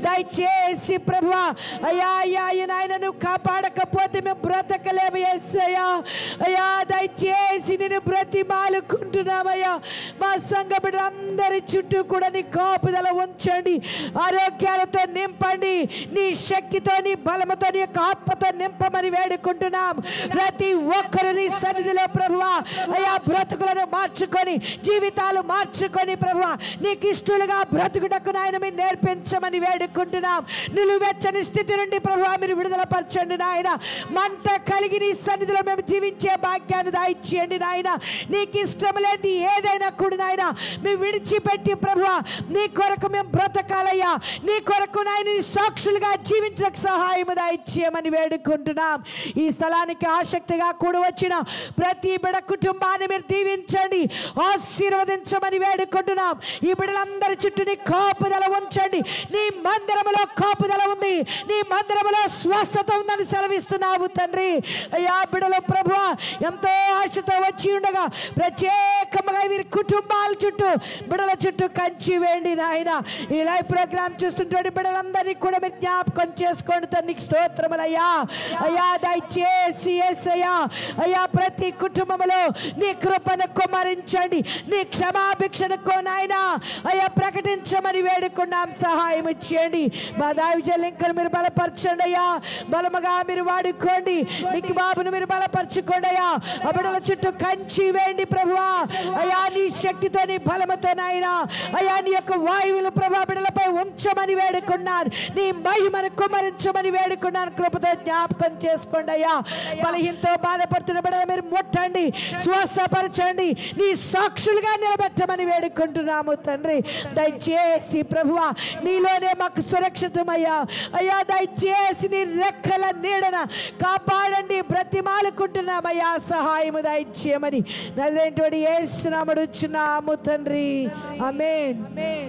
దయచేసి ప్రభువా అయ్యా అయ్యా అయ్యా నాయన నువ్వు కాపాడకపోతే మేము బ్రతకలేము ఎస్సయ్యా అయ్యా దయచేసి నేను బ్రతిమాలుకుంటున్నామయ్యా మా సంఘ బిడ్డలందరి చుట్టూ కూడా నీ కాపుదల ఉంచండి ఆరోగ్యాలతో నింపండి నీ శక్తితో నీ బలముతో నీ యొక్క ఆత్మతో నింపమని వేడుకుంటున్నాం ప్రతి ఒక్కరు నీ సన్నిధిలో ప్రభువా అయ్యా బ్రతుకులను మార్చుకొని జీవితాలు మార్చుకొని ప్రభువా నీకు ఇష్టలుగా బ్రతుకుటకు నాయన మీరు నేర్పించమని వేడుకుంటున్నాం నిలువెచ్చని స్థితి నుండి ప్రభువా మీరు విడుదల పరచండి నాయన మంట కలిగి నీ సన్నిధిలో మేము జీవించే భాగ్యాన్ని దాయిచ్చేయండి నాయన నీకు ఇష్టం లేదు ఏదైనా కూడా నాయన మేము విడిచిపెట్టి ప్రభువా నీ కొరకు మేము బ్రతకాలయ్యా నీ కొరకు నాయన నీ సాక్షులుగా జీవించడానికి సహాయం దాయిచ్చేయమని వేడుకుంటున్నాం ఈ స్థలానికి ఆసక్తిగా కూడి వచ్చిన ప్రతి బిడ కుటుంబాన్ని మీరు దీవించండి ఆశీర్వదించమని వేడుకుంటున్నాం ఈ బిడ్డలందరి చుట్టూ నీ కాపుదల ఉంచండి నీ మందిరములో కాపుదల ఉంది నీ మందిరములో స్వస్థత ఉందని సెలవిస్తున్నావు తండ్రి అయ్యా బిడలో ప్రభు ఎంతో ఆశతో వచ్చి ఉండగా ప్రత్యేకముగా వీరి కుటుంబాల చుట్టూ బిడల చుట్టూ కంచి వేయండి నాయన ఈ లైవ్ ప్రోగ్రామ్ చూస్తుంటే బిడ్డలందరినీ కూడా మీరు జ్ఞాపకం చేసుకోండి తండ్రికి స్తోత్రములయ్యా అయ్యా దయచేసి యేసయ్యా అయ్యా ప్రతి కుటుంబంలో నీ కృపను కుమరించండి నీ క్షమాభిక్షను కోనాయన అయ్యా ప్రకటించమని వేడుకున్నాం సహాయం ఇచ్చేయండి మా దావిజలింకను మీరు బలపరచండి అయ్యా బలముగా మీరు వాడుకోండి నీకు బాబును మీరు బలపరచుకోండి అయ్యా ఆ బిడ్డల చుట్టూ కంచి వేయండి ప్రభువా అయ్యా నీ శక్తితో నీ బలముతో నాయన అయ్యా నీ యొక్క వాయువులు ప్రభా బిడ్డలపై ఉంచమని వేడుకున్నాను నీ మహిమను కుమరించమని వేడుకున్నాను కృపతో జ్ఞాపకం చేసుకోండి అయ్యా బలహీనతో బాధపడుతున్న బిడ్డలు మీరు ముట్టండి స్వస్థపరచండి నీ సాక్షులుగా నిలబెట్టమని వేడుకుంటున్నాము తండ్రి దయచేసి ప్రభువా నీలోనే మాకు సురక్షితమయ్యా అయ్యా దయచేసి నీ రెక్కల నీడన కాపాడండి బ్రతిమాలుకుంటున్నామయ్యా సహాయము దయచేయమని నల్లేంటి ఏసునామడు చున్నాము తండ్రి అమేన్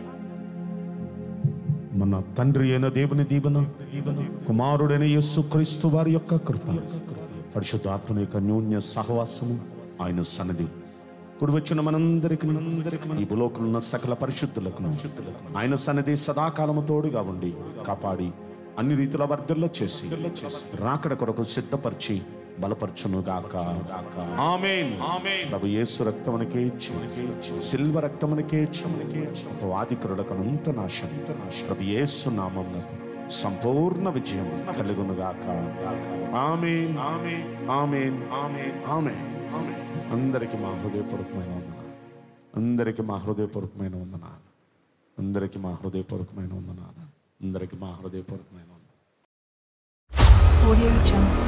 మన తండ్రి అయిన దేవుని దీవెన కుమారుడైన యేసు క్రీస్తు వారి యొక్క కృప పరిశుద్ధాత్మని యొక్క న్యూన్య సహవాసము ఆయన సన్నది కుడి వచ్చిన మనందరికి మనందరికి ఈ భూలోకంలో ఉన్న సకల పరిశుద్ధులకు ఆయన సన్నది సదాకాలము తోడుగా ఉండి కాపాడి అన్ని రీతుల వర్ధల్లో చేసి రాకడ కొరకు సిద్ధపరిచి బలపరచును గాక ఆమేన్ ఆమేన్ ప్రభు యేసు రక్తమునకే సిల్వ రక్తమునకే వాదికురుడకనంత నాశనం ప్రభు యేసు నామమునకు సంపూర్ణ విజయం కలుగును గాక ఆమేన్ ఆమేన్ ఆమేన్ ఆమేన్ ఆమేన్ ఆమేన్ అందరికి మా హృదయపూర్వకమైన వందనాలు అందరికి మా హృదయపూర్వకమైన వందనాలు అందరికి మా హృదయపూర్వకమైన వందనాలు అందరికి మా హృదయపూర్వకమైన వందనాలు Audio Jungle.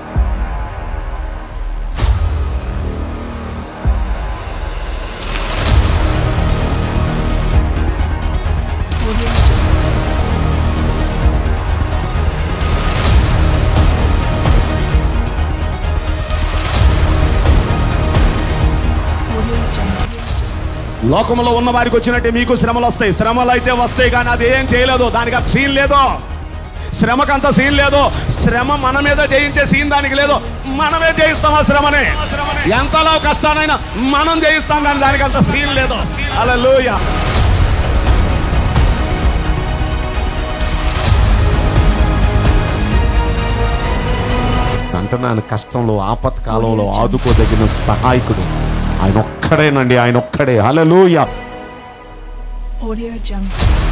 Audio Jungle. Audio Jungle. లోకంలో ఉన్న వారికి వచ్చినట్టే మీకు శ్రమలు వస్తాయి శ్రమలు అయితే వస్తాయి కానీ అది ఏం చేయలేదు దానికి అంత సీన్ లేదు శ్రమకంత సీన్ లేదు శ్రమ మన మీద జయించే సీన్ దానికి లేదు మనమే జయిస్తాం ఆ శ్రమని ఎంతలో కష్టానైనా మనం జయిస్తాం కానీ దానికి అంత సీన్ లేదు అలా అంటున్నాను కష్టంలో ఆపత్కాలంలో ఆదుకోదగిన సహాయకుడు ఆయన ఒక్కడేనండి ఆయన ఒక్కడే హల్లెలూయా Audio Jungle.